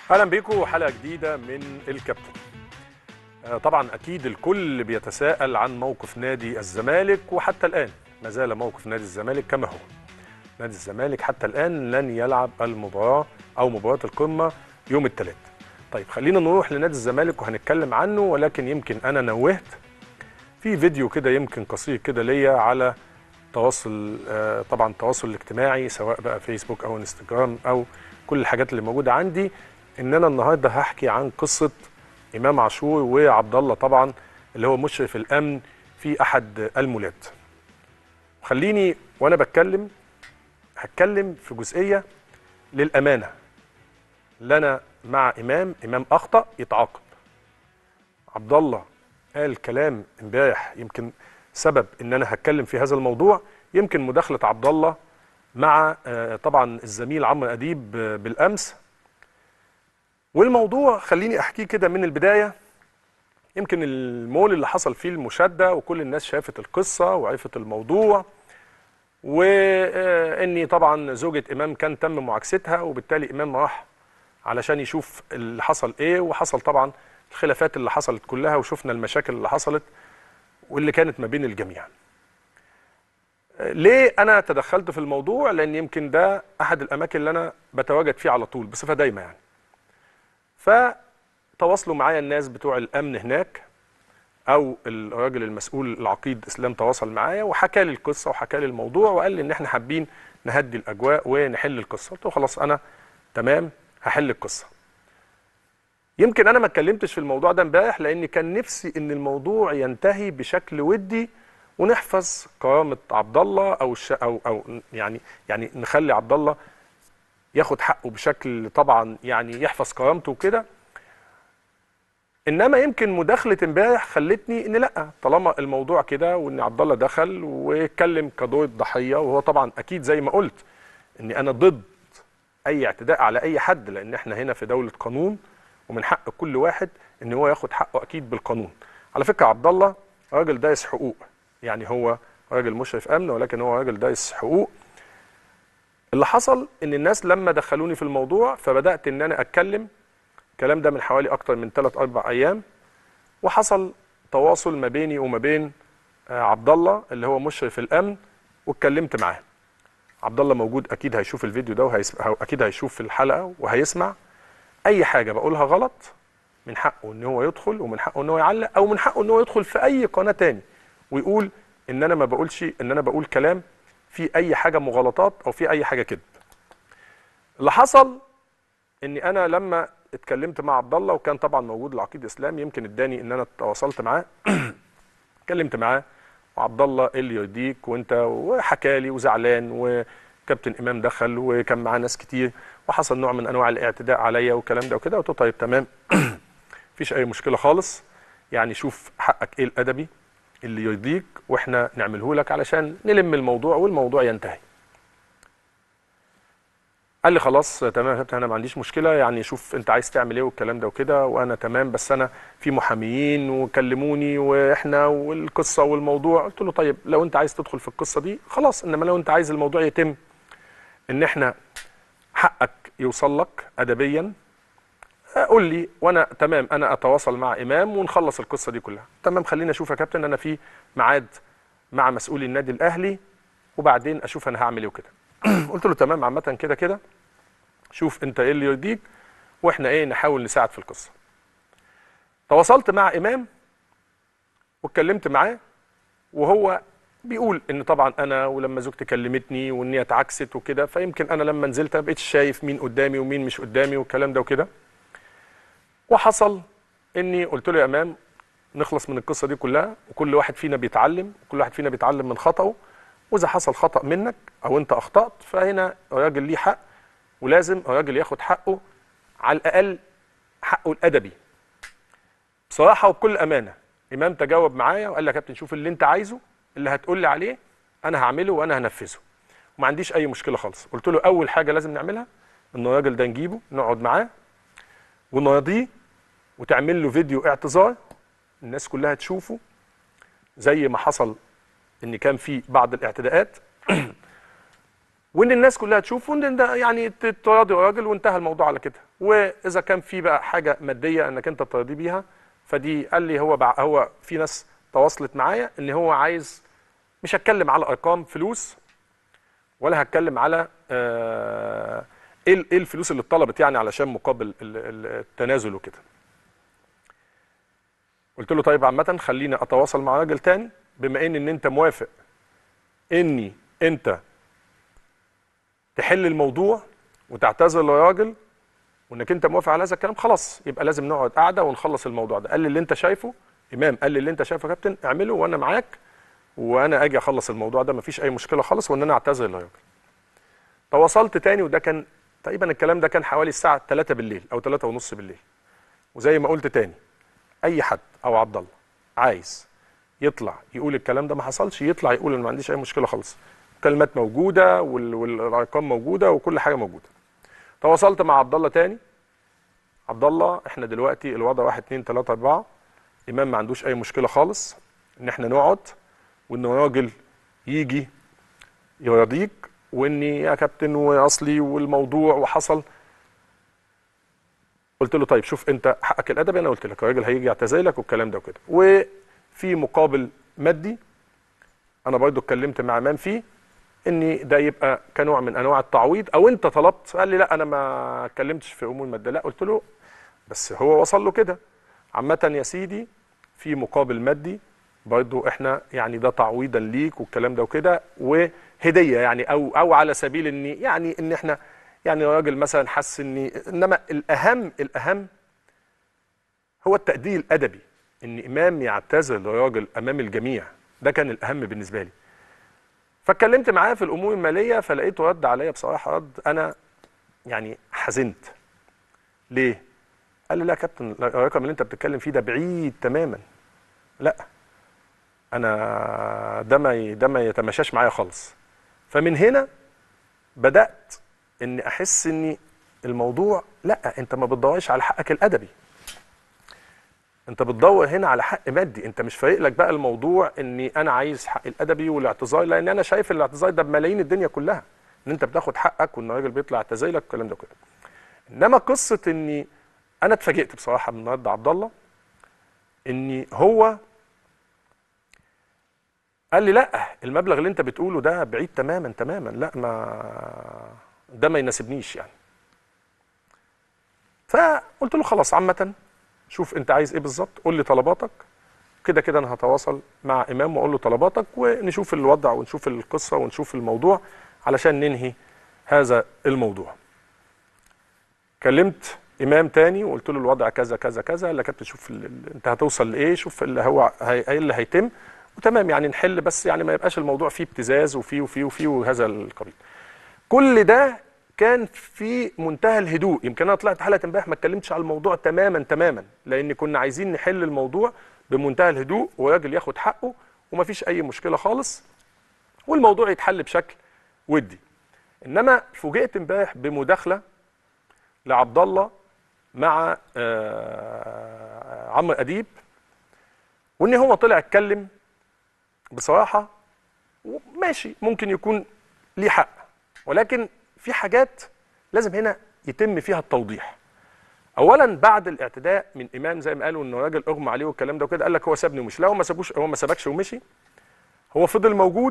اهلا بيكم حلقه جديده من الكابتن آه، طبعا اكيد الكل بيتساءل عن موقف نادي الزمالك وحتى الان ما زال موقف نادي الزمالك كما هو نادي الزمالك حتى الان لن يلعب المباراه او مباراه القمه يوم الثلاث طيب خلينا نروح لنادي الزمالك وهنتكلم عنه ولكن يمكن انا نوهت في فيديو كده يمكن قصير كده ليا على تواصل آه، طبعا التواصل الاجتماعي سواء بقى فيسبوك او انستجرام او كل الحاجات اللي موجوده عندي ان انا النهارده هحكي عن قصه امام عاشور وعبد الله طبعا اللي هو مشرف الامن في احد المولات خليني وانا بتكلم هتكلم في جزئيه للامانه لنا مع امام امام اخطا يتعاقب عبد الله قال كلام امبارح يمكن سبب ان انا هتكلم في هذا الموضوع يمكن مداخله عبد الله مع آه، طبعا الزميل عمرو اديب آه، بالامس والموضوع خليني احكيه كده من البدايه يمكن المول اللي حصل فيه المشاده وكل الناس شافت القصه وعرفت الموضوع واني طبعا زوجة امام كان تم معاكستها وبالتالي امام راح علشان يشوف اللي حصل ايه وحصل طبعا الخلافات اللي حصلت كلها وشفنا المشاكل اللي حصلت واللي كانت ما بين الجميع ليه انا تدخلت في الموضوع لان يمكن ده احد الاماكن اللي انا بتواجد فيه على طول بصفه دايمه يعني فتواصلوا معايا الناس بتوع الامن هناك او الراجل المسؤول العقيد اسلام تواصل معايا وحكى لي القصه وحكى لي الموضوع وقال لي ان احنا حابين نهدي الاجواء ونحل القصه قلت له خلاص انا تمام هحل القصه يمكن انا ما اتكلمتش في الموضوع ده امبارح لان كان نفسي ان الموضوع ينتهي بشكل ودي ونحفظ كرامه عبد الله او الش... او او يعني يعني نخلي عبد الله ياخد حقه بشكل طبعا يعني يحفظ كرامته وكده انما يمكن مداخله امبارح خلتني ان لا طالما الموضوع كده وان عبد الله دخل واتكلم كدور الضحيه وهو طبعا اكيد زي ما قلت اني انا ضد اي اعتداء على اي حد لان احنا هنا في دوله قانون ومن حق كل واحد ان هو ياخد حقه اكيد بالقانون على فكره عبد الله راجل دايس حقوق يعني هو راجل مشرف امن ولكن هو راجل دايس حقوق اللي حصل ان الناس لما دخلوني في الموضوع فبدات ان انا اتكلم الكلام ده من حوالي اكتر من 3 4 ايام وحصل تواصل ما بيني وما بين آه، عبد الله اللي هو مشرف الامن واتكلمت معاه عبد الله موجود اكيد هيشوف الفيديو ده وهيسمع اكيد هيشوف الحلقه وهيسمع اي حاجه بقولها غلط من حقه ان هو يدخل ومن حقه ان هو يعلق او من حقه ان هو يدخل في اي قناه تاني ويقول ان انا ما بقولش ان انا بقول كلام في اي حاجه مغالطات او في اي حاجه كذب اللي حصل اني انا لما اتكلمت مع عبد الله وكان طبعا موجود العقيد اسلام يمكن اداني ان انا تواصلت معاه اتكلمت معاه وعبد الله إيه اللي يرضيك وانت وحكى لي وزعلان وكابتن امام دخل وكان معاه ناس كتير وحصل نوع من انواع الاعتداء عليا والكلام ده وكده قلت له طيب تمام مفيش اي مشكله خالص يعني شوف حقك ايه الادبي اللي يرضيك واحنا نعمله لك علشان نلم الموضوع والموضوع ينتهي قال لي خلاص تمام يا كابتن انا ما عنديش مشكله يعني شوف انت عايز تعمل ايه والكلام ده وكده وانا تمام بس انا في محاميين وكلموني واحنا والقصه والموضوع قلت له طيب لو انت عايز تدخل في القصه دي خلاص انما لو انت عايز الموضوع يتم ان احنا حقك يوصل لك ادبيا قول لي وانا تمام انا اتواصل مع امام ونخلص القصه دي كلها تمام خلينا اشوف يا كابتن انا في ميعاد مع مسؤولي النادي الاهلي وبعدين اشوف انا هعمل ايه وكده قلت له تمام عامه كده كده شوف انت ايه اللي يرضيك واحنا ايه نحاول نساعد في القصه تواصلت مع امام واتكلمت معاه وهو بيقول ان طبعا انا ولما زوجتي كلمتني وان هي اتعكست وكده فيمكن انا لما نزلت ما بقتش شايف مين قدامي ومين مش قدامي والكلام ده وكده وحصل اني قلت له يا امام نخلص من القصه دي كلها وكل واحد فينا بيتعلم وكل واحد فينا بيتعلم من خطأه واذا حصل خطأ منك او انت اخطأت فهنا الراجل ليه حق ولازم الراجل ياخد حقه على الاقل حقه الادبي بصراحه وبكل امانه امام تجاوب معايا وقال لي يا كابتن شوف اللي انت عايزه اللي هتقول لي عليه انا هعمله وانا هنفذه وما عنديش اي مشكله خالص قلت له اول حاجه لازم نعملها ان الراجل ده نجيبه نقعد معاه ونراضيه وتعمل له فيديو اعتذار الناس كلها تشوفه زي ما حصل ان كان في بعض الاعتداءات وان الناس كلها تشوف وان ده يعني ت- تراضي راجل وانتهى الموضوع على كده واذا كان في بقى حاجه ماديه انك انت ترضي بيها فدي قال لي هو بع... هو في ناس تواصلت معايا ان هو عايز مش هتكلم على ارقام فلوس ولا هتكلم على آه، ايه ال- ايه الفلوس اللي اتطلبت يعني علشان مقابل ال- ال- التنازل وكده قلت له طيب عامه خليني اتواصل مع راجل تاني بما ان ان انت موافق اني انت تحل الموضوع وتعتذر للراجل وانك انت موافق على هذا الكلام خلاص يبقى لازم نقعد قاعده ونخلص الموضوع ده قال لي اللي انت شايفه امام قال لي اللي انت شايفه يا كابتن اعمله وانا معاك وانا اجي اخلص الموضوع ده مفيش اي مشكله خالص وان انا اعتذر للراجل تواصلت تاني وده كان تقريبا الكلام ده كان حوالي الساعه 3 بالليل او 3 ونص بالليل وزي ما قلت تاني اي حد او عبد الله عايز يطلع يقول الكلام ده ما حصلش يطلع يقول ان ما عنديش اي مشكله خالص كلمات موجوده وال- والارقام موجوده وكل حاجه موجوده تواصلت مع عبد الله تاني عبد الله احنا دلوقتي الوضع 1 2 3 4 امام ما عندوش اي مشكله خالص ان احنا نقعد وان راجل يجي يرضيك واني يا كابتن واصلي والموضوع وحصل قلت له طيب شوف انت حقك الادبي انا قلت لك الراجل هيجي يعتذر لك والكلام ده وكده وفي مقابل مادي انا برضو اتكلمت مع امام فيه ان ده يبقى كنوع من انواع التعويض او انت طلبت قال لي لا انا ما اتكلمتش في امور ماديه لا قلت له بس هو وصل له كده عامه يا سيدي في مقابل مادي برضو احنا يعني ده تعويضا ليك والكلام ده وكده وهديه يعني او او على سبيل ان يعني ان احنا يعني راجل مثلا حس ان انما الاهم الاهم هو التقدير الادبي ان امام يعتذر لراجل امام الجميع ده كان الاهم بالنسبه لي فاتكلمت معاه في الامور الماليه فلقيته رد عليا بصراحه رد انا يعني حزنت ليه قال لي لا يا كابتن لا، الرقم اللي انت بتتكلم فيه ده بعيد تماما لا انا ده ما ي- ده ما يتماشاش معايا خالص فمن هنا بدات اني احس ان الموضوع لا انت ما بتدورش على حقك الادبي انت بتدور هنا على حق مادي انت مش فارق لك بقى الموضوع اني انا عايز حق الادبي والاعتذار لان انا شايف الاعتذار ده بملايين الدنيا كلها ان انت بتاخد حقك وان الراجل بيطلع يعتذر لك والكلام ده كله انما قصه اني انا اتفاجئت بصراحه من النهارده عبد الله اني هو قال لي لا المبلغ اللي انت بتقوله ده بعيد تماما تماما لا ما ده ما يناسبنيش يعني فقلت له خلاص عامه شوف انت عايز ايه بالظبط قول لي طلباتك كده كده انا هتواصل مع امام واقول له طلباتك ونشوف الوضع ونشوف القصه ونشوف الموضوع علشان ننهي هذا الموضوع كلمت امام تاني وقلت له الوضع كذا كذا كذا قال لك انت شوف ال- ال- انت هتوصل لايه شوف اللي هو هي ايه اللي هيتم وتمام يعني نحل بس يعني ما يبقاش الموضوع فيه ابتزاز وفيه وفيه وفيه وهذا القبيل كل ده كان في منتهى الهدوء يمكن انا طلعت حلقه امبارح ما اتكلمتش على الموضوع تماما تماما لان كنا عايزين نحل الموضوع بمنتهى الهدوء وراجل ياخد حقه ومفيش اي مشكله خالص والموضوع يتحل بشكل ودي انما فوجئت امبارح بمداخله لعبد الله مع آه، عمرو اديب وان هو طلع اتكلم بصراحه ماشي ممكن يكون ليه حق ولكن في حاجات لازم هنا يتم فيها التوضيح اولا بعد الاعتداء من امام زي ما قالوا انه راجل اغمى عليه والكلام ده وكده قال لك هو سابني ومشي لا هو ما سابوش هو ما سابكش ومشي هو فضل موجود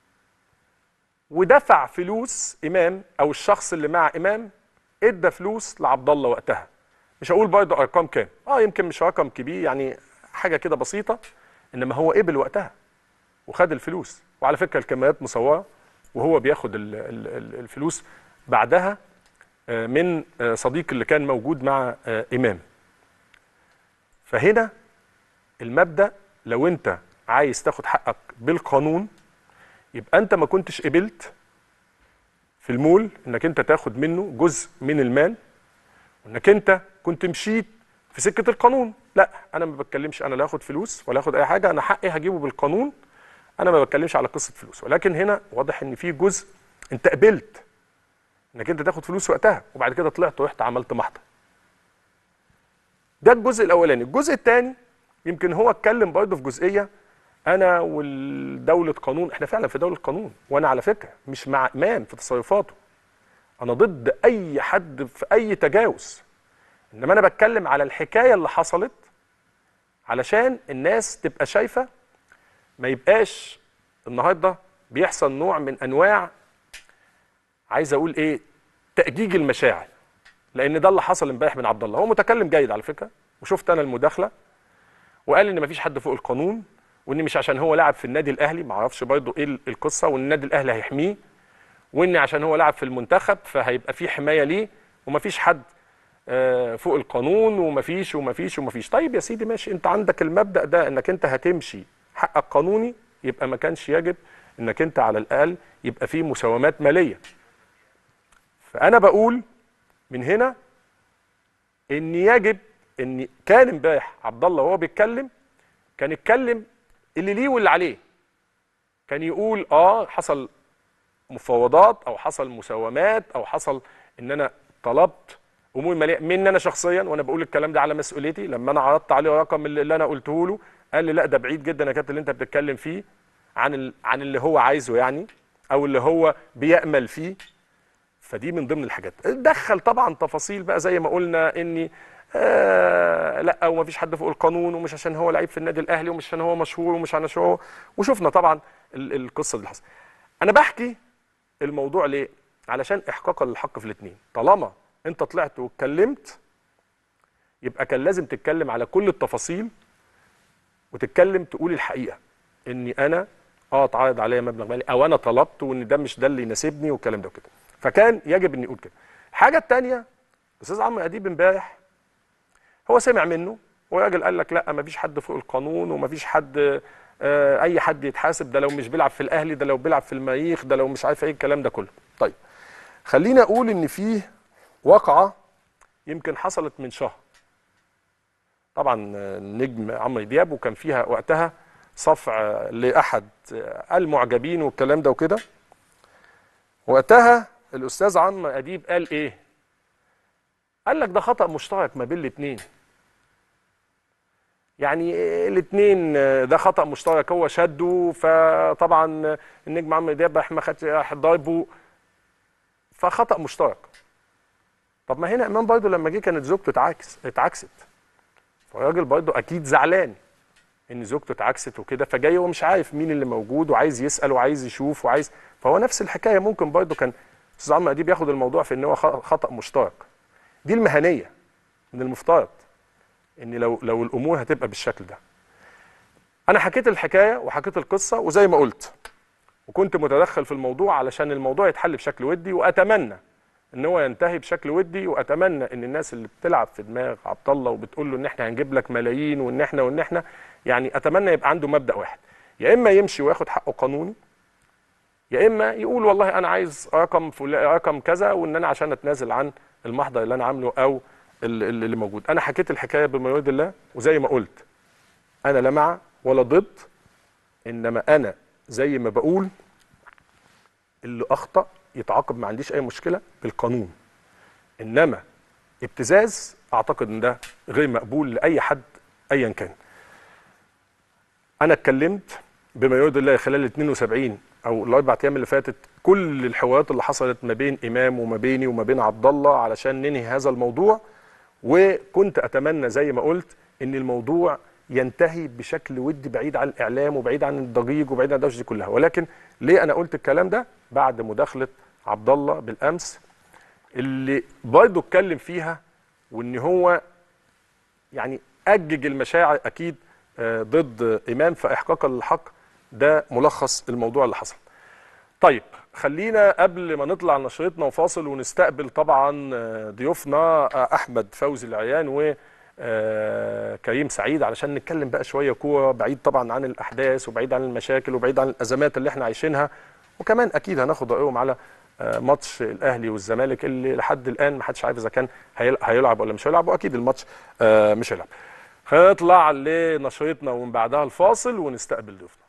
ودفع فلوس امام او الشخص اللي مع امام ادى فلوس لعبد الله وقتها مش هقول برضه ارقام كام اه يمكن مش رقم كبير يعني حاجه كده بسيطه انما هو قبل وقتها وخد الفلوس وعلى فكره الكاميرات مصوره وهو بياخد ال- ال- ال- الفلوس بعدها آه، من آه، صديق اللي كان موجود مع آه، امام فهنا المبدا لو انت عايز تاخد حقك بالقانون يبقى انت ما كنتش قبلت في المول انك انت تاخد منه جزء من المال وانك انت كنت مشيت في سكه القانون لا انا ما بتكلمش انا لا هاخد فلوس ولا هاخد اي حاجه انا حقي هجيبه بالقانون انا ما بتكلمش على قصه فلوس ولكن هنا واضح ان في جزء انت قبلت انك انت تاخد فلوس وقتها وبعد كده طلعت ورحت عملت محضر ده الجزء الاولاني الجزء الثاني يمكن هو اتكلم برضه في جزئيه انا والدوله قانون احنا فعلا في دوله قانون وانا على فكره مش مع امام في تصرفاته انا ضد اي حد في اي تجاوز انما انا بتكلم على الحكايه اللي حصلت علشان الناس تبقى شايفه ما يبقاش النهارده بيحصل نوع من انواع عايز اقول ايه تاجيج المشاعر لان ده اللي حصل امبارح من عبد الله هو متكلم جيد على فكره وشفت انا المداخله وقال ان مفيش حد فوق القانون وان مش عشان هو لاعب في النادي الاهلي ما اعرفش برضه ايه القصه وان النادي الاهلي هيحميه وان عشان هو لاعب في المنتخب فهيبقى في حمايه ليه ومفيش حد آه، فوق القانون ومفيش ومفيش ومفيش طيب يا سيدي ماشي انت عندك المبدا ده انك انت هتمشي حقك قانوني يبقى ما كانش يجب انك انت على الاقل يبقى في مساومات ماليه فانا بقول من هنا ان يجب ان كان امبارح عبد الله وهو بيتكلم كان يتكلم اللي ليه واللي عليه كان يقول اه حصل مفاوضات او حصل مساومات او حصل ان انا طلبت امور ماليه مني انا شخصيا وانا بقول الكلام ده على مسؤوليتي لما انا عرضت عليه رقم اللي انا قلته له قال لي لا ده بعيد جدا يا كابتن اللي انت بتتكلم فيه عن ال... عن اللي هو عايزه يعني او اللي هو بيامل فيه فدي من ضمن الحاجات دخل طبعا تفاصيل بقى زي ما قلنا اني آه لا وما فيش حد فوق القانون ومش عشان هو لعيب في النادي الاهلي ومش عشان هو مشهور ومش عشان هو وشفنا طبعا ال- القصه اللي حصلت انا بحكي الموضوع ليه علشان احقاقا للحق في الاثنين طالما انت طلعت واتكلمت يبقى كان لازم تتكلم على كل التفاصيل وتتكلم تقول الحقيقه اني انا اه اتعرض عليا مبلغ مالي او انا طلبت وان ده مش ده اللي يناسبني والكلام ده وكده فكان يجب ان يقول كده الحاجه الثانيه الاستاذ عمرو اديب امبارح هو سمع منه وراجل قال لك لا ما فيش حد فوق القانون وما فيش حد آه اي حد يتحاسب ده لو مش بيلعب في الاهلي ده لو بيلعب في المريخ ده لو مش عارف ايه الكلام ده كله طيب خليني اقول ان فيه واقعه يمكن حصلت من شهر طبعا النجم عمرو دياب وكان فيها وقتها صفع لاحد المعجبين والكلام ده وكده وقتها الاستاذ عمرو اديب قال ايه قال لك ده خطا مشترك ما بين الاثنين يعني الاثنين ده خطا مشترك هو شده فطبعا النجم عمرو دياب راح ما خدش راح ضاربه فخطا مشترك طب ما هنا امام برضه لما جه كانت زوجته اتعكس اتعكست فالراجل برضه اكيد زعلان ان زوجته اتعكست وكده فجاي هو مش عارف مين اللي موجود وعايز يسال وعايز يشوف وعايز فهو نفس الحكايه ممكن برضه كان استاذ عمرو اديب ياخد الموضوع في ان هو خطا مشترك دي المهنيه من المفترض ان لو لو الامور هتبقى بالشكل ده انا حكيت الحكايه وحكيت القصه وزي ما قلت وكنت متدخل في الموضوع علشان الموضوع يتحل بشكل ودي واتمنى ان هو ينتهي بشكل ودي واتمنى ان الناس اللي بتلعب في دماغ عبد الله وبتقول له ان احنا هنجيب لك ملايين وان احنا وان احنا يعني اتمنى يبقى عنده مبدا واحد يا اما يمشي وياخد حقه قانوني يا اما يقول والله انا عايز رقم رقم كذا وان انا عشان اتنازل عن المحضر اللي انا عامله او اللي موجود انا حكيت الحكايه بما يرضي الله وزي ما قلت انا لا مع ولا ضد انما انا زي ما بقول اللي اخطا يتعاقب ما عنديش اي مشكله بالقانون انما ابتزاز اعتقد ان ده غير مقبول لاي حد ايا كان انا اتكلمت بما يرضي الله خلال ال 72 او الاربع ايام اللي فاتت كل الحوارات اللي حصلت ما بين امام وما بيني وما بين عبد الله علشان ننهي هذا الموضوع وكنت اتمنى زي ما قلت ان الموضوع ينتهي بشكل ودي بعيد عن الاعلام وبعيد عن الضجيج وبعيد عن الدوشه دي كلها ولكن ليه انا قلت الكلام ده بعد مداخله عبد الله بالامس اللي برضه اتكلم فيها وان هو يعني اجج المشاعر اكيد ضد امام فاحقاقا للحق ده ملخص الموضوع اللي حصل. طيب خلينا قبل ما نطلع نشرتنا وفاصل ونستقبل طبعا ضيوفنا احمد فوزي العيان و كريم سعيد علشان نتكلم بقى شويه كوره بعيد طبعا عن الاحداث وبعيد عن المشاكل وبعيد عن الازمات اللي احنا عايشينها وكمان اكيد هناخد رايهم على ماتش الاهلي والزمالك اللي لحد الان ما حدش عارف اذا كان هيلعب ولا مش هيلعب واكيد الماتش مش هيلعب. هنطلع لنشرتنا ومن بعدها الفاصل ونستقبل ضيوفنا.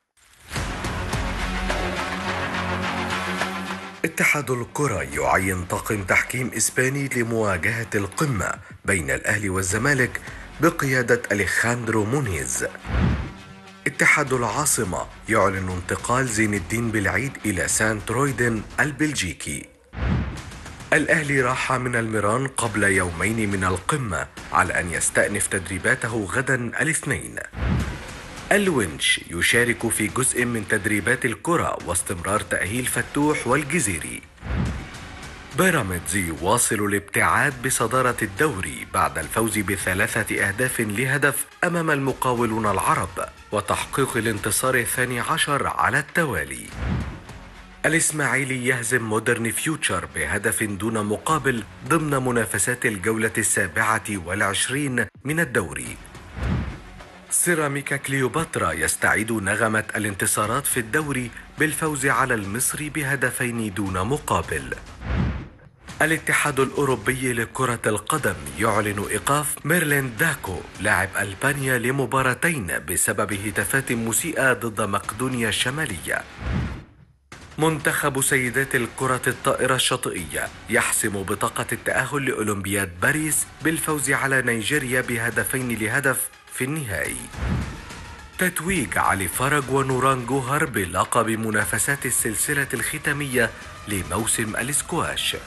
اتحاد الكرة يعين طاقم تحكيم إسباني لمواجهة القمة بين الأهلي والزمالك بقيادة أليخاندرو مونيز اتحاد العاصمة يعلن انتقال زين الدين بالعيد إلى سانت رويدن البلجيكي الأهلي راح من الميران قبل يومين من القمة على أن يستأنف تدريباته غدا الاثنين الونش يشارك في جزء من تدريبات الكرة واستمرار تأهيل فتوح والجزيري بيراميدز يواصل الابتعاد بصدارة الدوري بعد الفوز بثلاثة أهداف لهدف أمام المقاولون العرب وتحقيق الانتصار الثاني عشر على التوالي الإسماعيلي يهزم مودرن فيوتشر بهدف دون مقابل ضمن منافسات الجولة السابعة والعشرين من الدوري سيراميكا كليوباترا يستعيد نغمة الانتصارات في الدوري بالفوز على المصري بهدفين دون مقابل الاتحاد الأوروبي لكرة القدم يعلن إيقاف ميرلين داكو لاعب ألبانيا لمباراتين بسبب هتافات مسيئة ضد مقدونيا الشمالية منتخب سيدات الكرة الطائرة الشاطئية يحسم بطاقة التأهل لأولمبياد باريس بالفوز على نيجيريا بهدفين لهدف في النهائي تتويج علي فرج ونوران جوهر بلقب منافسات السلسلة الختامية لموسم الاسكواش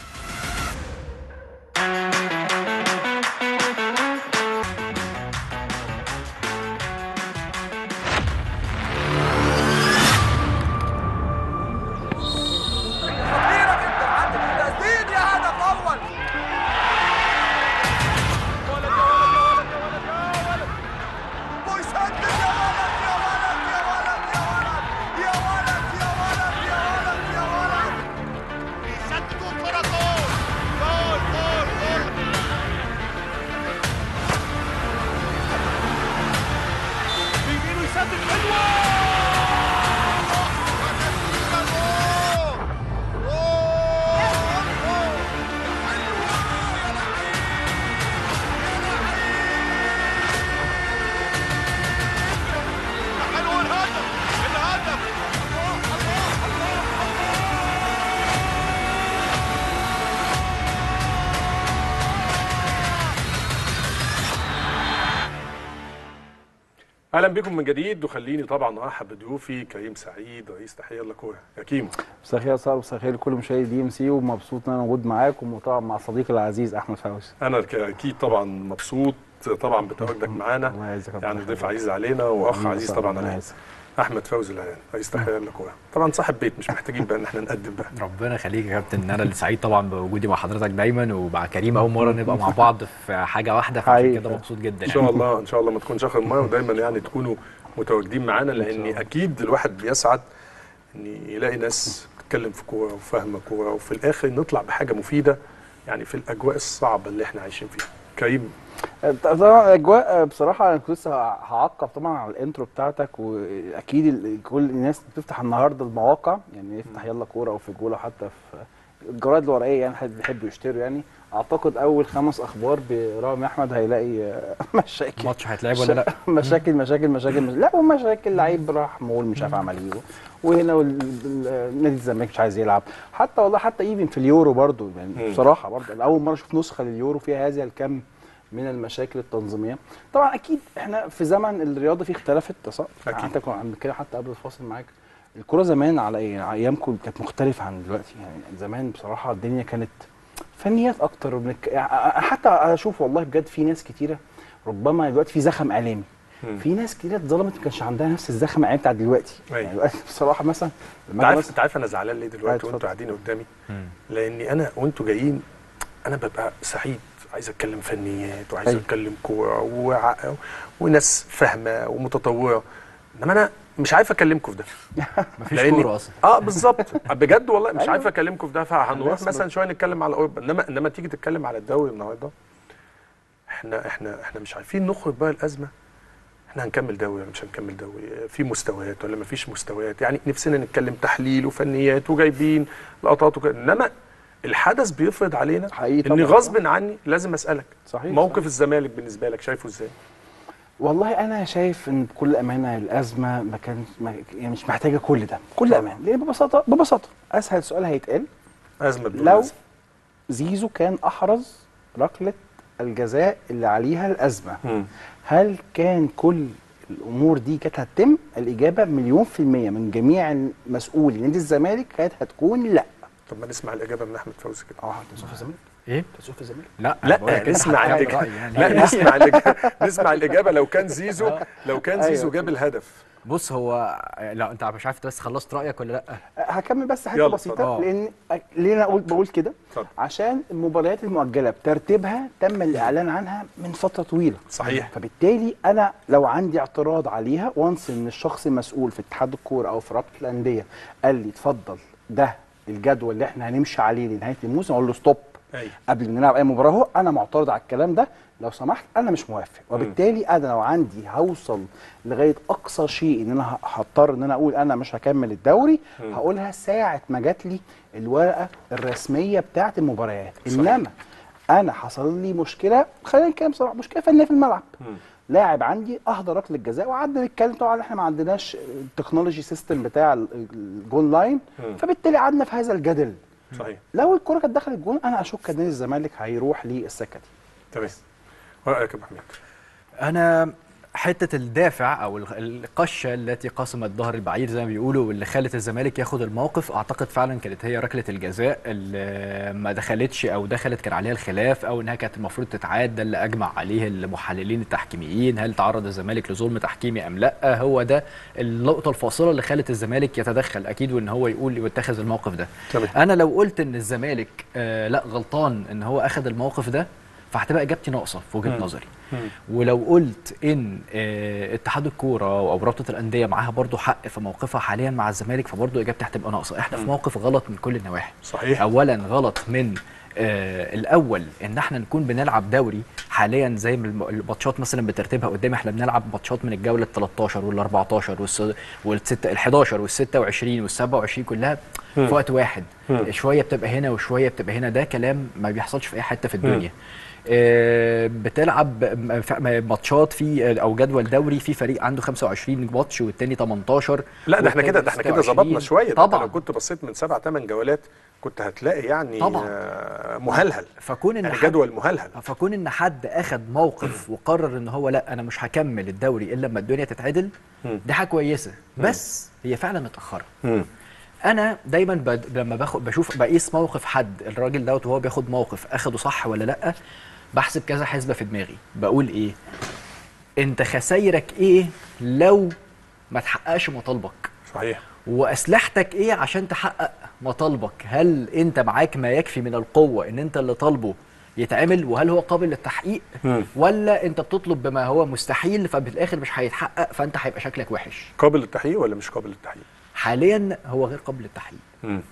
خطيرة جدا عندك التسديد يا هدف أول ويسدد يا ولد يا ولد يا ولد يا ولد يا ولد يا ولد يا ولد يا ولد يسدد الكرة جول جول جول جول بيمينه يسدد حلوة حلو الهدف الهدف اهلا بكم من جديد وخليني طبعا ارحب بضيوفي كريم سعيد رئيس تحيه لكوره يا كيمو مساء الخير يا صاحبي مساء الخير لكل مشاهدي دي ام سي ومبسوط ان انا موجود معاكم وطبعا مع صديقي العزيز احمد فوزي انا ك- اكيد طبعا مبسوط طبعا بتواجدك معانا الله يعزك يا يعني رب. ضيف عزيز علينا واخ الله عزيز يسلمك. طبعا الله علينا يعزك. احمد فوزي العيان رئيس تحيه لكوره طبعا صاحب بيت مش محتاجين بقى ان احنا نقدم بقى ربنا يخليك يا كابتن انا اللي سعيد طبعا بوجودي مع حضرتك دايما ومع كريم اول مره نبقى مع بعض في حاجه واحده فعشان حقيقي. كده مبسوط جدا ان شاء الله ان شاء الله ما تكونش اخر مره ودايما يعني تكونوا متواجدين معانا لان اكيد الواحد بيسعد ان يلاقي ناس بتتكلم في كوره وفاهمه كوره وفي الاخر نطلع بحاجه مفيده يعني في الاجواء الصعبه اللي احنا عايشين فيها كريم طبعا الاجواء بصراحه انا كنت لسه هعقب طبعا على الانترو بتاعتك واكيد ال- كل الناس بتفتح النهارده المواقع يعني يفتح يلا كوره او في جوله حتى في الجرايد الورقيه يعني حد بيحب يشتروا يعني اعتقد اول خمس اخبار برامي احمد هيلاقي آه، مشاكل الماتش هيتلعب ولا لا مشاكل مشاكل مشاكل مش... لا ومشاكل لعيب راح مول مش عارف عمل ايه وهنا وال- ال- نادي الزمالك مش عايز يلعب حتى والله حتى ايفن في اليورو برضو يعني مم. بصراحه برضو أنا اول مره اشوف نسخه لليورو فيها هذا الكم من المشاكل التنظيميه طبعا اكيد احنا في زمن الرياضه فيه اختلفت صح أكيد. انت كنا عم كده حتى قبل الفاصل معاك الكوره زمان على ايه يعني ايامكم كانت مختلفه عن دلوقتي يعني زمان بصراحه الدنيا كانت فنيات اكتر وبنك... يعني حتى اشوف والله بجد في ناس كتيره ربما دلوقتي في زخم اعلامي مم. في ناس كتير اتظلمت ما كانش عندها نفس الزخم الاعلامي بتاع دلوقتي أيوة. يعني دلوقتي بصراحه مثلا انت لما أجي عارف مثلا انت عارف انا زعلان ليه دلوقتي اتفضل. وانتوا قاعدين قدامي لاني انا وانتوا جايين انا ببقى سعيد عايز اتكلم فنيات وعايز أيوة. اتكلم كوره وع... وناس فاهمه ومتطوره انما انا مش عارف اكلمكم في ده مفيش لأني- كوره اصلا اه بالظبط بجد والله مش أيوة. عارف اكلمكم في ده فهنروح الناس مثلا بت- شويه نتكلم على اوروبا انما انما تيجي تتكلم على الدوري النهارده احنا احنا احنا مش عارفين نخرج بقى الازمه احنا هنكمل دوري ولا مش هنكمل دوري في مستويات ولا ما فيش مستويات يعني نفسنا نتكلم تحليل وفنيات وجايبين لقطات وكده انما الحدث بيفرض علينا حقيقي ان طبعاً. غصب عني لازم اسالك صحيح موقف صحيح. الزمالك بالنسبه لك شايفه ازاي والله انا شايف ان بكل امانه الازمه ما كانت ما يعني مش محتاجه كل ده بكل امانه لان ببساطه ببساطه اسهل سؤال هيتقال ازمه بدون لو أزمة. زيزو كان احرز ركله الجزاء اللي عليها الازمه مم. هل كان كل الامور دي كانت هتتم الاجابه مليون في الميه من جميع مسؤولي نادي الزمالك كانت هتكون لا طب ما نسمع الاجابه من احمد فوزي كده اه هتسوق في الزمالك ايه هتسوق في الزمالك لا لا بقول لك كده نسمع هتغير الإجابة رأيي يعني. لا نسمع الإجابة نسمع الإجابة لو كان زيزو لو كان أيوة. زيزو جاب الهدف بص هو لا انت مش عارف انت بس خلصت رايك ولا لا هكمل بس حته يلا، بسيطه اتفضل. لان ليه انا اقول بقول كده اتفضل. عشان المباريات المؤجله بترتيبها تم الاعلان عنها من فتره طويله صحيح. فبالتالي انا لو عندي اعتراض عليها وانس ان الشخص المسؤول في اتحاد الكوره او في رابطه الانديه قال لي اتفضل ده الجدول اللي احنا هنمشي عليه لنهايه الموسم اقول له ستوب أيوة. قبل ما نلعب اي مباراه اهو انا معترض على الكلام ده لو سمحت انا مش موافق وبالتالي انا لو عندي هوصل لغايه اقصى شيء ان انا ه- هضطر ان انا اقول انا مش هكمل الدوري هقولها ساعه ما جات لي الورقه الرسميه بتاعه المباريات انما انا حصل لي مشكله خلينا نتكلم بصراحه مشكله فنيه في الملعب لاعب عندي اهدى ركله الجزاء وقعدنا نتكلم طبعا احنا ما عندناش التكنولوجي سيستم بتاع ال- الجول لاين فبالتالي قعدنا في هذا الجدل صحيح لو الكره كانت دخلت جون انا اشك ان نادي الزمالك هيروح للسكه دي تمام رأيك يا أبو حميد انا حته الدافع او الغ- القشه التي قسمت ظهر البعير زي ما بيقولوا واللي خلت الزمالك ياخد الموقف اعتقد فعلا كانت هي ركله الجزاء اللي ما دخلتش او دخلت كان عليها الخلاف او انها كانت المفروض تتعاد ده اللي اجمع عليه المحللين التحكيميين هل تعرض الزمالك لظلم تحكيمي ام لا هو ده النقطه الفاصله اللي خلت الزمالك يتدخل اكيد وان هو يقول ويتخذ الموقف ده تمام. انا لو قلت ان الزمالك آه لا غلطان ان هو اخذ الموقف ده فهتبقى اجابتي ناقصه في وجهه نظري ولو قلت ان آه، اتحاد الكوره او رابطه الانديه معاها برضو حق في موقفها حاليا مع الزمالك فبرضو اجابتي هتبقى ناقصه احنا في موقف غلط من كل النواحي صحيح. اولا غلط من آه الاول ان احنا نكون بنلعب دوري حاليا زي ما الم- الماتشات مثلا بترتيبها قدام احنا بنلعب ماتشات من الجوله ال 13 وال 14 وال 6 ال 11 وال 26 وال 27 كلها في وقت واحد شويه بتبقى هنا وشويه بتبقى هنا ده كلام ما بيحصلش في اي حته في الدنيا آه، بتلعب م- ف- م- ماتشات في او جدول دوري في فريق عنده 25 ماتش والتاني 18 لا ده احنا كده والتاني ده احنا كده 26. ظبطنا شويه ده انت طبعا لو كنت بصيت من سبع ثمان جولات كنت هتلاقي يعني طبعاً. آه، مهلهل فكون ان يعني حد- جدول مهلهل فكون ان حد اخد موقف وقرر ان هو لا انا مش هكمل الدوري الا لما الدنيا تتعدل دي حاجه كويسه بس هي فعلا متاخره انا دايما بد... لما باخد بشوف بقيس موقف حد الراجل دوت وهو بياخد موقف اخده صح ولا لا بحسب كذا حسبه في دماغي بقول ايه انت خسايرك ايه لو ما تحققش مطالبك صحيح واسلحتك ايه عشان تحقق مطالبك هل انت معاك ما يكفي من القوه ان انت اللي طالبه يتعمل وهل هو قابل للتحقيق ولا انت بتطلب بما هو مستحيل فبالاخر مش هيتحقق فانت هيبقى شكلك وحش قابل للتحقيق ولا مش قابل للتحقيق حاليا هو غير قابل للتحقيق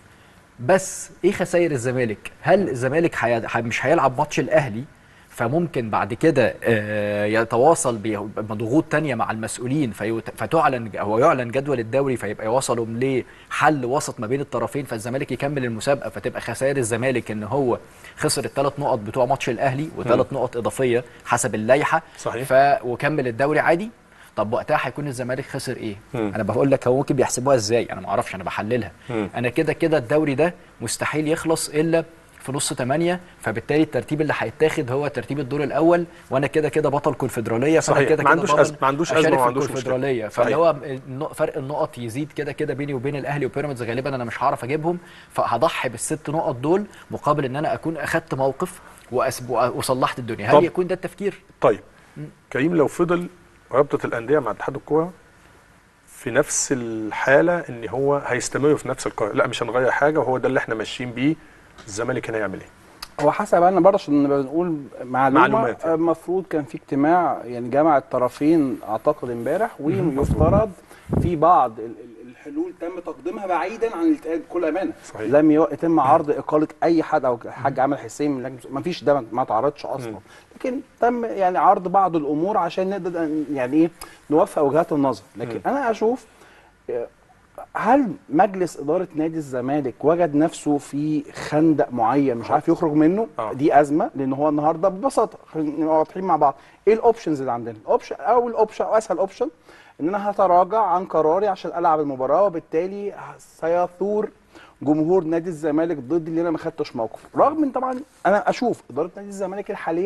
بس ايه خسائر الزمالك هل الزمالك حي... ح- مش هيلعب ماتش الاهلي فممكن بعد كده آه، يتواصل ب- بضغوط تانية مع المسؤولين فيت... فتعلن هو يعلن جدول الدوري فيبقى يوصلوا لحل وسط ما بين الطرفين فالزمالك يكمل المسابقه فتبقى خسائر الزمالك ان هو خسر الثلاث نقط بتوع ماتش الاهلي وثلاث نقط اضافيه حسب اللائحه صحيح. ف... وكمل الدوري عادي طب وقتها هيكون الزمالك خسر ايه؟ انا بقول لك هو ممكن بيحسبوها ازاي؟ انا ما اعرفش انا بحللها. انا كده كده الدوري ده مستحيل يخلص الا في نص ثمانية فبالتالي الترتيب اللي هيتاخد هو ترتيب الدور الاول وانا كده كده بطل كونفدراليه فانا صحيح. كده ما كده عندوش ضامن أزمة- ما عندوش أزمة أشارك وما في عندوش مشكلة. الكونفدراليه صحيح. فاللي هو النق- فرق النقط يزيد كده كده بيني وبين الاهلي وبيراميدز غالبا انا مش هعرف اجيبهم فهضحي بالست نقط دول مقابل ان انا اكون اخدت موقف وأسب... وصلحت الدنيا طب. هل يكون ده التفكير؟ طيب كريم لو فضل رابطه الانديه مع اتحاد الكوره في نفس الحاله ان هو هيستمر في نفس القرار لا مش هنغير حاجه وهو ده اللي احنا ماشيين بيه الزمالك هنا يعمل ايه هو حسب انا برضه عشان نبقى بنقول معلومه معلومات يعني. المفروض كان في اجتماع يعني جمع الطرفين اعتقد امبارح ويفترض في بعض ال- ال- الحلول تم تقديمها بعيدا عن الاتحاد بكل امانه صحيح. لم يو- يتم عرض اقاله اي حد او الحاج عامل حسين من لجنه ما فيش ده ما اتعرضش اصلا لكن تم يعني عرض بعض الامور عشان نقدر ن- يعني ايه نوفق وجهات النظر لكن انا اشوف هل مجلس إدارة نادي الزمالك وجد نفسه في خندق معين مش عارف يخرج منه آه. دي أزمة لأن هو النهاردة ببساطة خلينا نبقى واضحين مع بعض إيه الأوبشنز اللي عندنا؟ الأوبشن أول أوبشن أو أسهل أوبشن إن أنا هتراجع عن قراري عشان ألعب المباراة وبالتالي سيثور جمهور نادي الزمالك ضد اللي انا ما خدتش موقف رغم ان طبعا انا اشوف اداره نادي الزمالك الحاليه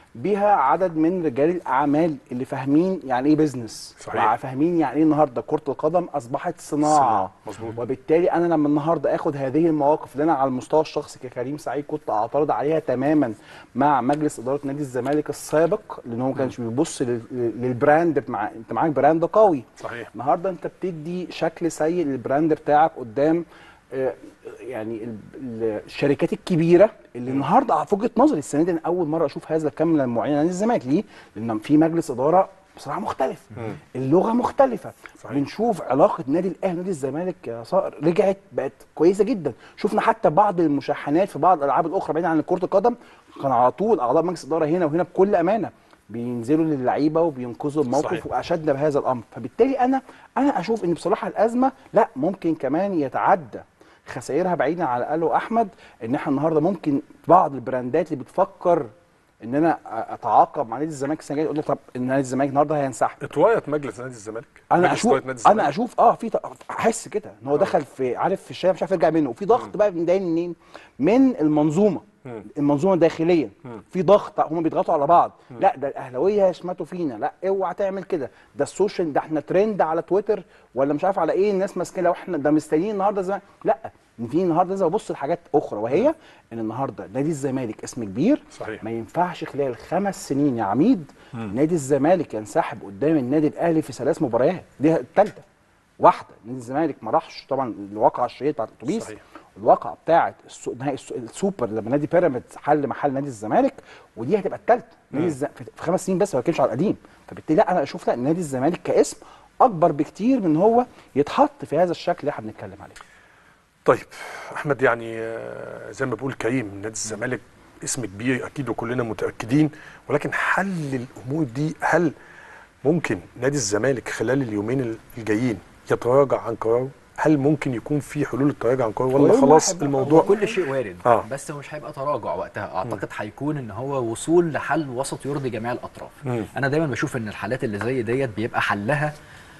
بيها عدد من رجال الاعمال اللي فاهمين يعني ايه بيزنس صحيح. وفاهمين يعني ايه النهارده كره القدم اصبحت صناعه صناعة، مظبوط. وبالتالي انا لما النهارده اخد هذه المواقف اللي انا على المستوى الشخصي ككريم سعيد كنت اعترض عليها تماما مع مجلس اداره نادي الزمالك السابق لان هو ما كانش بيبص لل- للبراند مع انت معاك براند قوي صحيح النهارده انت بتدي شكل سيء للبراند بتاعك قدام آه، يعني ال- ال- الشركات الكبيره اللي النهارده في وجهه نظري السنه دي انا اول مره اشوف هذا الكم من المعين نادي الزمالك ليه؟ لان في مجلس اداره بصراحه مختلف اللغه مختلفه صحيح. بنشوف علاقه نادي الاهلي ونادي الزمالك يا صقر رجعت بقت كويسه جدا شفنا حتى بعض المشاحنات في بعض الالعاب الاخرى بعيدا عن كره القدم كان على طول اعضاء مجلس الاداره هنا وهنا بكل امانه بينزلوا للعيبه وبينقذوا الموقف صحيح. واشدنا بهذا الامر فبالتالي انا انا اشوف ان بصراحه الازمه لا ممكن كمان يتعدى خسائرها بعيدا على اللي قاله احمد ان احنا النهارده ممكن بعض البراندات اللي بتفكر ان انا اتعاقب مع نادي الزمالك السنه الجايه يقول لك طب ان نادي الزمالك النهارده هينسحب اتواية مجلس نادي الزمالك انا مجلس اشوف إدارة نادي الزمالك. انا اشوف اه في ط- احس كده ان هو دخل في عارف في الشارع مش عارف يرجع منه وفي ضغط بقى من جاي منين من المنظومه المنظومه داخليا في ضغط هم بيضغطوا على بعض لا ده الاهلاويه هيشمتوا فينا لا اوعى تعمل كده ده السوشيال ده احنا ترند على تويتر ولا مش عارف على ايه الناس ماسكين لو احنا ده مستنيين النهارده زمان لا ان في النهارده لازم ابص لحاجات اخرى وهي ان النهارده نادي الزمالك اسم كبير صحيح. ما ينفعش خلال خمس سنين يا عميد نادي الزمالك ينسحب قدام النادي الاهلي في ثلاث مباريات دي الثالثه واحده نادي الزمالك ما راحش طبعا الواقعه الشهيره بتاعت الاتوبيس صحيح. الواقعه بتاعت السو... نهائي السو... السوبر لما نادي بيراميدز حل محل نادي الزمالك ودي هتبقى الثالثه نادي الز... في في خمس سنين بس ما بتكلمش على القديم فبالتالي لا انا اشوف لا نادي الزمالك كاسم اكبر بكتير من هو يتحط في هذا الشكل اللي احنا بنتكلم عليه طيب احمد يعني آه، زي ما بقول كريم نادي الزمالك اسم كبير اكيد وكلنا متاكدين ولكن حل الامور دي هل ممكن نادي الزمالك خلال اليومين الجايين يتراجع عن قراره هل ممكن يكون في حلول التراجع عن قراره ولا يوم خلاص واحد بقى. الموضوع كل شيء وارد آه. بس هو مش هيبقى تراجع وقتها اعتقد هيكون ان هو وصول لحل وسط يرضي جميع الاطراف مم. انا دايما بشوف ان الحالات اللي زي ديت بيبقى حلها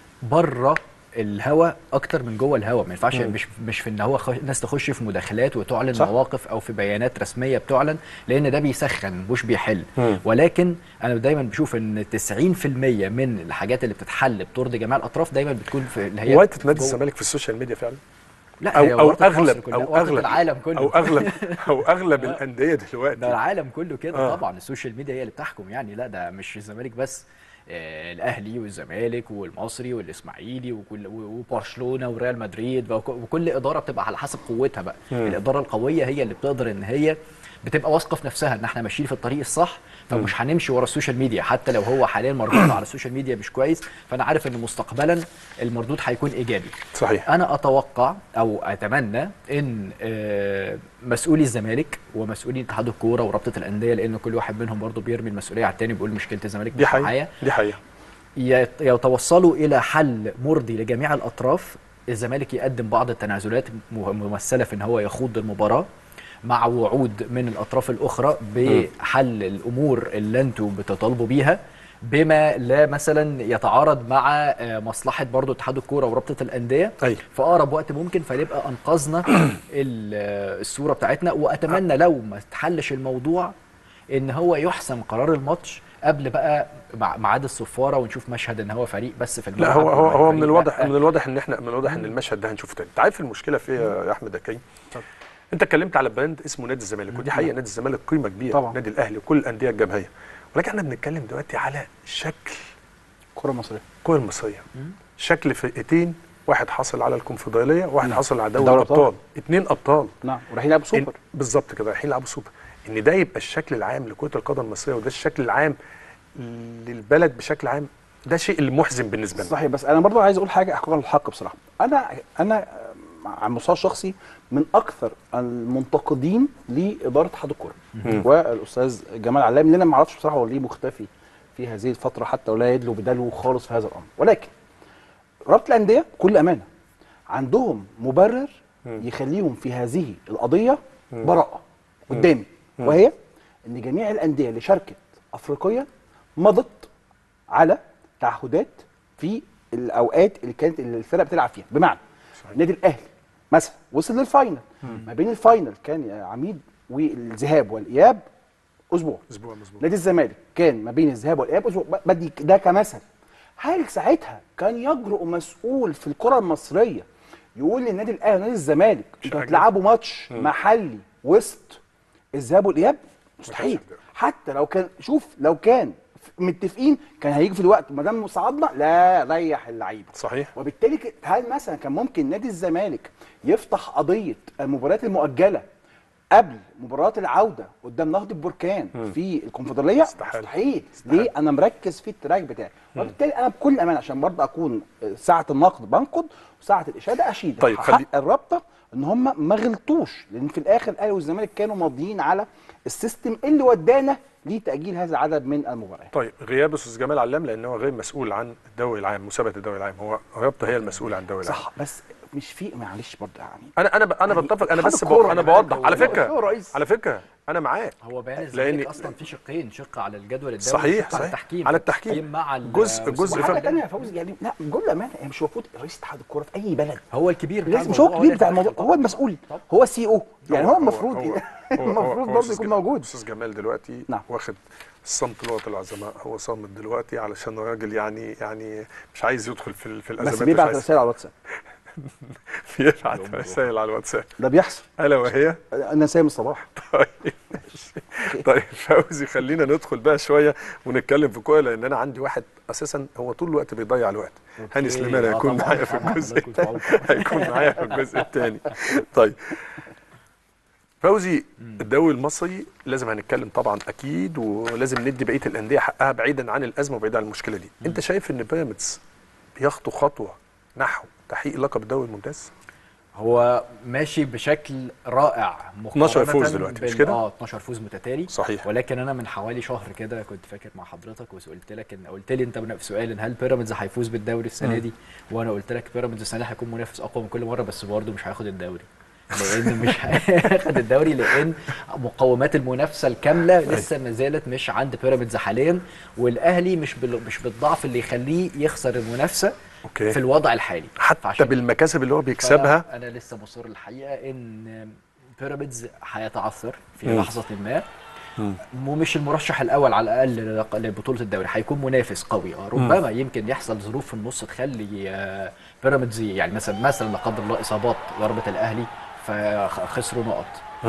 بره الهوا اكتر من جوه الهوا ما ينفعش مش مش في ان هو خ... الناس تخش في مداخلات وتعلن صح. مواقف او في بيانات رسميه بتعلن لان ده بيسخن مش بيحل مم. ولكن انا دايما بشوف ان 90% من الحاجات اللي بتتحل بترضي جميع الاطراف دايما بتكون في اللي هي وقت نادي جوه. الزمالك في السوشيال ميديا فعلا لا او هي او ورطة مصر اغلب كلها، او ورطة اغلب العالم كله او اغلب او اغلب الانديه دلوقتي ده العالم كله كده آه. آه. طبعا السوشيال ميديا هي اللي بتحكم يعني لا ده مش الزمالك بس آه الاهلي والزمالك والمصري والاسماعيلي وكل و- وبرشلونه وريال مدريد وك- وكل اداره بتبقى على حسب قوتها بقى مم. الاداره القويه هي اللي بتقدر ان هي بتبقى واثقه في نفسها ان احنا ماشيين في الطريق الصح فمش هنمشي ورا السوشيال ميديا حتى لو هو حاليا مردود على السوشيال ميديا مش كويس فانا عارف ان مستقبلا المردود هيكون ايجابي صحيح انا اتوقع او اتمنى ان آه، مسؤولي الزمالك ومسؤولي اتحاد الكوره ورابطه الانديه لان كل واحد منهم برضه بيرمي المسؤوليه على التاني بيقول مشكله الزمالك دي مش حقيقه معايا دي حقيقه يت- يتوصلوا الى حل مرضي لجميع الاطراف الزمالك يقدم بعض التنازلات م- ممثله في ان هو يخوض المباراه مع وعود من الاطراف الاخرى بحل الامور اللي انتم بتطالبوا بيها بما لا مثلا يتعارض مع آه، مصلحه برضو اتحاد الكوره ورابطه الانديه أيوة. في اقرب وقت ممكن فنبقى انقذنا ال- آه، الصوره بتاعتنا واتمنى لو ما تحلش الموضوع ان هو يحسم قرار الماتش قبل بقى مع- ميعاد الصفاره ونشوف مشهد ان هو فريق بس في لا الملعب هو هو هو من فريق الواضح لأ. من الواضح ان احنا من الواضح ان المشهد ده هنشوفه تاني انت عارف المشكله في إيه يا احمد يا كريم انت اتكلمت على براند اسمه نادي الزمالك ودي حقيقه نادي الزمالك قيمه كبيره طبعا. نادي الاهلي وكل الانديه الجماهيريه ولكن احنا بنتكلم دلوقتي على شكل كره مصريه الكره المصريه شكل فرقتين واحد حصل على الكونفدراليه وواحد حصل على دوري دوري الابطال أبطال. اتنين ابطال نعم ورايحين يلعبوا إن- سوبر بالظبط كده رايحين يلعبوا سوبر ان ده يبقى الشكل العام لكره القدم المصريه وده الشكل العام للبلد بشكل عام ده شيء المحزن بالنسبه لنا صحيح بس انا برضو عايز اقول حاجه احقاقا للحق بصراحه انا انا على المستوى الشخصي من اكثر المنتقدين لاداره اتحاد الكوره والاستاذ جمال علام اللي انا ما اعرفش بصراحه هو ليه مختفي في هذه الفتره حتى ولا يدلو بدلو خالص في هذا الامر ولكن رابطه الانديه بكل امانه عندهم مبرر يخليهم في هذه القضيه براءه قدامي وهي ان جميع الانديه اللي شاركت افريقيا مضت على تعهدات في الاوقات اللي كانت الفرق بتلعب فيها بمعنى النادي الاهلي مثلا وصل للفاينل ما بين الفاينل كان يا عميد والذهاب والاياب اسبوع اسبوع مظبوط نادي الزمالك كان ما بين الذهاب والاياب اسبوع ب- بدي ده كمثل هل ساعتها كان يجرؤ مسؤول في الكره المصريه يقول للنادي الاهلي ونادي الزمالك انتوا حاجة. هتلعبوا ماتش محلي وسط الذهاب والاياب مستحيل يقدر. حتى لو كان شوف لو كان متفقين كان هيجي في الوقت ما دام صعدنا لا ريح اللعيبه صحيح وبالتالي ك- هل مثلا كان ممكن نادي الزمالك يفتح قضيه المباريات المؤجله قبل مباراه العوده قدام نهضه بركان في الكونفدراليه استحالة. مستحيل ليه انا مركز في التراك بتاعي وبالتالي انا بكل امان عشان برضه اكون ساعه النقد بنقد وساعه الاشاده اشيد طيب، حق خلي- الرابطه ان هم ما غلطوش لان في الاخر الاهلي والزمالك كانوا ماضيين على السيستم اللي ودانا لتاجيل هذا العدد من المباريات طيب غياب استاذ جمال علام لان هو غير مسؤول عن الدوري العام مسابقه الدوري العام هو الرابطه هي المسؤوله عن الدوري العام صح بس مش في معلش برضه يعني انا انا ب- انا يعني بتفق انا اتحاد بس الكورة بق- انا يعني بوضح على هو- هو فكره رئيس. على فكره انا معاك هو بيان لأن- الزمالك اصلا في شقين شق على الجدول الدوري صحيح، وشق على صحيح. التحكيم على التحكيم. مع ال- جزء- جزء وحاجه فاهم. ثانيه يا فوزي يعني لا بكل امانه يعني مش المفروض رئيس اتحاد الكوره في اي بلد هو الكبير بتاع لازم مش هو الموضوع، الكبير اللي بتاع يتدخل الموضوع هو المسؤول طبعا. هو سي او يعني هو المفروض هو- هو- المفروض هو برضه أستاذ يكون ج- موجود استاذ جمال دلوقتي نعم. واخد الصمت لغه العظماء هو صامت دلوقتي علشان راجل يعني يعني مش عايز يدخل في ال- في الازمات بس مش بيبعت عايز- رسائل على الواتساب بيبعت رسائل على الواتساب ده بيحصل الا وهي انا سايم الصباح طيب ماشي. طيب فوزي خلينا ندخل بقى شويه ونتكلم في كوره لان انا عندي واحد اساسا هو طول الوقت بيضيع الوقت هاني سليمان آه هيكون طبعاً، معايا في طبعاً، الجزء الله يكون في الثاني عونكم. هيكون معايا في الجزء الثاني طيب فوزي الدوري المصري لازم هنتكلم طبعا اكيد ولازم ندي بقيه الانديه حقها بعيدا عن الازمه وبعيدا عن المشكله دي انت شايف ان بيراميدز بيخطو خطوه نحو تحقيق لقب الدوري الممتاز هو ماشي بشكل رائع 12 مقارنة فوز دلوقتي، مش بال- كده؟ اه 12 فوز متتالي صحيح. ولكن انا من حوالي شهر كده كنت فاكر مع حضرتك وقلت لك ان قلت لي انت في سؤال ان هل بيراميدز هيفوز بالدوري السنه دي وانا قلت لك بيراميدز السنه دي هيكون منافس اقوى من كل مره بس برضه مش هياخد الدوري لان مش هياخد الدوري لان مقومات المنافسه الكامله لسه ما زالت مش عند بيراميدز حاليا والاهلي مش بال... مش بالضعف اللي يخليه يخسر المنافسه أوكي. في الوضع الحالي حتى فعشان بالمكاسب اللي هو بيكسبها فأنا- انا لسه مصر الحقيقه ان بيراميدز هيتعثر في لحظه ما ومش المرشح الاول على الاقل لق- لبطوله الدوري هيكون منافس قوي اه ربما يمكن يحصل ظروف في النص تخلي آه، بيراميدز يعني مثلا مثلا لا قدر الله اصابات ضربه الاهلي فخسروا نقط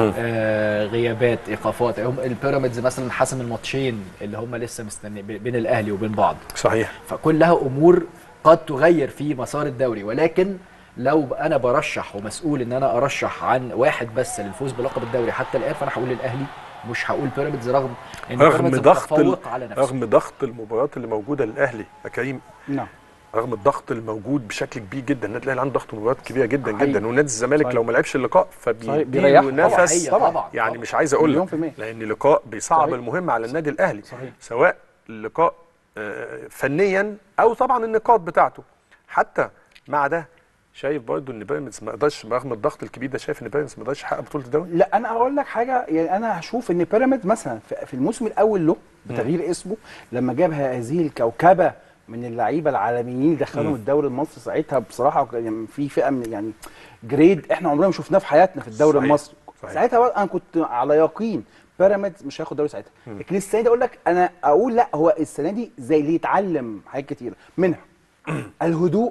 آه غيابات ايقافات هم البيراميدز مثلا حسم الماتشين اللي هم لسه مستني بين الاهلي وبين بعض صحيح فكلها امور قد تغير في مسار الدوري ولكن لو انا برشح ومسؤول ان انا ارشح عن واحد بس للفوز بلقب الدوري حتى الان فانا هقول الاهلي مش هقول بيراميدز رغم ان رغم بيراميدز ضغط ال- متفوق على نفسه رغم ضغط المباريات اللي موجوده للاهلي يا كريم نعم رغم الضغط الموجود بشكل كبير جدا النادي الاهلي عنده ضغط مباريات كبيره جدا حقيقي. جدا ونادي الزمالك صحيح. لو ما لعبش اللقاء صحيح، فبيديله بيريحه. نفس طبعاً، طبعاً. يعني طبعاً. مش عايز اقول مليون لك في المية. لان لقاء بيصعب صحيح. المهم على النادي الاهلي صحيح. سواء اللقاء آه، فنيا او طبعا النقاط بتاعته حتى مع ده شايف برضه ان بيراميدز ما قدرش رغم الضغط الكبير ده شايف ان بيراميدز ما قدرش يحقق بطوله الدوري لا انا هقول لك حاجه يعني انا هشوف ان بيراميدز مثلا في في الموسم الاول له بتغيير اسمه لما جاب هذه الكوكبه من اللعيبه العالميين اللي دخلهم الدوري المصري ساعتها بصراحه كان في فئه من يعني جريد احنا عمرنا ما شفناه في حياتنا في الدوري صحيح. المصري صحيح. ساعتها بقى انا كنت على يقين بيراميدز مش هياخد دوري ساعتها لكن السنه دي اقول لك انا اقول لا هو السنه دي زي اللي يتعلم حاجات كتيره منها الهدوء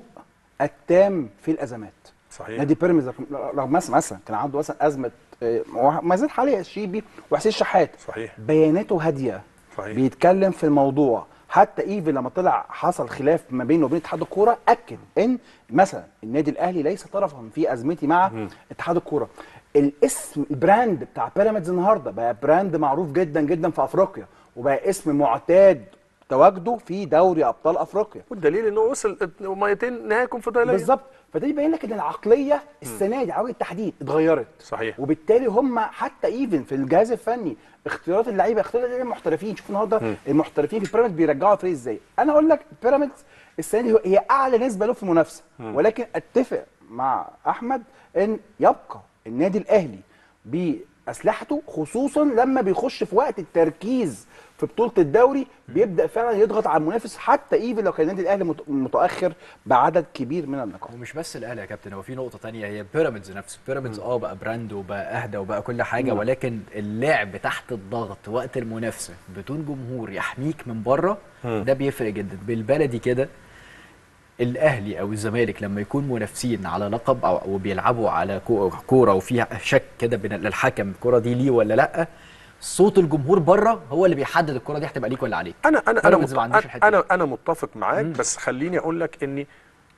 التام في الازمات صحيح نادي بيراميدز رغم مثلا مثلا كان عنده مثلا ازمه آه، ما زال حاليا الشيبي وحسين شحات صحيح بياناته هاديه صحيح. بيتكلم في الموضوع حتى ايفن لما طلع حصل خلاف ما بينه وبين اتحاد الكوره اكد ان مثلا النادي الاهلي ليس طرفا في ازمتي مع اتحاد الكوره الاسم البراند بتاع بيراميدز النهارده بقى براند معروف جدا جدا في افريقيا وبقى اسم معتاد تواجده في دوري ابطال افريقيا والدليل انه وصل ميتين نهائي كونفدراليه بالظبط فده يبين لك ان العقليه السنه دي عقليه التحديد اتغيرت صحيح. وبالتالي هم حتى ايفن في الجهاز الفني اختيارات اللعيبه اختيارات اللعيبه المحترفين شوف النهارده المحترفين في بيراميدز بيرجعوا الفريق ازاي انا اقول لك بيراميدز السنه دي هي اعلى نسبه له في المنافسه ولكن اتفق مع احمد ان يبقى النادي الاهلي اسلحته خصوصا لما بيخش في وقت التركيز في بطوله الدوري بيبدا فعلا يضغط على المنافس حتى ايفن لو كان النادي الاهلي مت- متاخر بعدد كبير من النقاط ومش بس الاهلي يا كابتن هو في نقطه تانية هي بيراميدز نفسه بيراميدز اه بقى براند وبقى اهدى وبقى كل حاجه نعم. ولكن اللعب تحت الضغط وقت المنافسه بدون جمهور يحميك من بره ده بيفرق جدا بالبلدي كده الاهلي او الزمالك لما يكون منافسين على لقب او وبيلعبوا على كو- كوره وفيها شك كده بين للحكم الكوره دي ليه ولا لا صوت الجمهور بره هو اللي بيحدد الكوره دي هتبقى ليك ولا عليك انا انا انا بيراميدز مت- ما عندوش الحته انا دي. انا متفق معاك بس خليني اقول لك اني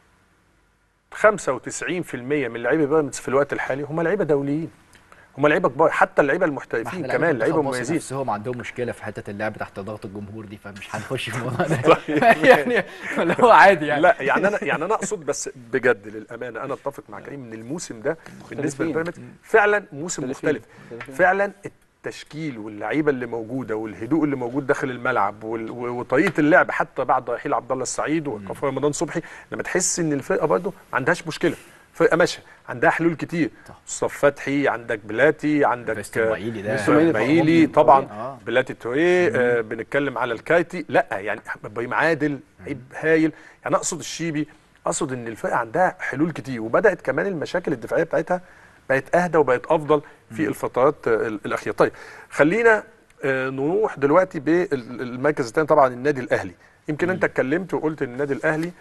95% من لعيبه بيراميدز في الوقت الحالي هم لعيبه دوليين هم لعيبه كبار حتى اللعيبه ما المحترفين احنا كمان لعيبه مميزين نفسهم عندهم مشكله في حته اللعب تحت ضغط الجمهور دي فمش هنخش في الموضوع ده يعني اللي هو عادي يعني لا يعني انا يعني انا اقصد بس بجد للامانه انا اتفق مع كريم ان الموسم ده بالنسبه مختلفين. لبيراميدز فعلا موسم مختلفين. مختلف مختلفين. فعلا التشكيل واللعيبه اللي موجوده والهدوء اللي موجود داخل الملعب وال- و- وطريقه اللعب حتى بعد رحيل عبد الله السعيد وكفر رمضان صبحي لما تحس ان الفرقه برضه ما عندهاش مشكله فرقه ماشيه عندها حلول كتير مصطفى فتحي عندك بلاتي عندك فيستون آه، مايلي ده. فيستون مايلي مايلي طبعاً. طبعا آه. بلاتي توريه آه بنتكلم على الكايتي لا يعني ابراهيم عادل لعيب هايل يعني اقصد الشيبي اقصد ان الفرقه عندها حلول كتير وبدات كمان المشاكل الدفاعيه بتاعتها بقت اهدى وبقت افضل في الفترات آه، ال- الاخيره طيب خلينا آه، نروح دلوقتي بالمركز الثاني طبعا النادي الاهلي يمكن انت اتكلمت وقلت ان النادي الاهلي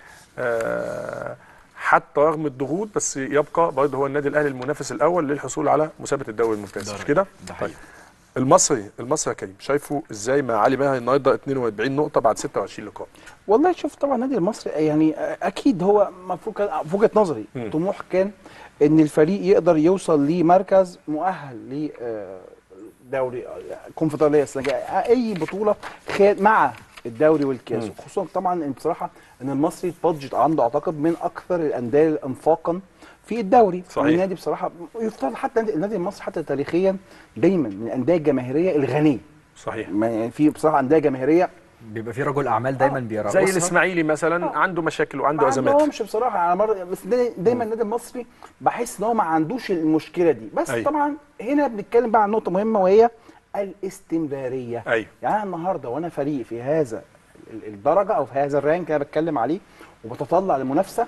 آه، حتى رغم الضغوط بس يبقى برضه هو النادي الاهلي المنافس الاول للحصول على مسابقه الدوري الممتاز مش كده؟ ده حقيقي. المصري المصري يا كريم شايفه ازاي مع علي ماهر النهارده 42 نقطه بعد 26 لقاء والله شوف طبعا النادي المصري يعني اكيد هو المفروض كان في وجهه نظري مم. طموح كان ان الفريق يقدر يوصل لمركز مؤهل ل آه، دوري كونفدراليه السنه الجايه اي بطوله خ- مع الدوري والكاس مم. خصوصا طبعا ان بصراحه ان المصري بادجت عنده اعتقد من اكثر الانديه انفاقا في الدوري صحيح. النادي بصراحه يفترض حتى النادي- النادي المصري حتى تاريخيا دايما من الانديه الجماهيريه الغنيه صحيح ما- يعني في بصراحه انديه جماهيريه بيبقى في رجل اعمال دايما بيرقصها زي الاسماعيلي مثلا عنده مشاكل وعنده ما ازمات عندهمش بصراحه على مر بس دا- دايما النادي المصري بحس ان هو ما عندوش المشكله دي بس أيوة. طبعا هنا بنتكلم بقى عن نقطه مهمه وهي الاستمراريه أيوة. يعني أنا النهارده وانا فريق في هذا ال- الدرجه او في هذا الرانك اللي انا بتكلم عليه وبتطلع للمنافسه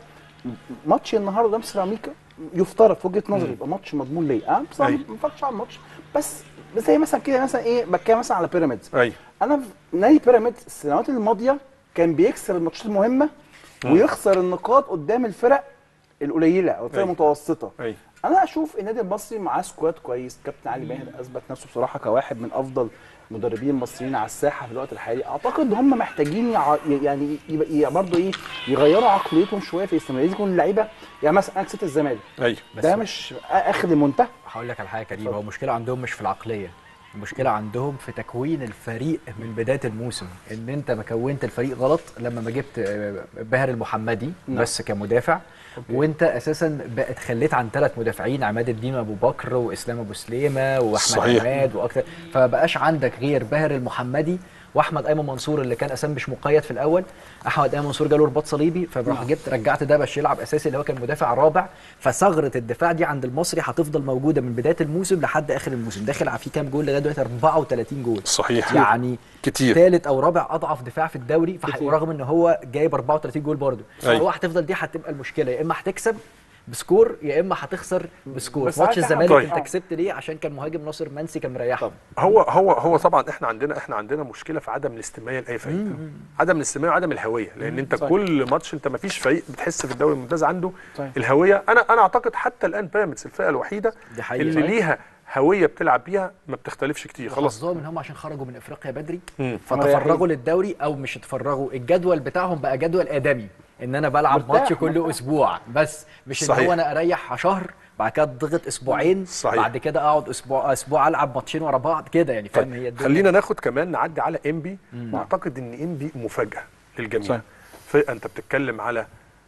ماتش النهارده قدام سيراميكا يفترض في وجهه نظري يبقى ماتش مضمون ليا انا بصراحه أيوة. ما اتفرجتش على الماتش بس بس زي مثلا كده مثلا ايه بتكلم مثلا على بيراميدز ايوه انا في نادي بيراميدز السنوات الماضيه كان بيكسب الماتشات المهمه ويخسر النقاط قدام الفرق القليله او الفرق أيوة. المتوسطه ايوه انا اشوف النادي المصري معاه سكواد كويس كابتن علي ماهر اثبت نفسه بصراحه كواحد من افضل المدربين المصريين على الساحه في الوقت الحالي اعتقد ان هم محتاجين يع... يعني يبقى برضه ايه يغيروا عقليتهم شويه في الاستمراريه يكون اللعيبه يعني مثلا انا كسبت الزمالك ايوه بس ده مش اخر المنتهى هقول لك على حاجه كريمه هو المشكله عندهم مش في العقليه المشكله عندهم في تكوين الفريق من بدايه الموسم ان انت ما كونت الفريق غلط لما ما جبت آه، باهر المحمدي نعم. بس كمدافع وانت اساسا بقت خليت عن ثلاث مدافعين عماد الدين ابو بكر واسلام ابو سليمه واحمد صحيح. عماد واكتر فما بقاش عندك غير باهر المحمدي واحمد ايمن منصور اللي كان اساسا مش مقيد في الاول احمد ايمن منصور جاله رباط صليبي فراح جبت رجعت ده باش يلعب اساسي اللي هو كان مدافع رابع فثغره الدفاع دي عند المصري هتفضل موجوده من بدايه الموسم لحد اخر الموسم داخل على فيه كام جول لغايه دلوقتي 34 جول صحيح يعني كتير. ثالث او رابع اضعف دفاع في الدوري فح- ورغم ان هو جايب 34 جول برضه أيوة. فهو هتفضل دي هتبقى المشكله يا اما هتكسب بسكور يا اما هتخسر بسكور بس ماتش عارف إحنا- الزمالك طيب. انت كسبت ليه عشان كان مهاجم ناصر منسي كان مريحه هو هو هو طبعا احنا عندنا احنا عندنا مشكله في عدم الاستمراريه لاي فريق عدم الاستمراريه وعدم الهويه لان انت صحيح. كل ماتش انت ما فيش فريق بتحس في الدوري الممتاز عنده صحيح. الهويه انا انا اعتقد حتى الان بيراميدز الفرقه الوحيده دي حقيقة. اللي صحيح. ليها هويه بتلعب بيها ما بتختلفش كتير خلاص حظهم ان هم عشان خرجوا من افريقيا بدري مم. فتفرغوا للدوري او مش اتفرغوا الجدول بتاعهم بقى جدول ادمي ان انا بلعب مرتاح، ماتش كل مرتاح. اسبوع بس مش ان صحيح. هو انا اريح شهر بعد كده اضغط اسبوعين صحيح. بعد كده اقعد اسبوع اسبوع العب ماتشين ورا بعض كده يعني فاهم هي الدنيا خلينا ناخد كمان نعدي على انبي واعتقد ان انبي مفاجاه للجميع صحيح. فرقه انت بتتكلم على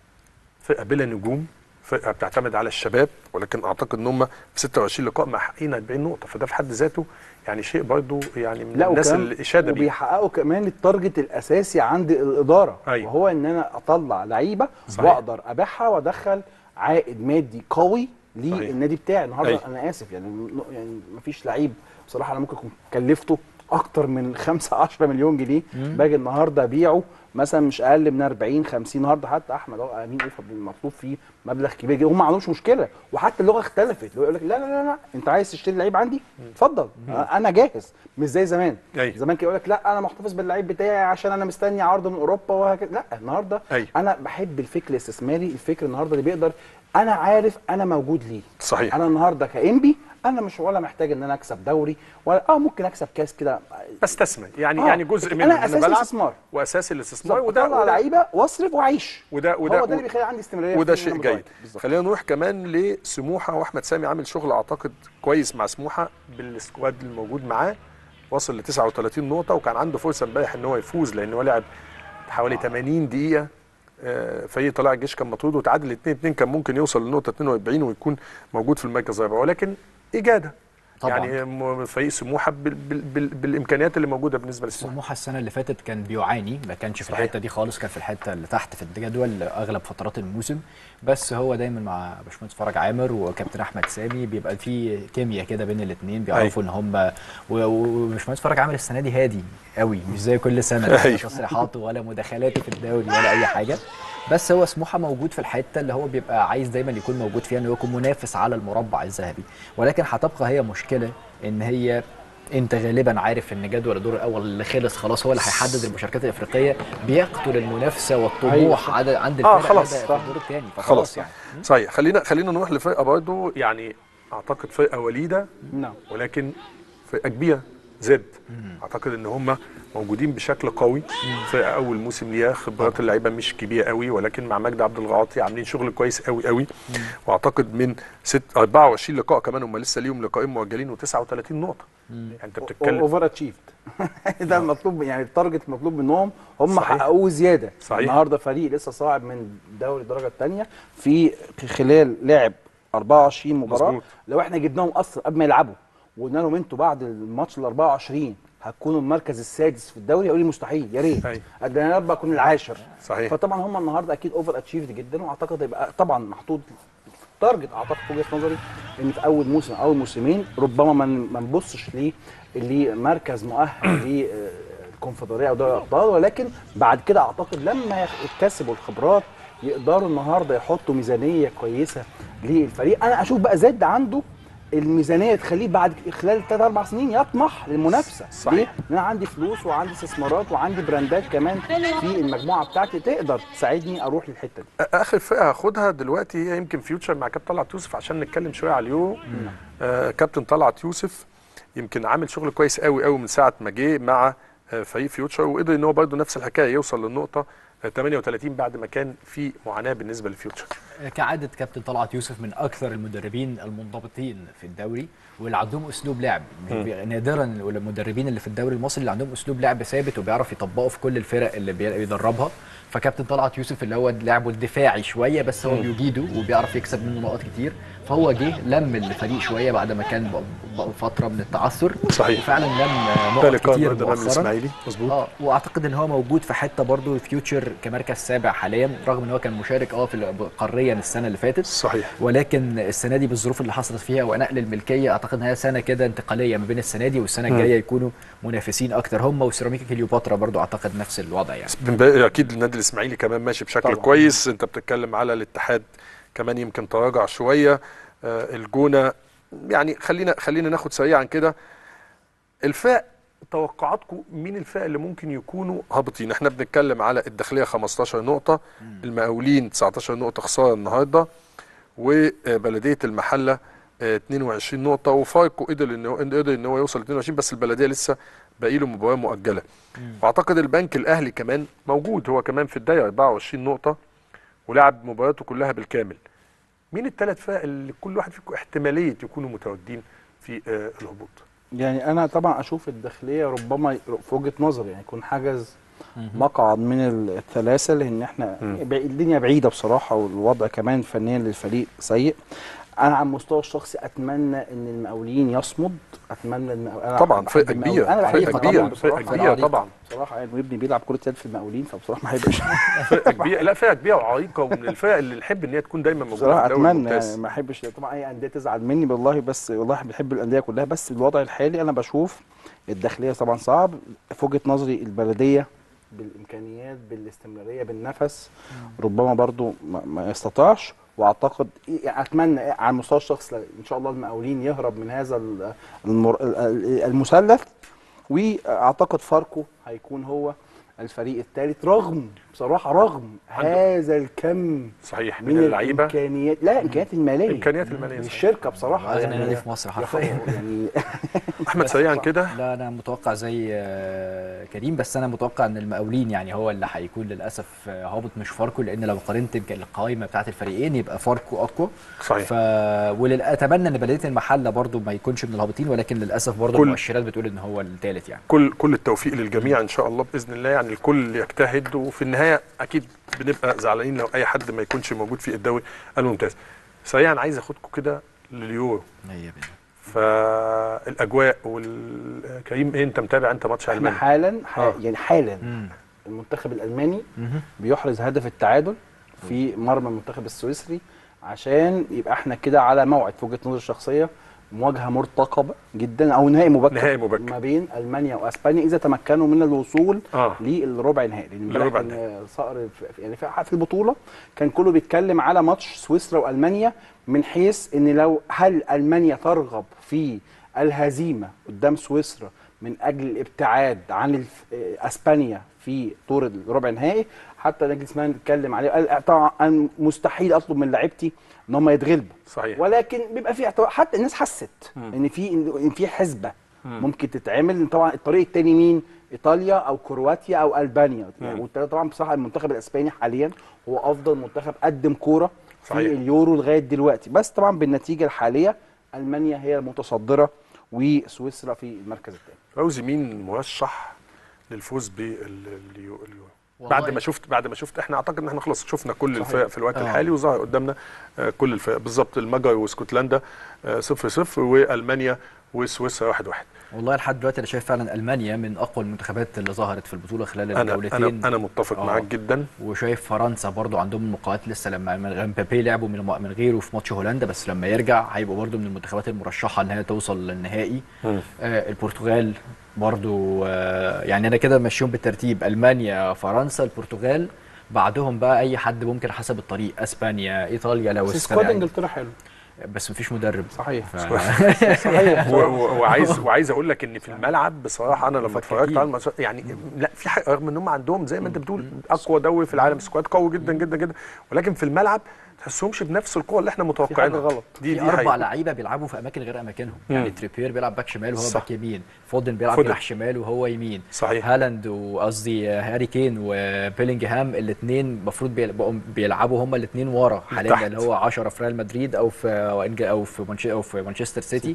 فرقه بلا نجوم فرقه بتعتمد على الشباب ولكن اعتقد ان هم في 26 لقاء محققين 40 نقطه فده في حد ذاته يعني شيء برضو يعني من لا الناس وكمان اللي اشاده بيه وبيحققوا كمان التارجت الاساسي عند الاداره أيوة. وهو ان انا اطلع لعيبه صحيح. واقدر ابيعها وادخل عائد مادي قوي صحيح. للنادي بتاعي النهارده أيوة. انا اسف يعني م- يعني مفيش لعيب بصراحه انا ممكن اكون كلفته اكتر من 5 10 مليون جنيه باجي النهارده ابيعه مثلا مش اقل من 40 50 النهارده حتى احمد اهو امين اوفر مطلوب فيه مبلغ كبير جدا هم ما عندهمش مشكله وحتى اللغه اختلفت اللي هو يقول لك لا لا لا لا انت عايز تشتري لعيب عندي اتفضل انا جاهز مش زي زمان أيوة. زمان كان يقول لك لا انا محتفظ باللعيب بتاعي عشان انا مستني عرض من اوروبا وهكذا لا النهارده أيوة. انا بحب الفكر الاستثماري الفكر النهارده اللي بيقدر انا عارف انا موجود ليه صحيح. انا النهارده كانبي انا مش ولا محتاج ان انا اكسب دوري ولا اه ممكن اكسب كاس كده بستثمر يعني آه، يعني جزء لكن منه أنا إن أساس الاستثمار. واساس الاستثمار وده وده وده, لعيبه واصرف واعيش وده وده هو ده اللي بيخلي عندي استمراريه وده في إن شيء أنا جيد متواجد. بالظبط. خلينا نروح كمان لسموحه واحمد سامي عامل شغل اعتقد كويس مع سموحه بالسكواد الموجود معاه وصل ل 39 نقطه وكان عنده فرصه امبارح ان هو يفوز لان هو لعب حوالي 80 دقيقه آه، فريق طلائع الجيش كان مطرود وتعادل 2 2 كان ممكن يوصل لنقطه 42 ويكون موجود في المركز الرابع ولكن اجاده طبعاً. يعني م- فريق سموحه بال بال بال بالامكانيات اللي موجوده بالنسبه لسموحه سموحه السنه اللي فاتت كان بيعاني ما كانش في صحيح. الحته دي خالص كان في الحته اللي تحت في الجدول اغلب فترات الموسم بس هو دايما مع باشمهندس فرج عامر وكابتن احمد سامي بيبقى في كيمياء كده بين الاثنين بيعرفوا ان هم و- و- وباشمهندس فرج عامر السنه دي هادي قوي مش زي كل سنه لا أيوه. تصريحاته ولا مداخلاته في الدوري ولا اي حاجه بس هو سموحه موجود في الحته اللي هو بيبقى عايز دايما يكون موجود فيها انه يكون منافس على المربع الذهبي ولكن هتبقى هي مشكله ان هي انت غالبا عارف ان جدول الدور الاول اللي خلص خلاص هو اللي هيحدد المشاركات الافريقيه بيقتل المنافسه والطموح أيوة. عند عند آه، الفرق خلاص، ده في صح. الدور الثاني خلاص فخلاص يعني صحيح خلينا خلينا نروح لفرقه برضه يعني اعتقد فرقه وليده نعم ولكن فرقه كبيره زد اعتقد ان هم موجودين بشكل قوي فرقه اول موسم ليها خبرات اللعيبه مش كبيره قوي ولكن مع مجدي عبد الغاطي عاملين شغل كويس قوي قوي واعتقد من ست 24 لقاء كمان هم لسه ليهم لقاءين مؤجلين و39 نقطه يعني انت بتتكلم اوفر اتشيفد ده المطلوب يعني التارجت المطلوب منهم هم صحيح. حققوه زياده صحيح. النهارده فريق لسه صاعد من دوري الدرجه الثانيه في خلال لعب 24 مباراه مظبوط. لو احنا جبناهم اصلا قبل ما يلعبوا وقلنا لهم انتوا بعد الماتش ال 24 هتكونوا المركز السادس في الدوري يقول لي مستحيل يا ريت أيوة. قد انا رب اكون العاشر صحيح. فطبعا هم النهارده اكيد اوفر اتشيفد جدا واعتقد هيبقى طبعا محطوط تارجت اعتقد في وجهه نظري ان في اول موسم اول موسمين ربما ما ما نبصش ليه لمركز مؤهل للكونفدراليه او دوري الابطال ولكن بعد كده اعتقد لما يكتسبوا الخبرات يقدروا النهارده يحطوا ميزانيه كويسه للفريق انا اشوف بقى زد عنده الميزانيه تخليه بعد خلال ثلاث اربع سنين يطمح للمنافسه صحيح. ليه؟ ان انا عندي فلوس وعندي استثمارات وعندي براندات كمان في المجموعه بتاعتي تقدر تساعدني اروح للحته دي اخر فرقه هاخدها دلوقتي هي يمكن فيوتشر مع كابتن طلعت يوسف عشان نتكلم شويه على اليورو آه كابتن طلعت يوسف يمكن عامل شغل كويس قوي قوي من ساعه ما جه مع آه فريق فيوتشر وقدر ان هو برضه نفس الحكايه يوصل للنقطه آه 38 بعد ما كان في معاناه بالنسبه لفيوتشر كعادة كابتن طلعت يوسف من أكثر المدربين المنضبطين في الدوري واللي عندهم أسلوب لعب بي- نادرا المدربين اللي في الدوري المصري اللي عندهم أسلوب لعب ثابت وبيعرف يطبقه في كل الفرق اللي بي- بيدربها فكابتن طلعت يوسف اللي هو لعبه الدفاعي شوية بس هو بيجيده وبيعرف يكسب منه نقط كتير فهو جه لم الفريق شوية بعد ما كان بق- بق- فترة من التعثر صحيح. وفعلا لم ده نقط لقاء كتير النهارده امام مؤخرا الاسماعيلي مظبوط اه واعتقد ان هو موجود في حته برضه فيوتشر كمركز سابع حاليا رغم ان هو كان مشارك اه في ال- قاريا السنه اللي فاتت صحيح ولكن السنه دي بالظروف اللي حصلت فيها ونقل الملكيه اعتقد ان هي سنه كده انتقاليه ما بين السنه دي والسنه الجايه يكونوا منافسين اكتر هم وسيراميكا كليوباترا برضو اعتقد نفس الوضع يعني من بقى- اكيد النادي الاسماعيلي كمان ماشي بشكل طبعاً. كويس انت بتتكلم على الاتحاد كمان يمكن تراجع شويه آه الجونه يعني خلينا خلينا ناخد سريعا كده الفئة توقعاتكم مين الفئة اللي ممكن يكونوا هابطين احنا بنتكلم على الداخلية 15 نقطة المقاولين 19 نقطة خسارة النهاردة وبلدية المحلة آه، 22 نقطة وفاركو قدر ان هو قدر ان هو يوصل 22 بس البلدية لسه باقي له مباراة مؤجلة واعتقد البنك الاهلي كمان موجود هو كمان في الدايرة 24 نقطة ولعب مباراته كلها بالكامل مين الثلاث فرق اللي كل واحد فيكم احتمالية يكونوا متواجدين في آه، الهبوط يعني انا طبعا اشوف الداخليه ربما في وجهه نظري يعني يكون حاجز مقعد من الثلاثه لان احنا بعيد- الدنيا بعيده بصراحه والوضع كمان فنيا للفريق سيء انا على المستوى الشخصي اتمنى ان المقاولين يصمد اتمنى ان انا طبعا بحب فرقه المقاولين. كبيره انا فرقه بحب كبيره طبعا فرقه بصراحه كبيره عريقة. طبعا بصراحه يعني وابني بيلعب كره يد في المقاولين فبصراحه ما احبش فرقه كبيره لا فرقه كبيره وعريقه ومن الفرق اللي نحب ان هي تكون دايما موجوده بصراحه في الدوري اتمنى الممتاز يعني ما احبش طبعا اي انديه تزعل مني والله بس والله بحب الانديه كلها بس الوضع الحالي انا بشوف الداخليه طبعا صعب في وجهه نظري البلديه بالامكانيات بالاستمراريه بالنفس ربما برضو ما, ما يستطاعش واعتقد يعني اتمنى على المستوى الشخصي ان شاء الله المقاولين يهرب من هذا ال- المر- ال- المثلث واعتقد فاركو هيكون هو الفريق الثالث رغم بصراحه رغم عنده- هذا الكم صحيح من من اللعيبه الامكانيات لا الامكانيات الماليه الامكانيات الماليه من صحيح. الشركه بصراحه اغنى نادي في مصر حرفيا يعني احمد سريعا كده لا انا متوقع زي آه، كريم بس انا متوقع ان المقاولين يعني هو اللي هيكون للاسف آه، هابط مش فاركو لان لو قارنت يمكن القائمه بتاعت الفريقين يبقى فاركو اقوى صحيح ف وللاتمنى ان بلديه المحله برضو ما يكونش من الهابطين ولكن للاسف برضو كل- المؤشرات بتقول ان هو الثالث يعني كل كل التوفيق للجميع ان شاء الله باذن الله يعني الكل يجتهد وفي النهايه اكيد بنبقى زعلانين لو اي حد ما يكونش موجود في الدوري الممتاز سريعا عايز اخدكم كده لليورو هي بينا. فالاجواء والكريم ايه انت متابع انت ماتش احنا المانيا حالا ح- آه. يعني حالا مم. المنتخب الالماني مهم. بيحرز هدف التعادل في مرمى المنتخب السويسري عشان يبقى احنا كده على موعد في وجهه نظري الشخصيه مواجهه مرتقبه جدا او نهائي مبكر نهائي مبكر. ما بين المانيا واسبانيا اذا تمكنوا من الوصول اه للربع النهائي لان امبارح للربع كان صقر في- يعني في في البطوله كان كله بيتكلم على ماتش سويسرا والمانيا من حيث ان لو هل المانيا ترغب في الهزيمه قدام سويسرا من اجل الابتعاد عن الف- آه، اسبانيا في طور الربع النهائي حتى نجلسمان اتكلم عليه قال طبعا أنا مستحيل اطلب من لعيبتي ان هم يتغلبوا صحيح ولكن بيبقى في اعتبار حتى الناس حست ان في ان في حسبه ممكن تتعمل طبعا الطريق الثاني مين ايطاليا او كرواتيا او البانيا يعني والتلاته طبعا بصراحه المنتخب الاسباني حاليا هو افضل منتخب قدم كوره في صحيح. اليورو لغايه دلوقتي بس طبعا بالنتيجه الحاليه المانيا هي المتصدره وسويسرا في المركز الثاني فوزي مين مرشح للفوز باليورو والله- بعد ما شفت بعد ما شفت احنا اعتقد ان احنا خلاص شفنا كل صحيح. الفرق في الوقت آه. الحالي وظهر قدامنا آه، كل الفرق بالظبط المجر واسكتلندا 0 0 والمانيا وسويسرا 1 1 والله لحد دلوقتي انا شايف فعلا المانيا من اقوى المنتخبات اللي ظهرت في البطوله خلال انا الجولتين انا انا متفق آه. معاك جدا وشايف فرنسا برضو عندهم النقاط لسه لما من- مبابي لعبوا من من غيره في ماتش هولندا بس لما يرجع هيبقوا برضو من المنتخبات المرشحه ان هي توصل للنهائي مم. آه البرتغال برضو آه يعني انا كده ماشيهم بالترتيب المانيا فرنسا البرتغال بعدهم بقى اي حد ممكن حسب الطريق اسبانيا ايطاليا لو بس السنة سكواد يعني انجلترا حلو بس مفيش مدرب صحيح ف... صحيح و- و- وعايز وعايز اقول لك ان في الملعب بصراحه انا لما مفككين. اتفرجت على الماتش يعني لا في حق رغم ان هم عندهم زي ما انت بتقول اقوى دوري في العالم سكواد قوي جدا جدا جدا ولكن في الملعب تحسهمش بنفس القوه اللي احنا متوقعينها غلط. دي في دي اربع حقيقة. لعيبه بيلعبوا في اماكن غير اماكنهم مم. يعني تريبير بيلعب باك شمال وهو صح. باك يمين فودن بيلعب فودن. جناح شمال وهو يمين صحيح. هالاند وقصدي هاري كين وبيلينجهام الاثنين المفروض بيبقوا بيلعبوا هما الاثنين ورا حاليا تحت. اللي هو 10 في ريال مدريد او في او إنج- او في مانش- او في مانشستر سيتي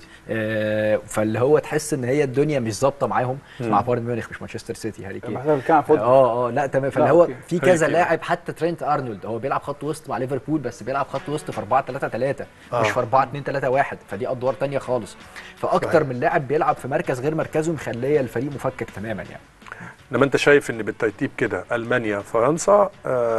آه فاللي هو تحس ان هي الدنيا مش ظابطه معاهم مع بايرن ميونخ مش مانشستر سيتي هاري كين احنا بنتكلم عن فوتبول اه اه لا تمام فاللي لا، هو أوكي. في هاري كذا كين. لاعب حتى ترينت ارنولد هو بيلعب خط وسط مع ليفربول بس بيلعب خط وسط في 4 3 3 مش في 4 2 3 1 فدي ادوار تانية خالص فاكتر من لاعب بيلعب في مركز غير مركزه مخليه الفريق مفكك تماما يعني انما انت شايف ان بالترتيب كده المانيا فرنسا آه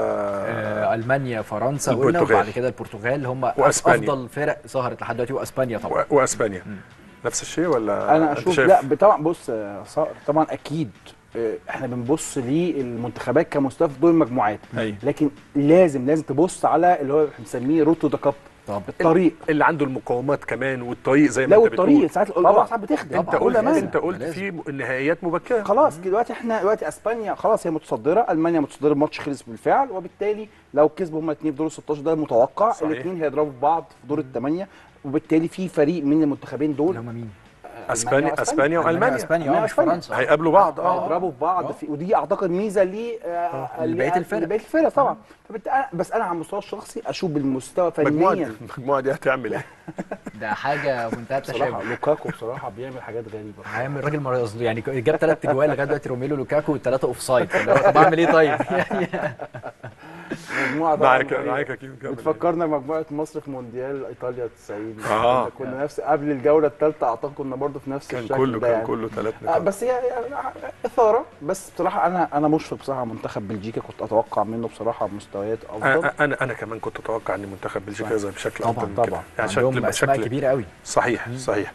آه المانيا فرنسا قلنا البرتغال. وبعد كده البرتغال هم وأسبانيا. افضل فرق ظهرت لحد دلوقتي واسبانيا طبعا و- واسبانيا نفس الشيء ولا انا أنت اشوف شايف؟ لا طبعا بص يا صقر طبعا اكيد آه، احنا بنبص للمنتخبات كمستوى في دور المجموعات أيوة. لكن لازم لازم تبص على اللي هو بنسميه روت تو ذا كاب طبعا الطريق اللي عنده المقومات كمان والطريق زي ما لو انت بتقول الطريق ساعات طبعا ساعات بتخدم انت طبعاً. قلت لازم. انت قلت لازم. في نهائيات مبكره خلاص دلوقتي احنا دلوقتي اسبانيا خلاص هي متصدره المانيا متصدره الماتش خلص بالفعل وبالتالي لو كسبوا هما الاثنين في دور ال 16 ده متوقع صحيح. الاثنين هيضربوا في بعض في دور الثمانيه وبالتالي في فريق من المنتخبين دول اللي هم مين؟ اسبانيا اسبانيا ألمانيا والمانيا اسبانيا اه ألمانيا مش وأسبانيا. فرنسا هيقابلوا بعض اه هيضربوا في بعض في ودي اعتقد ميزه ل آه، لبقية الفرق. لبقيه الفرق طبعا فبالتالي بس انا على المستوى الشخصي اشوف بالمستوى المجموعه فنيا المجموعه دي هتعمل ايه؟ ده حاجه منتهى بصراحه التشابه لوكاكو بصراحه بيعمل حاجات غريبه هيعمل راجل مريض يعني جاب ثلاث اجوال لغايه دلوقتي روميلو لوكاكو والثلاثه اوف سايد طب اعمل ايه طيب؟ مجموعه طبعاً معاك غريبة. معاك يا كيمو كمل. بتفكرنا بمجموعه مصر في مونديال ايطاليا 90 آه. كنا نفس قبل الجوله الثالثه اعتقد كنا برضو في نفس كان الشكل كله ده كان يعني. كله ثلاث آه نقاط بس هي يعني اثاره بس بصراحه انا انا مشفق بصراحه على منتخب بلجيكا كنت اتوقع منه بصراحه مستويات افضل انا انا انا كمان كنت اتوقع ان منتخب بلجيكا يظهر بشكل طبعاً، افضل من طبعاً. كده يعني عندهم شكل اسماء بشكل كبيره قوي صحيح صحيح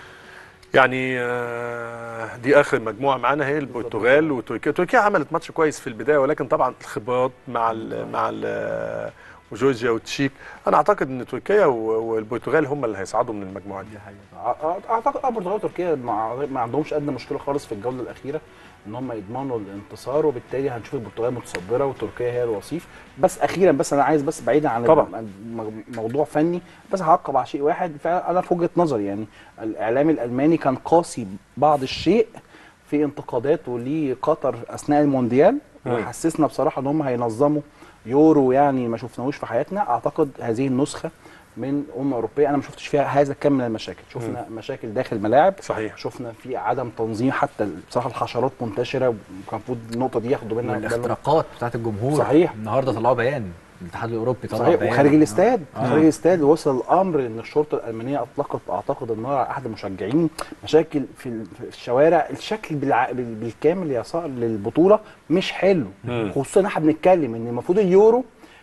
يعني آه، دي اخر مجموعه معانا هي البرتغال وتركيا تركيا عملت ماتش كويس في البدايه ولكن طبعا الخبرات مع ال مع ال وجورجيا والتشيك انا اعتقد ان تركيا و- والبرتغال هم اللي هيصعدوا من المجموعه دي أع- اعتقد اه البرتغال وتركيا ما ما عندهمش ادنى مشكله خالص في الجوله الاخيره ان هم يضمنوا الانتصار وبالتالي هنشوف البرتغال متصدره وتركيا هي الوصيف بس اخيرا بس انا عايز بس بعيدا عن طبعاً. الم- موضوع فني بس هعقب على شيء واحد فعلا انا في وجهه نظري يعني الاعلام الالماني كان قاسي بعض الشيء في انتقاداته لقطر اثناء المونديال وحسسنا بصراحه ان هم هينظموا يورو يعني ما شفناهوش في حياتنا اعتقد هذه النسخه من امم اوروبيه انا ما شفتش فيها هذا الكم من المشاكل شفنا مشاكل داخل الملاعب صحيح. شفنا في عدم تنظيم حتى بصراحه الحشرات منتشره وكان المفروض النقطه دي ياخدوا منها بالهم. والاختراقات بتاعت الجمهور صحيح. النهارده طلعوا بيان الاتحاد الاوروبي طلع صحيح بيان وخارج الاستاد آه. خارج الاستاد وصل الامر ان الشرطه الالمانيه اطلقت اعتقد النار على احد المشجعين مشاكل في ال- في الشوارع الشكل بالع... بال- بالكامل يا صقر للبطوله مش حلو خصوصا ان احنا بنتكلم ان المفروض اليورو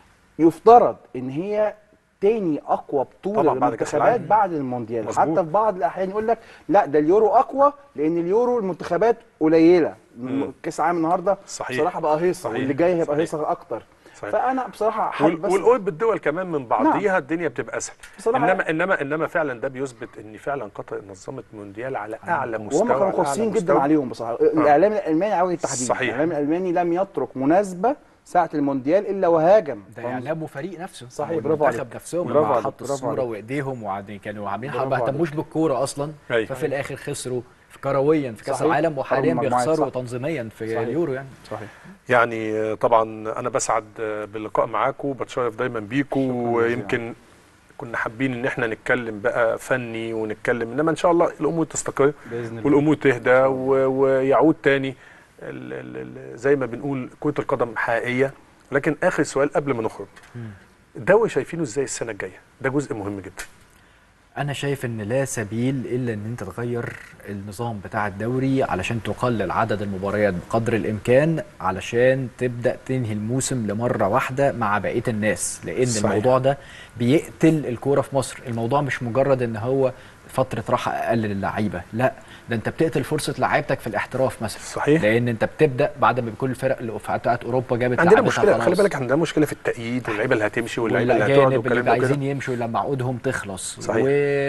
يفترض ان هي تاني اقوى بطوله طبعاً بعد كأس للمنتخبات العالم. بعد المونديال مظبوط. حتى في بعض الاحيان يقول لك لا ده اليورو اقوى لان اليورو المنتخبات قليله كاس العالم النهارده صحيح. بصراحه بقى هيصه صحيح. واللي جاي هيبقى صحيح. هيصه اكتر صحيح. فانا بصراحه حابب وال- بس والقرب الدول كمان من بعضيها الدنيا بتبقى اسهل بصراحة انما انما انما فعلا ده بيثبت ان فعلا قطر نظمت مونديال على اعلى مستوى وهم كانوا على أعلى قاسيين جدا مستوى. عليهم بصراحه الاعلام الالماني على وجه التحديد صحيح. الاعلام الالماني لم يترك مناسبه ساعه المونديال الا وهاجم ده اعلام وفريق نفسه صحيح، برافو المنتخب عليك. نفسهم برافو لما عليك، حطوا برافو الصوره عليك. وايديهم وقاعدين كانوا عاملين برافو ما اهتموش بالكوره اصلا أيوة. ففي الاخر خسروا في كرويا في كاس صحيح. العالم وحاليا خرجوا مجموعات، بيخسروا صح. تنظيميا في صحيح. اليورو يعني صحيح يعني آه، طبعا انا بسعد آه، باللقاء معاكم بتشرف دايما بيكم ويمكن كنا حابين ان احنا نتكلم بقى فني ونتكلم انما ان شاء الله الامور تستقر باذن الله والامور تهدى و- ويعود تاني ال- ال- ال- زي ما بنقول كره القدم حقيقيه لكن اخر سؤال قبل ما نخرج الدوري شايفينه ازاي السنه الجايه ده جزء مهم جدا انا شايف ان لا سبيل الا ان انت تغير النظام بتاع الدوري علشان تقلل عدد المباريات بقدر الامكان علشان تبدا تنهي الموسم لمره واحده مع بقيه الناس لان صحيح. الموضوع ده بيقتل الكوره في مصر الموضوع مش مجرد ان هو فتره راحه اقل للعيبه لا ده انت بتقتل فرصه لعيبتك في الاحتراف مثلا صحيح. لان انت بتبدا بعد ما كل الفرق اللي بتاعت اوروبا جابت عندنا لعيبتها مشكله خلاص. خلي بالك عندنا مشكله في التأييد واللعيبه اللي هتمشي واللعيبه اللي هتقعد والاجانب اللي والكلام ده عايزين وكده يمشوا لما عقودهم تخلص صحيح.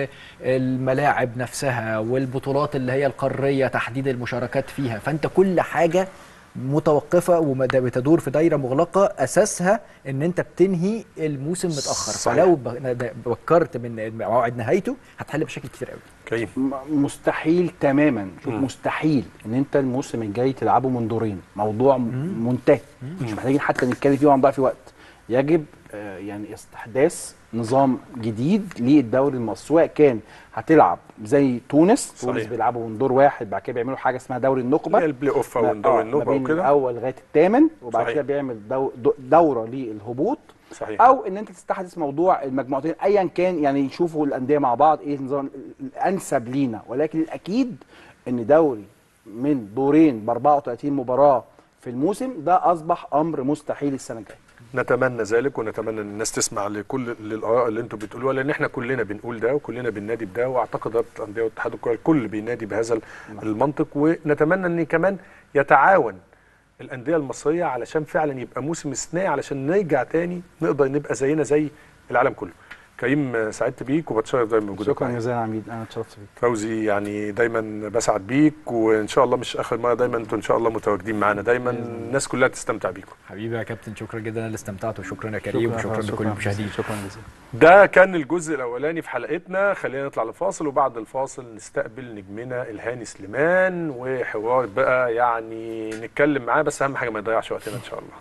والملاعب نفسها والبطولات اللي هي القاريه تحديد المشاركات فيها فانت كل حاجه متوقفه وبتدور في دايره مغلقه اساسها ان انت بتنهي الموسم متاخر صحيح. فلو ب- بكرت من موعد نهايته هتحل مشاكل كتير قوي كريم م- مستحيل تماما شوف مستحيل ان انت الموسم الجاي تلعبه من دورين موضوع م- منتهي مش محتاجين حتى نتكلم فيه ونضيع فيه وقت يجب آه، يعني استحداث نظام جديد للدوري المصري سواء كان هتلعب زي تونس تونس صحيح. بيلعبوا من دور واحد بعد كده بيعملوا حاجه اسمها دوري النخبه هي البلاي اوف ما- او دوري آه، النخبه ما بين وكده الاول لغايه الثامن وبعد صحيح. كده بيعمل دو دو دوره للهبوط صحيح او ان انت تستحدث موضوع المجموعتين ايا كان يعني يشوفوا الانديه مع بعض ايه النظام الانسب لينا ولكن الاكيد ان دوري من دورين ب 34 مباراه في الموسم ده اصبح امر مستحيل السنه الجايه نتمنى ذلك ونتمنى ان الناس تسمع لكل للاراء اللي انتم بتقولوها لان احنا كلنا بنقول ده وكلنا بننادي بده واعتقد رابطه الانديه واتحاد الكره الكل بينادي بهذا المنطق ونتمنى ان كمان يتعاون الانديه المصريه علشان فعلا يبقى موسم استثنائي علشان نرجع تاني نقدر نبقى زينا زي العالم كله كريم سعدت بيك وبتشرف دايما بوجودك شكرا معايا. جزيلا يا عميد انا اتشرفت بيك فوزي يعني دايما بسعد بيك وان شاء الله مش اخر مره دايما انتوا ان شاء الله متواجدين معانا دايما الناس كلها تستمتع بيكم حبيبي يا كابتن شكرا جدا انا اللي استمتعت وشكرا يا كريم وشكرا لكل المشاهدين شكرا جزيلا ده كان الجزء الاولاني في حلقتنا خلينا نطلع لفاصل وبعد الفاصل نستقبل نجمنا الهاني سليمان وحوار بقى يعني نتكلم معاه بس اهم حاجه ما يضيعش وقتنا ان شاء الله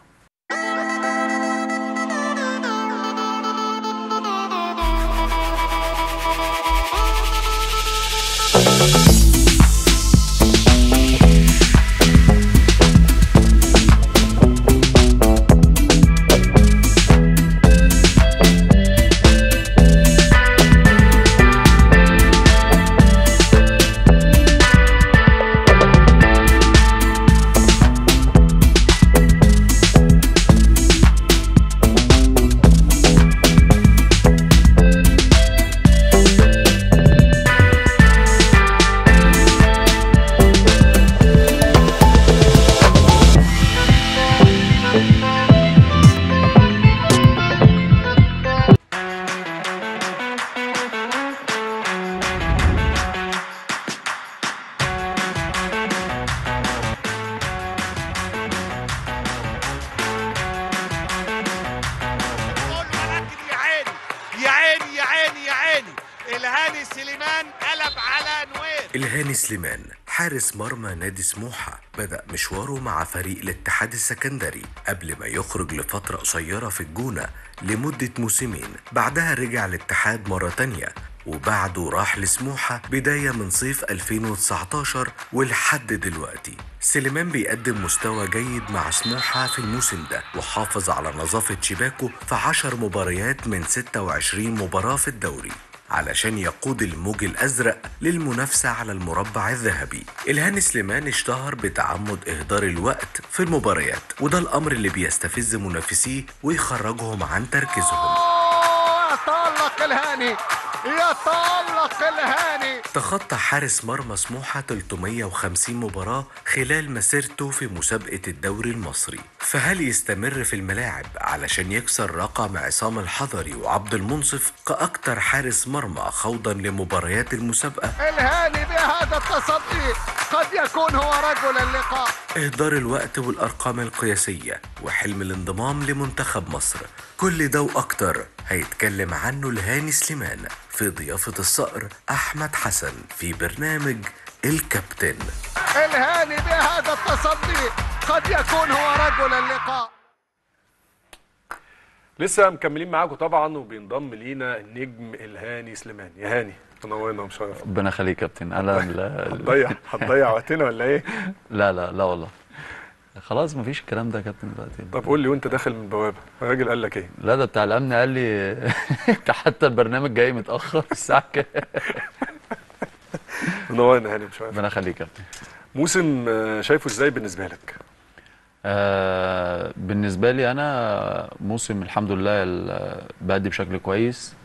سليمان قلب على نوير الهاني سليمان حارس مرمى نادي سموحة بدأ مشواره مع فريق الاتحاد السكندري قبل ما يخرج لفترة قصيرة في الجونة لمدة موسمين بعدها رجع الاتحاد مرة تانية وبعده راح لسموحة بداية من صيف 2019 ولحد دلوقتي سليمان بيقدم مستوى جيد مع سموحة في الموسم ده وحافظ على نظافة شباكه في 10 مباريات من 26 مباراة في الدوري علشان يقود الموج الأزرق للمنافسة على المربع الذهبي الهاني سليمان اشتهر بتعمد إهدار الوقت في المباريات وده الأمر اللي بيستفز منافسيه ويخرجهم عن تركيزهم يتألق الهاني يتألق الهاني تخطى حارس مرمى سموحة 350 مباراة خلال مسيرته في مسابقة الدوري المصري فهل يستمر في الملاعب علشان يكسر رقم عصام الحضري وعبد المنصف كأكتر حارس مرمى خوضا لمباريات المسابقة الهاني بهذا التصدي قد يكون هو رجل اللقاء إهدار الوقت والأرقام القياسية وحلم الانضمام لمنتخب مصر كل ده وأكتر هيتكلم عنه الهاني سليمان في ضيافة الصقر أحمد حسن في برنامج الكابتن الهاني بهذا التصدي قد يكون هو رجل اللقاء لسه مكملين معاكم طبعا وبينضم لينا النجم الهاني سليمان يا هاني منورنا ومشرف ربنا يخليك يا كابتن انا ال- هتضيع هتضيع وقتنا ولا ايه؟ لا لا لا والله خلاص مفيش الكلام ده يا كابتن دلوقتي طب قول لي وانت داخل من البوابه الراجل قال لك ايه؟ لا ده بتاع الامن قال لي انت حتى البرنامج جاي متاخر الساعه كام منورنا يا هاني مشرف ربنا يخليك يا كابتن موسم آه، شايفه ازاي بالنسبه لك؟ آه بالنسبه لي انا موسم الحمد لله ال- بأدي بشكل كويس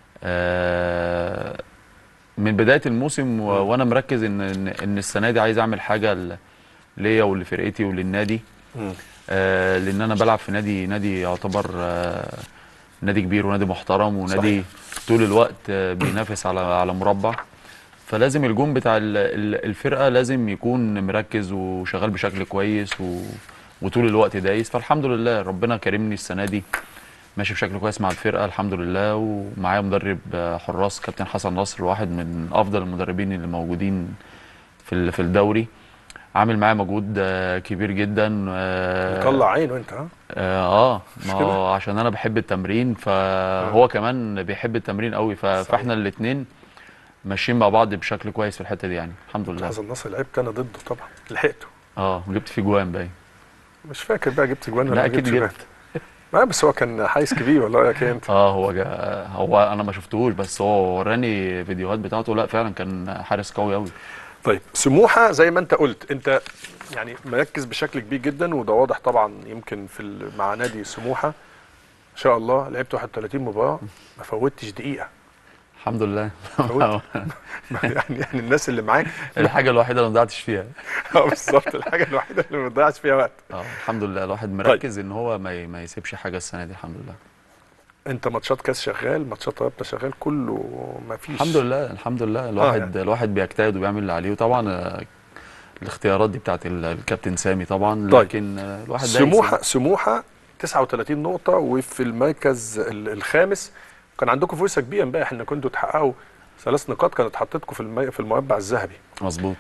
آه من بدايه الموسم و- وانا مركز ان ان إن السنه دي عايز اعمل حاجه ل- ليا ولفرقتي وللنادي مم. آه لان انا بلعب في نادي نادي يعتبر آه نادي كبير ونادي محترم ونادي طول الوقت آه بينافس على على مربع فلازم الجون بتاع ال- ال- الفرقه لازم يكون مركز وشغال بشكل كويس و وطول الوقت دايس فالحمد لله ربنا كرمني السنه دي ماشي بشكل كويس مع الفرقه الحمد لله ومعايا مدرب آه، حراس كابتن حسن نصر واحد من افضل المدربين اللي موجودين في ال- في الدوري عامل معايا مجهود آه، كبير جدا آه، مطلع عينه انت ها؟ اه آه، ما هو عشان انا بحب التمرين فهو كمان بيحب التمرين قوي ف- فاحنا الاثنين ماشيين مع بعض بشكل كويس في الحته دي يعني الحمد لله حسن نصر لعبت انا ضده طبعا لحقته اه وجبت فيه جوان باين مش فاكر بقى جبت جوان ولا لا ما اكيد جبتش جوان جبت ما بس هو كان حارس كبير ولا رايك إيه انت؟ اه هو جا هو انا ما شفتهوش بس هو وراني فيديوهات بتاعته لا فعلا كان حارس قوي قوي طيب سموحه زي ما انت قلت انت يعني مركز بشكل كبير جدا وده واضح طبعا يمكن في ال- مع نادي سموحه ما شاء الله لعبت 31 مباراه ما فوتش دقيقه الحمد لله فوت. يعني يعني الناس اللي معاك الحاجه الوحيده اللي ما ضيعتش فيها اه بالظبط الحاجه الوحيده اللي ما تضيعش فيها وقت اه الحمد لله الواحد مركز ان هو ما ي- ما يسيبش حاجه السنه دي الحمد لله انت ماتشات كاس شغال ماتشات رابطه شغال كله ما فيش الحمد لله الحمد لله الواحد يعني. الواحد بيجتهد وبيعمل اللي عليه وطبعا آه، الاختيارات دي بتاعت ال- الكابتن سامي طبعا طيب. لكن آه، الواحد دايس سموحه سموحه 39 نقطه وفي المركز ال- الخامس كان عندكم فرصه كبيره امبارح ان كنتوا تحققوا ثلاث نقاط كانت حطيتكم في الم- في المربع الذهبي مظبوط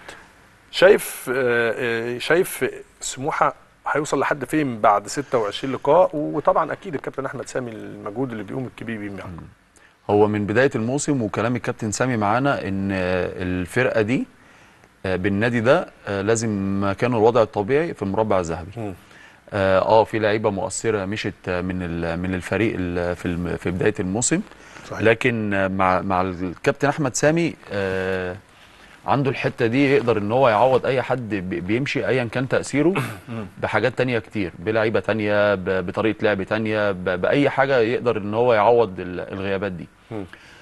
شايف آه، آه، شايف سموحه هيوصل لحد فين بعد 26 لقاء وطبعا اكيد الكابتن احمد سامي المجهود اللي بيقوم الكبير بيه معاكم هو من بدايه الموسم وكلام الكابتن سامي معانا ان آه، الفرقه دي آه، بالنادي ده آه، لازم مكانه الوضع الطبيعي في المربع الذهبي مم. اه آه، في لعيبه مؤثره مشت آه، من ال- من الفريق ال- في الم- في بدايه الموسم صحيح. لكن آه، مع مع الكابتن احمد سامي آه، عنده الحته دي يقدر ان هو يعوض اي حد بي- بيمشي ايا كان تاثيره بحاجات تانية كتير بلعيبه تانية ب- بطريقه لعب تانية ب- باي حاجه يقدر ان هو يعوض ال- الغيابات دي مم.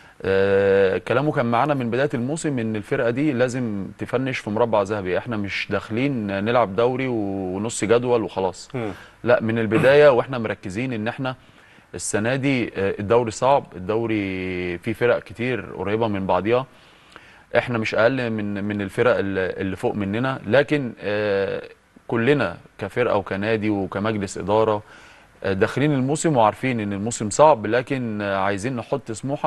آه كلامه كان معانا من بدايه الموسم ان الفرقه دي لازم تفنش في مربع ذهبي احنا مش داخلين نلعب دوري ونص جدول وخلاص مم. لا من البدايه واحنا مركزين ان احنا السنه دي آه، الدوري صعب الدوري فيه فرق كتير قريبه من بعضيها احنا مش اقل من من الفرق اللي اللي فوق مننا لكن آه، كلنا كفرقه وكنادي وكمجلس اداره آه، داخلين الموسم وعارفين ان الموسم صعب لكن آه، عايزين نحط سموحه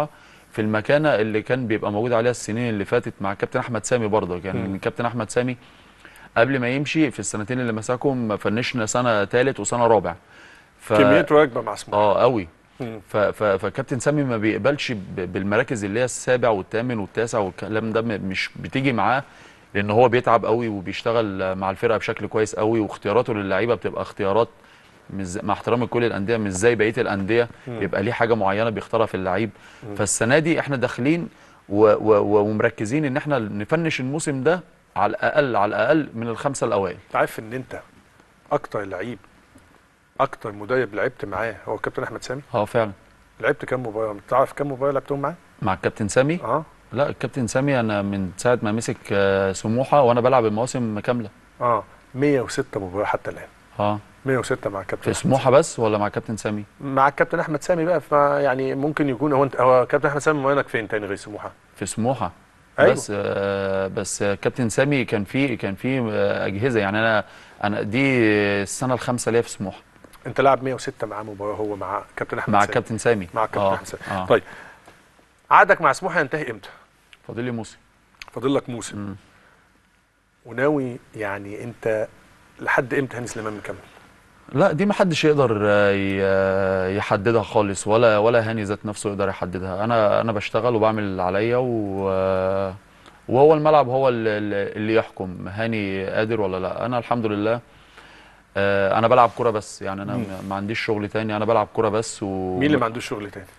في المكانه اللي كان بيبقى موجود عليها السنين اللي فاتت مع كابتن احمد سامي برضه كان يعني كابتن احمد سامي قبل ما يمشي في السنتين اللي مسكهم فنشنا سنه ثالث وسنه رابع ف... كميته راكبه مع سموحه اه قوي مم. ف... ف... فكابتن سامي ما بيقبلش ب... بالمراكز اللي هي السابع والثامن والتاسع والكلام ده م- مش بتيجي معاه لان هو بيتعب قوي وبيشتغل مع الفرقه بشكل كويس قوي واختياراته للعيبه بتبقى اختيارات مش زي- مع احترامي لكل الانديه مش زي بقيه الانديه بيبقى ليه حاجه معينه بيختارها في اللعيب فالسنه دي احنا داخلين و... و... و... ومركزين ان احنا نفنش الموسم ده على الاقل على الاقل من الخمسه الاوائل انت عارف ان انت اكتر لعيب اكتر مدرب لعبت معاه هو الكابتن احمد سامي اه فعلا لعبت كام مباراه تعرف كام مباراه لعبتهم معاه مع الكابتن سامي اه لا الكابتن سامي انا من ساعه ما مسك آه، سموحه وانا بلعب المواسم كامله اه 106 مباراه حتى الان اه 106 مع الكابتن في أحمد سموحه بس ولا مع كابتن سامي سامي. مع الكابتن احمد سامي بقى فيعني ممكن يكون هو انت هو كابتن احمد سامي موانك فين تاني غير سموحه في سموحه أيوة. بس آه بس آه، كابتن سامي كان في كان في آه، اجهزه يعني انا انا دي السنه الخامسه ليا في سموحه انت لاعب 106 معاه مباراه هو مع كابتن احمد مع سامي كابتن سامي مع كابتن آه، احمد سامي آه. طيب عقدك مع سموحه ينتهي امتى فاضل لي موسم فاضل لك موسم مم. وناوي يعني انت لحد امتى هاني سليمان مكمل لا دي ما حدش يقدر آه، ي- آه، يحددها خالص ولا ولا هاني ذات نفسه يقدر يحددها انا انا بشتغل وبعمل اللي عليا و آه، وهو الملعب هو اللي, اللي يحكم هاني قادر ولا لا انا الحمد لله آه، انا بلعب كرة بس يعني انا مم. ما عنديش شغل تاني انا بلعب كرة بس و مين اللي ما عندوش شغل تاني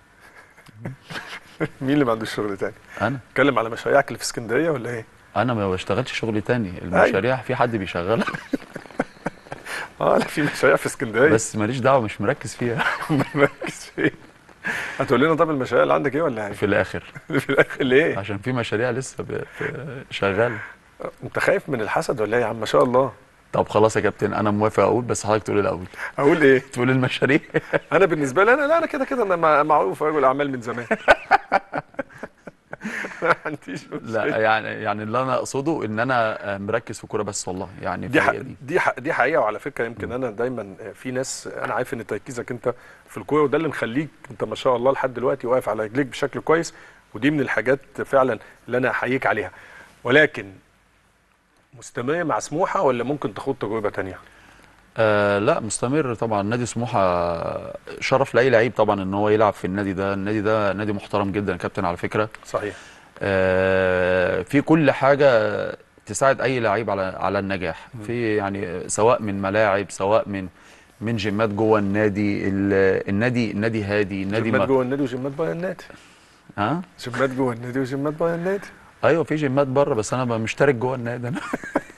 مين اللي ما عندوش شغل تاني انا اتكلم على مشاريعك اللي في اسكندريه ولا ايه انا ما بشتغلش شغل تاني المشاريع في حد بيشغلها اه لا في مشاريع في اسكندريه بس ماليش دعوه مش مركز فيها مركز فيه هتقول لنا طب المشاريع اللي عندك ايه ولا في الاخر ايه في الاخر ليه عشان في مشاريع لسه ب- ب- شغاله انت خايف من الحسد ولا ايه يا عم ما شاء الله طب خلاص يا كابتن انا موافق اقول بس حضرتك تقول الاول اقول ايه تقول المشاريع انا بالنسبه لي انا لا انا كده كده انا مع- معروف رجل اعمال من زمان ما عنديش لا مشكلة. يعني يعني اللي انا اقصده ان انا آه، مركز في كوره بس والله يعني دي في حق هي دي دي حق دي حقيقه وعلى فكره يمكن انا دايما في ناس انا عارف ان تركيزك انت في الكوره وده اللي مخليك انت ما شاء الله لحد دلوقتي واقف على رجليك بشكل كويس ودي من الحاجات فعلا اللي انا احييك عليها ولكن مستمر مع سموحه ولا ممكن تاخد تجربه تانية آه لا مستمر طبعا نادي سموحه شرف لاي لعيب طبعا ان هو يلعب في النادي ده النادي ده نادي محترم جدا يا كابتن على فكره صحيح آه في كل حاجه تساعد اي لعيب على على النجاح في يعني سواء من ملاعب سواء من من جيمات جوه النادي ال- النادي النادي هادي النادي جيمات ما جوه النادي وجيمات بره النادي ها جيمات جوه النادي وجيمات بره النادي ايوه في جيمات بره بس انا بقى مشترك جوه النادي انا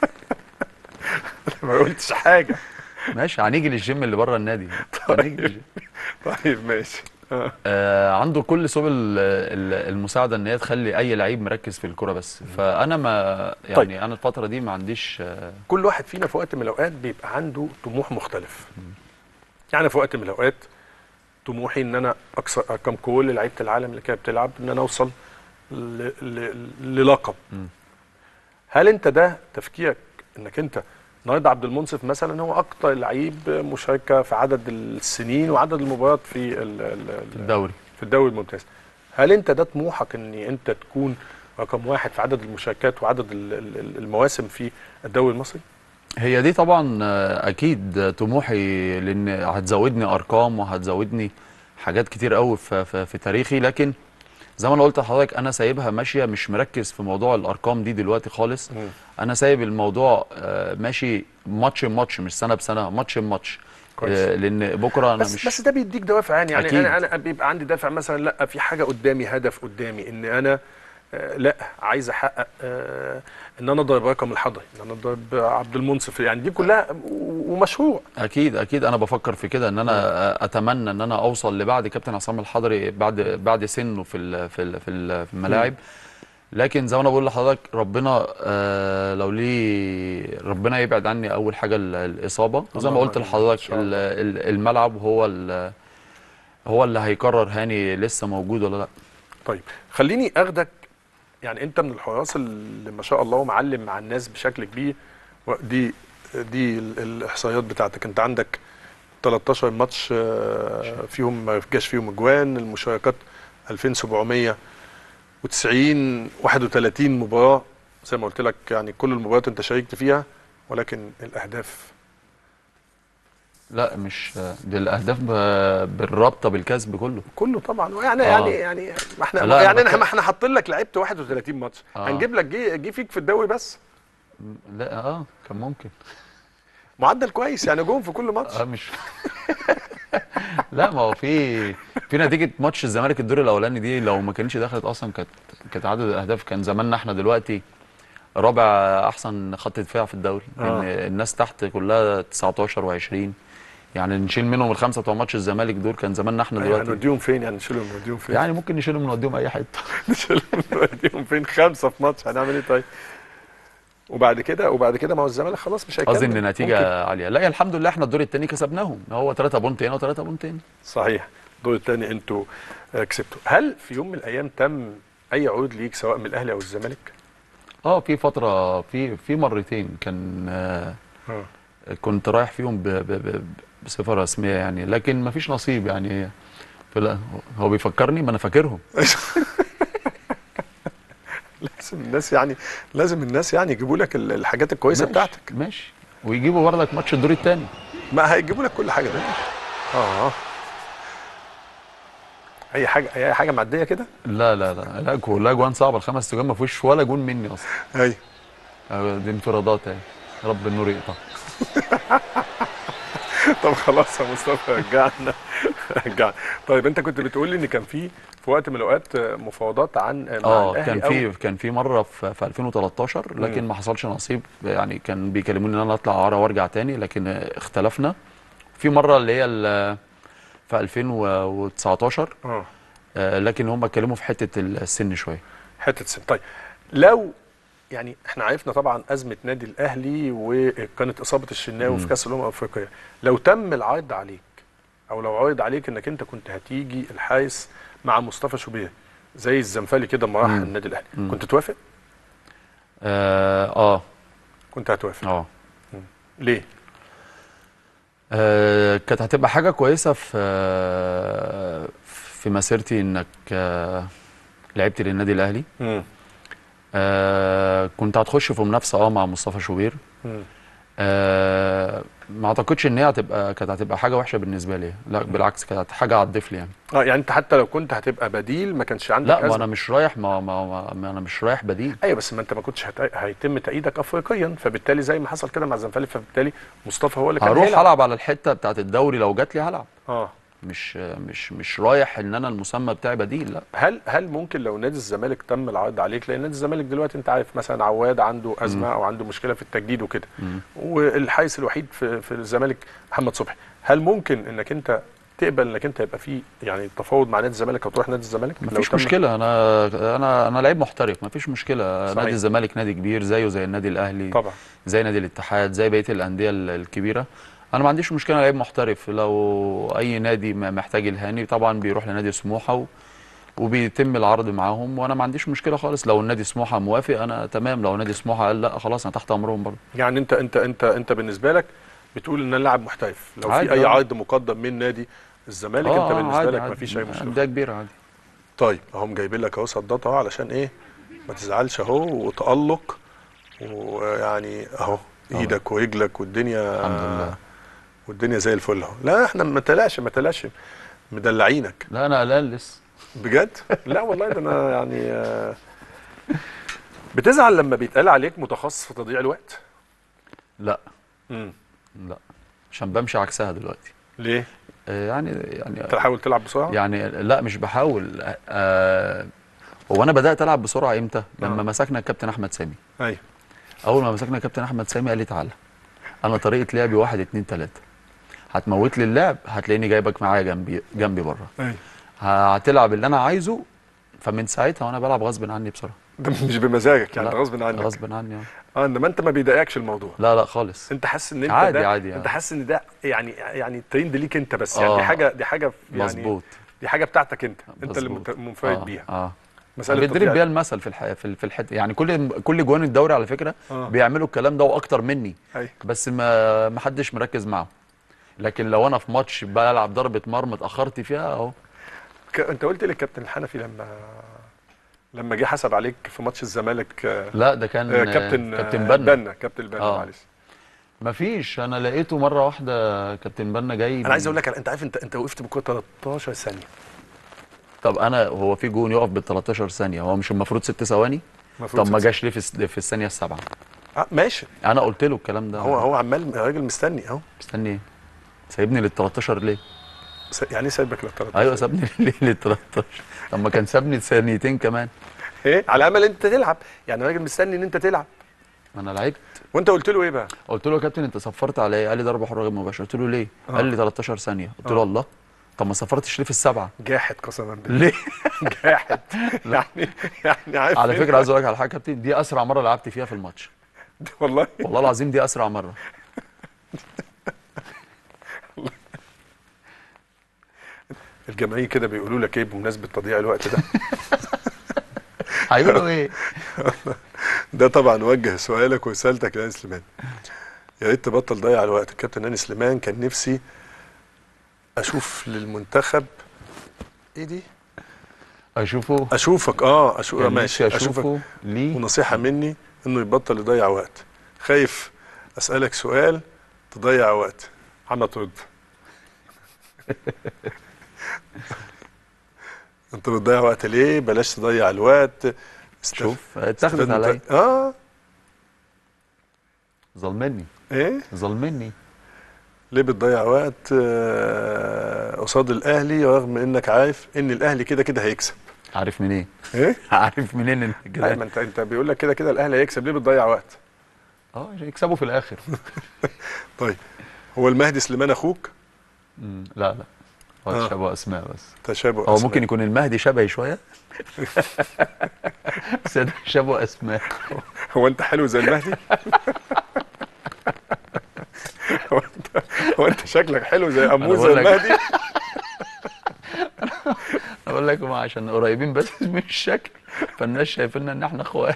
ما قلتش حاجه ماشي هنيجي للجيم اللي بره النادي هنيجي للجيم. طيب ماشي آه. آه عنده كل سبل ال- المساعده ان هي تخلي اي لعيب مركز في الكوره بس فانا ما يعني طيب. انا الفتره دي ما عنديش آه كل واحد فينا في وقت من الاوقات بيبقى عنده طموح مختلف يعني في وقت من الاوقات طموحي ان انا اكسر ارقام كل لعيبه العالم اللي كانت بتلعب ان انا اوصل ل- ل- للقب هل انت ده تفكيرك انك انت النهارده عبد المنصف مثلا هو اكتر لعيب مشاركه في عدد السنين وعدد المباريات في ال- ال- ال- الدوري في الدوري الممتاز هل انت ده طموحك ان انت تكون رقم واحد في عدد المشاركات وعدد ال- ال- المواسم في الدوري المصري هي دي طبعا آه، اكيد طموحي لان هتزودني ارقام وهتزودني حاجات كتير قوي في, في, في تاريخي لكن زي ما انا قلت لحضرتك انا سايبها ماشيه مش مركز في موضوع الارقام دي دلوقتي خالص مم. انا سايب الموضوع آه، ماشي ماتش ماتش مش سنه بسنه ماتش ماتش كويس. آه، لان بكره انا بس مش بس ده بيديك دوافع يعني يعني أكيد. انا انا بيبقى عندي دافع مثلا لا في حاجه قدامي هدف قدامي ان انا آه، لا عايز احقق آه، ان انا اضرب رقم الحضري ان انا اضرب عبد المنصف يعني دي كلها و- ومشروع اكيد اكيد انا بفكر في كده ان انا اتمنى ان انا اوصل لبعد كابتن عصام الحضري بعد بعد سنه في ال- في ال- في ال- في الملاعب لكن زي ما انا بقول لحضرتك ربنا آه لو ليه ربنا يبعد عني اول حاجه ال- الاصابه وزي ما اللهم قلت آمين. إن لحضرتك شاء الله. ال- ال- الملعب هو ال- هو اللي هيقرر هاني لسه موجود ولا لا طيب خليني اخدك يعني انت من الحراس اللي ما شاء الله معلم مع الناس بشكل كبير و- دي دي ال- الاحصائيات بتاعتك انت عندك 13 ماتش آه، فيهم ما جاش فيهم اجوان المشاركات 2790 31 مباراه زي ما قلت لك يعني كل المباريات انت شاركت فيها ولكن الاهداف لا مش دي الاهداف ب- بالرابطه بالكسب كله كله طبعا يعني آه. يعني يعني ما احنا لا، يعني أنا احنا بك- ما احنا حاطين لك لعبت 31 ماتش آه. هنجيب لك جه جه فيك في الدوري بس لا اه كان ممكن معدل كويس يعني جون في كل ماتش اه مش لا ما هو في في نتيجه ماتش الزمالك الدور الاولاني دي لو ما كانتش دخلت اصلا كانت كانت عدد الاهداف كان زماننا احنا دلوقتي رابع احسن خط دفاع في الدوري آه. لان الناس تحت كلها 19 و20 يعني نشيل منهم الخمسه بتوع ماتش الزمالك دول كان زماننا احنا يعني دلوقتي نوديهم فين يعني نشيلهم نوديهم فين يعني ممكن نشيلهم نوديهم اي حته نشيلهم نوديهم فين خمسه في ماتش هنعمل ايه طيب وبعد كده وبعد كده ما هو الزمالك خلاص مش هيكمل قصدي ان نتيجه ممكن. عاليه لا الحمد لله احنا الدور الثاني كسبناهم هو 3 بونت هنا و3 بونت هنا صحيح الدور الثاني انتوا آه، كسبتوا هل في يوم من الايام تم اي عروض ليك سواء من الاهلي او الزمالك اه في فتره في في مرتين كان آه اه كنت رايح فيهم ب ب ب بصفه رسميه يعني لكن ما فيش نصيب يعني فلا هو بيفكرني ما انا فاكرهم لازم الناس يعني لازم الناس يعني يجيبوا لك ال- الحاجات الكويسه ماشي، بتاعتك ماشي ويجيبوا برضك ماتش الدور الثاني ما هيجيبوا لك كل حاجه ده اه اي حاجه اي حاجه معديه كده لا لا لا لا جو- لا جوان صعبه الخمس تجوان ما فيش ولا جون مني اصلا ايوه آه، دي انفرادات اهي رب النور يقطع طب خلاص يا مصطفى رجعنا رجعنا طيب انت كنت بتقول لي ان كان في في وقت من الاوقات مفاوضات عن مع اه الأهلي كان أو- في كان في مره في, في 2013 لكن ما حصلش نصيب يعني كان بيكلموني ان انا اطلع اعاره وارجع تاني لكن اختلفنا في مره اللي هي ال- في 2019 اه آه، لكن هم اتكلموا في حته السن شويه حته سن طيب لو يعني احنا عرفنا طبعا ازمه نادي الاهلي وكانت اصابه الشناوي في كاس الامم الافريقيه لو تم العرض عليك او لو عرض عليك انك انت كنت هتيجي الحارس مع مصطفى شوبير زي الزنفالي كده لما راح النادي الاهلي كنت توافق اه اه, كنت هتوافق آه. ليه آه كانت هتبقى حاجه كويسه في آه في مسيرتي انك آه لعبت للنادي الاهلي امم آه كنت هتخش في منافسه اه مع مصطفى شوبير مم. آه ما اعتقدش ان هي هتبقى كانت هتبقى حاجه وحشه بالنسبه لي لا بالعكس كانت حاجه هتضيف لي يعني اه يعني انت حتى لو كنت هتبقى بديل ما كانش عندك لا ما أزمة. انا مش رايح ما, ما, ما, ما انا مش رايح بديل ايوه بس ما انت ما كنتش هت... هيتم تأييدك افريقيا فبالتالي زي ما حصل كده مع الزنفالي فبالتالي مصطفى هو اللي كان هروح هيلعب. العب على الحته بتاعت الدوري لو جات لي هلعب اه مش مش مش رايح ان انا المسمى بتاعي بديل لا هل هل ممكن لو نادي الزمالك تم العرض عليك لان نادي الزمالك دلوقتي انت عارف مثلا عواد عنده ازمه او عنده مشكله في التجديد وكده والحارس الوحيد في في الزمالك محمد صبحي هل ممكن انك انت تقبل انك انت يبقى في يعني تفاوض مع نادي الزمالك او تروح نادي الزمالك لو مفيش تم- مشكله انا انا انا لعيب محترف مفيش مشكله صحيح. نادي الزمالك نادي كبير زيه زي النادي الاهلي طبعا زي نادي الاتحاد زي بقيه الانديه ال- الكبيره انا ما عنديش مشكله لعيب محترف لو اي نادي م- محتاج الهاني طبعا بيروح لنادي سموحه و... وبيتم العرض معاهم وانا ما عنديش مشكله خالص لو النادي سموحه موافق انا تمام لو نادي سموحه قال لا خلاص انا تحت امرهم برضه يعني انت انت انت انت بالنسبه لك بتقول ان انا لاعب محترف لو عادي، في اي آه. عرض مقدم من نادي الزمالك انت بالنسبه عادي، لك عادي. مفيش اي مشكله انديه كبيره عادي طيب اهم جايبين لك اهو صدات اهو علشان ايه ما تزعلش اهو وتألق ويعني اهو ايدك ورجلك والدنيا الحمد لله. والدنيا زي الفل اهو لا احنا ما تقلقش ما تقلقش مدلعينك لا انا قلقان لسه بجد لا والله ده انا يعني آه، بتزعل لما بيتقال عليك متخصص في تضييع الوقت لا امم لا عشان بمشي عكسها دلوقتي ليه آه، يعني يعني انت حاول تلعب بسرعه يعني لا مش بحاول آه هو انا بدات العب بسرعه امتى لما آه. مسكنا الكابتن احمد سامي ايوه اول ما مسكنا الكابتن احمد سامي قال لي تعالى انا طريقه لعبي واحد اتنين تلاته هتموت لي اللعب هتلاقيني جايبك معايا جنبي جنبي بره ايوه هتلعب اللي انا عايزه فمن ساعتها وانا بلعب غصب عني بصراحه ده مش بمزاجك يعني لا، غصب عنك غصب عني آه. اه انما انت ما بيضايقكش الموضوع لا لا خالص انت حاسس ان انت عادي- ده عادي، انت آه. حاسس ان ده يعني يعني ترند ليك انت بس يعني دي آه. حاجه دي حاجه يعني مظبوط دي حاجه بتاعتك انت انت اللي مظبوط. منت- منفرد آه. بيها اه مساله بيضرب تضييع- بيها المثل في الح... في ال- في الحته يعني كل كل جوان الدوري على فكره آه. بيعملوا الكلام ده واكتر مني أيوة. بس ما ما حدش مركز معاهم لكن لو انا في ماتش بلعب ضربه مرمى اتاخرت فيها اهو ك... انت قلت لي الكابتن الحنفي لما لما جه حسب عليك في ماتش الزمالك آه، لا ده كان آه، كابتن كابتن آه، بنا بنا كابتن البنا آه. معلش مفيش انا لقيته مره واحده كابتن بنا جاي انا عايز اقول لك انت عارف انت انت وقفت بالكوره 13 ثانيه طب انا هو في جون يقف بال 13 ثانيه هو مش المفروض ست ثواني المفروض طب ما ست- جاش ليه في, الس- في الثانيه السابعه آه ماشي انا قلت له الكلام ده هو هو عمال راجل مستني اهو مستني ايه سايبني لل 13 ليه س- يعني ايه سايبك لل 13 ايوه سابني ليه لل 13 طب ما كان سابني ثانيتين كمان ايه على امل انت تلعب يعني راجل مستني ان انت تلعب ما انا لعبت وانت قلت له ايه بقى قلت له يا كابتن انت صفرت على ايه قال لي ضربه حره غير مباشره قلت له ليه قال لي 13 ثانيه قلت له الله طب ما صفرتش ليه في السبعه جاحد قسما بالله ليه جاحد يعني يعني عارف على إيه؟ فكره عايز اقول لك على حاجه يا كابتن دي اسرع مره لعبت فيها في الماتش والله والله العظيم دي اسرع مره الجماهير كده بيقولوا لك ايه بمناسبه تضييع الوقت ده هيقولوا ايه ده طبعا وجه سؤالك ورسالتك يا سليمان يا ريت تبطل تضيع الوقت الكابتن هاني سليمان كان نفسي اشوف للمنتخب ايه دي اشوفه اشوفك اه اشوف كان ماشي نفسي اشوفك اشوفه ليه ونصيحه مني انه يبطل يضيع وقت خايف اسالك سؤال تضيع وقت محمد رد انت بتضيع وقت ليه بلاش تضيع الوقت است- شوف اتاخدت استفاد من- عليا اه ظلمني ايه ظلمني ليه بتضيع وقت آه، قصاد الاهلي رغم انك عارف ان الاهلي كده كده هيكسب عارف منين ايه عارف منين ان لا كده ما انت انت بيقول لك كده كده الاهلي هيكسب ليه بتضيع وقت اه عشان يكسبوا في الاخر طيب هو المهدي سليمان اخوك مم، لا لا هو آه. تشابه اسماء بس تشابه هو أسماء. ممكن يكون المهدي شبهي شويه بس ده تشابه اسماء هو انت حلو زي المهدي هو انت هو انت شكلك حلو زي امو زي بقول لك. المهدي اقول لك هم عشان قريبين بس من الشكل فالناس شايفيننا ان احنا اخوات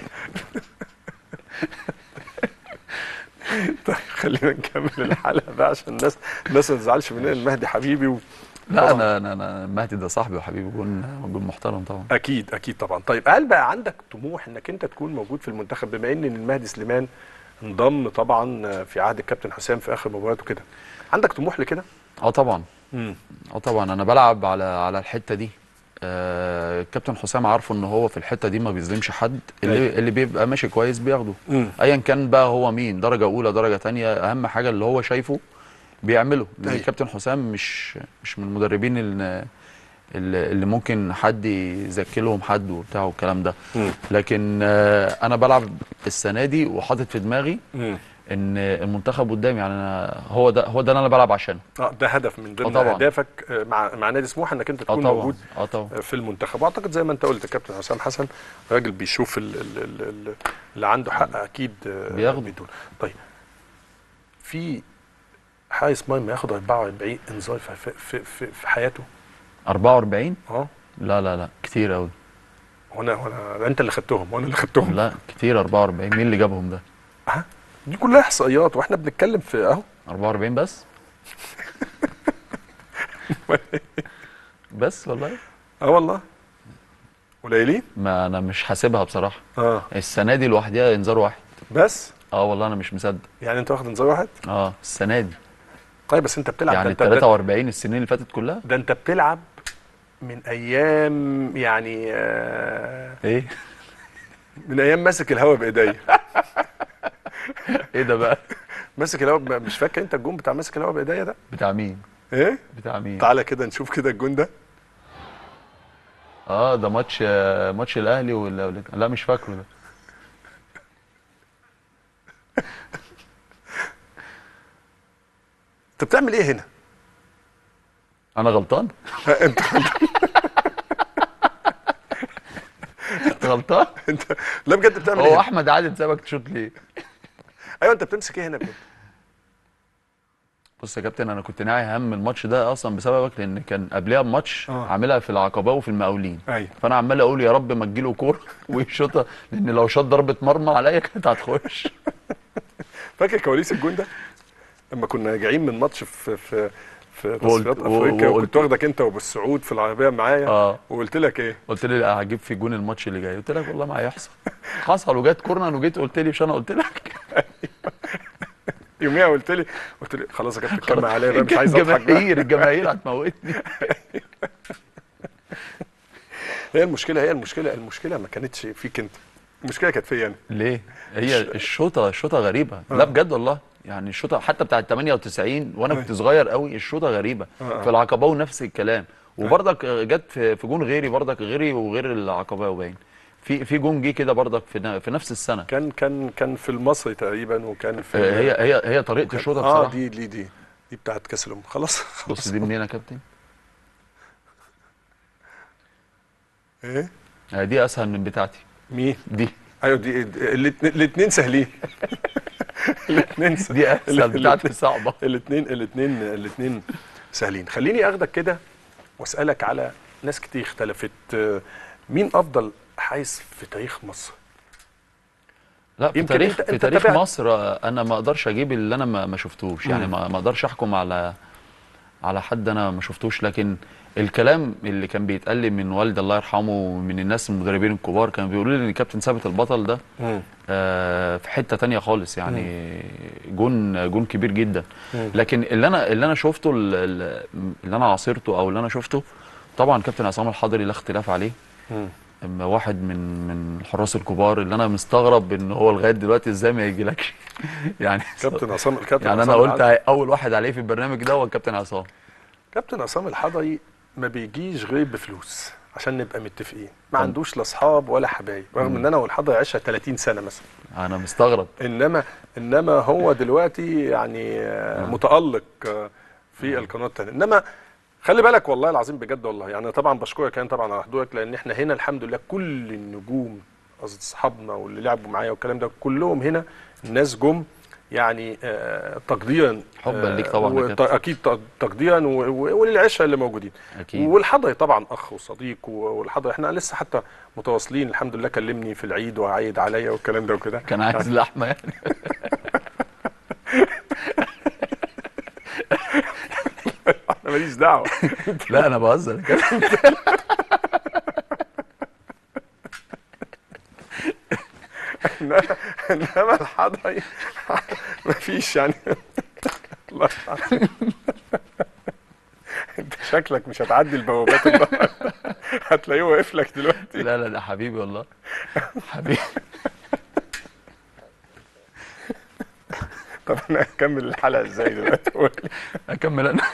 طيب خلينا نكمل الحلقه بقى عشان الناس الناس ما تزعلش مننا المهدي حبيبي و... لا طبعاً. انا انا انا المهدي ده صاحبي وحبيبي جون جون محترم طبعا اكيد اكيد طبعا طيب هل بقى عندك طموح انك انت تكون موجود في المنتخب بما ان المهدي سليمان انضم طبعا في عهد الكابتن حسام في اخر مبارياته كده عندك طموح لكده اه طبعا امم اه طبعا انا بلعب على على الحته دي آه كابتن حسام عارفه ان هو في الحته دي ما بيظلمش حد اللي أيوة. اللي بيبقى ماشي كويس بياخده امم ايا كان بقى هو مين درجه اولى درجه تانية اهم حاجه اللي هو شايفه بيعمله لان أيوة. الكابتن حسام مش مش من المدربين اللي, اللي ممكن حد يزكي لهم حد وبتاع والكلام ده مم. لكن آه انا بلعب السنه دي وحاطط في دماغي امم ان المنتخب قدامي يعني أنا هو ده هو ده اللي انا بلعب عشانه اه ده هدف من ضمن طبعاً. اهدافك آه، مع مع نادي سموحه انك انت اه تكون طبعا موجود اه طبعا في المنتخب واعتقد زي ما انت قلت الكابتن حسام حسن راجل بيشوف ال ال ال ال اللي عنده حق اكيد آه، بياخده. بيدون طيب في حارس مرمى ياخد 44 انذار في, في, في, في, في حياته 44 اه لا لا لا كتير قوي وانا وانا ده انت اللي خدتهم وانا اللي خدتهم لا كتير 44 مين اللي جابهم ده ها دي كلها احصائيات واحنا بنتكلم في اهو 44 بس بس والله اه والله قليلين ما انا مش حاسبها بصراحه اه السنه دي لوحدها انذار واحد بس اه والله انا مش مصدق يعني انت واخد انذار واحد اه السنه دي طيب بس انت بتلعب يعني ده, انت ده, 43 السنين اللي فاتت كلها ده انت بتلعب من ايام يعني آه ايه من ايام ماسك الهوا بايديا ايه ده بقى ماسك الهوا ب- مش فاكر انت الجون بتاع ماسك الهوا بايديا ده بتاع مين ايه بتاع مين تعالى كده نشوف كده الجون ده اه ده ماتش آه، ماتش الاهلي ولا ولا- لا مش فاكره ده انت بتعمل ايه هنا انا غلطان انت انت غلطان انت لا بجد بتعمل ايه هو هنا؟ احمد عادل سابك تشوط ليه ايوه انت بتمسك ايه هنا بجد بص يا كابتن انا كنت ناعي هم الماتش ده اصلا بسببك لان كان قبلها بماتش آه. عاملها في العقبه وفي المقاولين ايوه فانا عمال اقول يا رب ما تجيله كوره ويشوطها لان لو شاط ضربه مرمى عليا كانت هتخش فاكر كواليس الجون ده لما كنا راجعين من ماتش في في في وقلت- تصفيات و- افريقيا وقلت- وكنت واخدك انت وبالسعود في العربيه معايا اه وقلت لك ايه قلت لي لا هجيب في جون الماتش اللي جاي قلت لك والله ما هيحصل حصل وجت كورنر وجيت قلت لي مش انا قلت لك يوميها قلت لي قلت لي خلاص يا كابتن كمل عليا بقى مش عايز اضحك بقى الجماهير الجماهير هتموتني هي المشكله هي المشكله المشكله ما كانتش فيك انت المشكله كانت فيا انا ليه؟ هي الشوطه الشوطه غريبه لا بجد والله يعني الشوطه حتى بتاعت 98 وانا كنت صغير قوي الشوطه غريبه في العقباوي نفس الكلام وبرضك جت في في جون غيري برضك غيري وغير العقباوي باين في في جون جه كده برضك في ن- في نفس السنه كان كان كان في المصري تقريبا وكان في آه، هي هي هي طريقه الشوطه اه بصراحه دي دي دي دي بتاعت كاس الامم خلاص بص خلاص دي منين يا كابتن؟ ايه آه، دي اسهل من بتاعتي مين دي ايوه دي الاثنين سهلين الاثنين دي اسهل بتاعتي صعبه الاثنين الاثنين الاثنين سهلين خليني اخدك كده واسالك على ناس كتير اختلفت آه، مين افضل حارس في تاريخ مصر لا في يمكن تاريخ أنت- في أنت تاريخ تابعت. مصر آه، انا ما اقدرش اجيب اللي انا ما ما شفتوش يعني ما ما اقدرش احكم على على حد انا ما شفتوش لكن الكلام اللي كان بيتقال لي من والدي الله يرحمه ومن الناس المدربين الكبار كانوا بيقولوا لي ان كابتن ثابت البطل ده آه، في حته تانية خالص يعني جون جون كبير جدا لكن اللي انا اللي انا شفته ال- ال- اللي انا عاصرته او اللي انا شفته طبعا كابتن عصام الحضري لا اختلاف عليه اما واحد من من الحراس الكبار اللي انا مستغرب ان هو لغايه دلوقتي ازاي ما يجيلكش يعني كابتن عصام الكابتن يعني انا عصام قلت الحضري- اول واحد عليه في البرنامج ده هو الكابتن عصام كابتن عصام الحضري ما بيجيش غير بفلوس عشان نبقى متفقين ما عندوش لا اصحاب ولا حبايب رغم ان انا والحضري عشها 30 سنه مثلا انا مستغرب انما انما هو دلوقتي يعني آه، متالق آه، في القناه الثانيه انما خلي بالك والله العظيم بجد والله يعني طبعا بشكرك يعني طبعا على حضورك لان احنا هنا الحمد لله كل النجوم قصدي اصحابنا واللي لعبوا معايا والكلام ده كلهم هنا الناس جم يعني آه، تقديرا حباً ليك طبعاً يا وت- كابتن. اكيد ت- تقديرا و- و- وللعشره اللي موجودين أكيد. والحضري طبعا اخ وصديق و- والحضري احنا لسه حتى متواصلين الحمد لله كلمني في العيد وعايد عليا والكلام ده وكده كان عايز لحمه يعني انا ماليش دعوه لا انا بهزر يا كابتن انما الحضري مفيش يعني الله يرحمه. انت شكلك مش هتعدي البوابات النهارده هتلاقيه واقف لك دلوقتي لا لا ده حبيبي والله حبيبي طب انا هكمل الحلقه ازاي دلوقتي قول لي. اكمل انا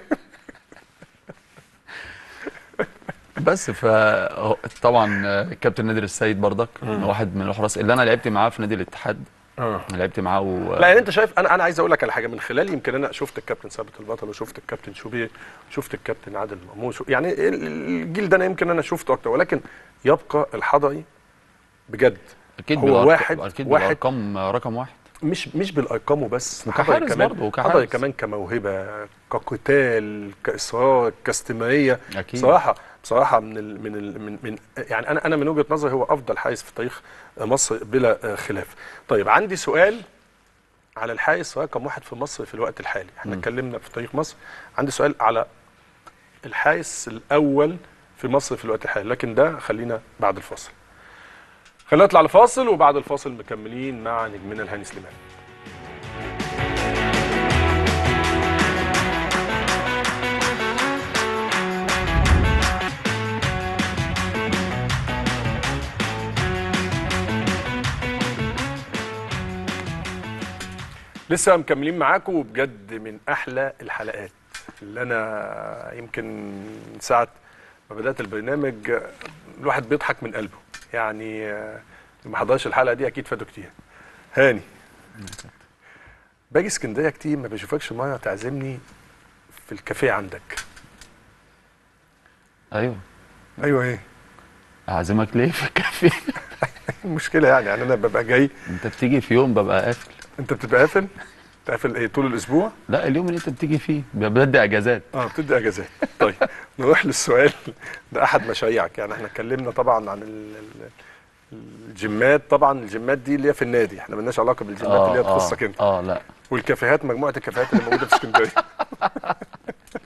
بس ف طبعا الكابتن نادر السيد برضك واحد من الحراس اللي انا لعبت معاه في نادي الاتحاد لعبت معاه و... لا يعني انت شايف انا انا عايز اقول لك على حاجه من خلال يمكن انا شفت الكابتن ثابت البطل وشفت الكابتن شوبير شفت الكابتن عادل مامون شو- يعني ال- ال- الجيل ده انا يمكن انا شفته اكتر ولكن يبقى الحضري بجد اكيد هو بالأرقام- واحد- اكيد واحد- بالارقام رقم واحد مش مش بالارقام وبس وكحارس حضري كمان برضه، وكحارس. حضري كمان كموهبه كقتال كاصرار كاستمراريه أكيد. بصراحه بصراحه من ال من ال من, من يعني انا انا من وجهه نظري هو افضل حارس في تاريخ مصر بلا خلاف. طيب عندي سؤال على الحارس رقم واحد في مصر في الوقت الحالي، احنا اتكلمنا في تاريخ مصر، عندي سؤال على الحارس الاول في مصر في الوقت الحالي، لكن ده خلينا بعد الفاصل. خلينا نطلع لفاصل وبعد الفاصل مكملين مع نجمنا الهاني سليمان. لسه مكملين معاكم وبجد من احلى الحلقات اللي انا يمكن من ساعه ما بدات البرنامج آه، الواحد بيضحك من قلبه يعني آه، اللي ما حضرش الحلقه دي اكيد فاتوا كتير هاني باجي اسكندريه كتير ما بشوفكش مره تعزمني في الكافيه عندك ايوه ايوه ايه اعزمك ليه في الكافيه المشكله يعني يعني انا ببقى جاي انت بتيجي في يوم ببقى قافل انت بتبقى قافل تقفل ايه طول الاسبوع لا اليوم اللي انت بتيجي فيه بدي اجازات اه بتدي اجازات طيب نروح للسؤال ده احد مشاريعك يعني احنا اتكلمنا طبعا عن ال- ال- الجيمات طبعا الجيمات دي اللي هي في النادي احنا مالناش علاقه بالجيمات اللي هي تخصك انت اه لا والكافيهات مجموعه الكافيهات اللي موجوده في اسكندريه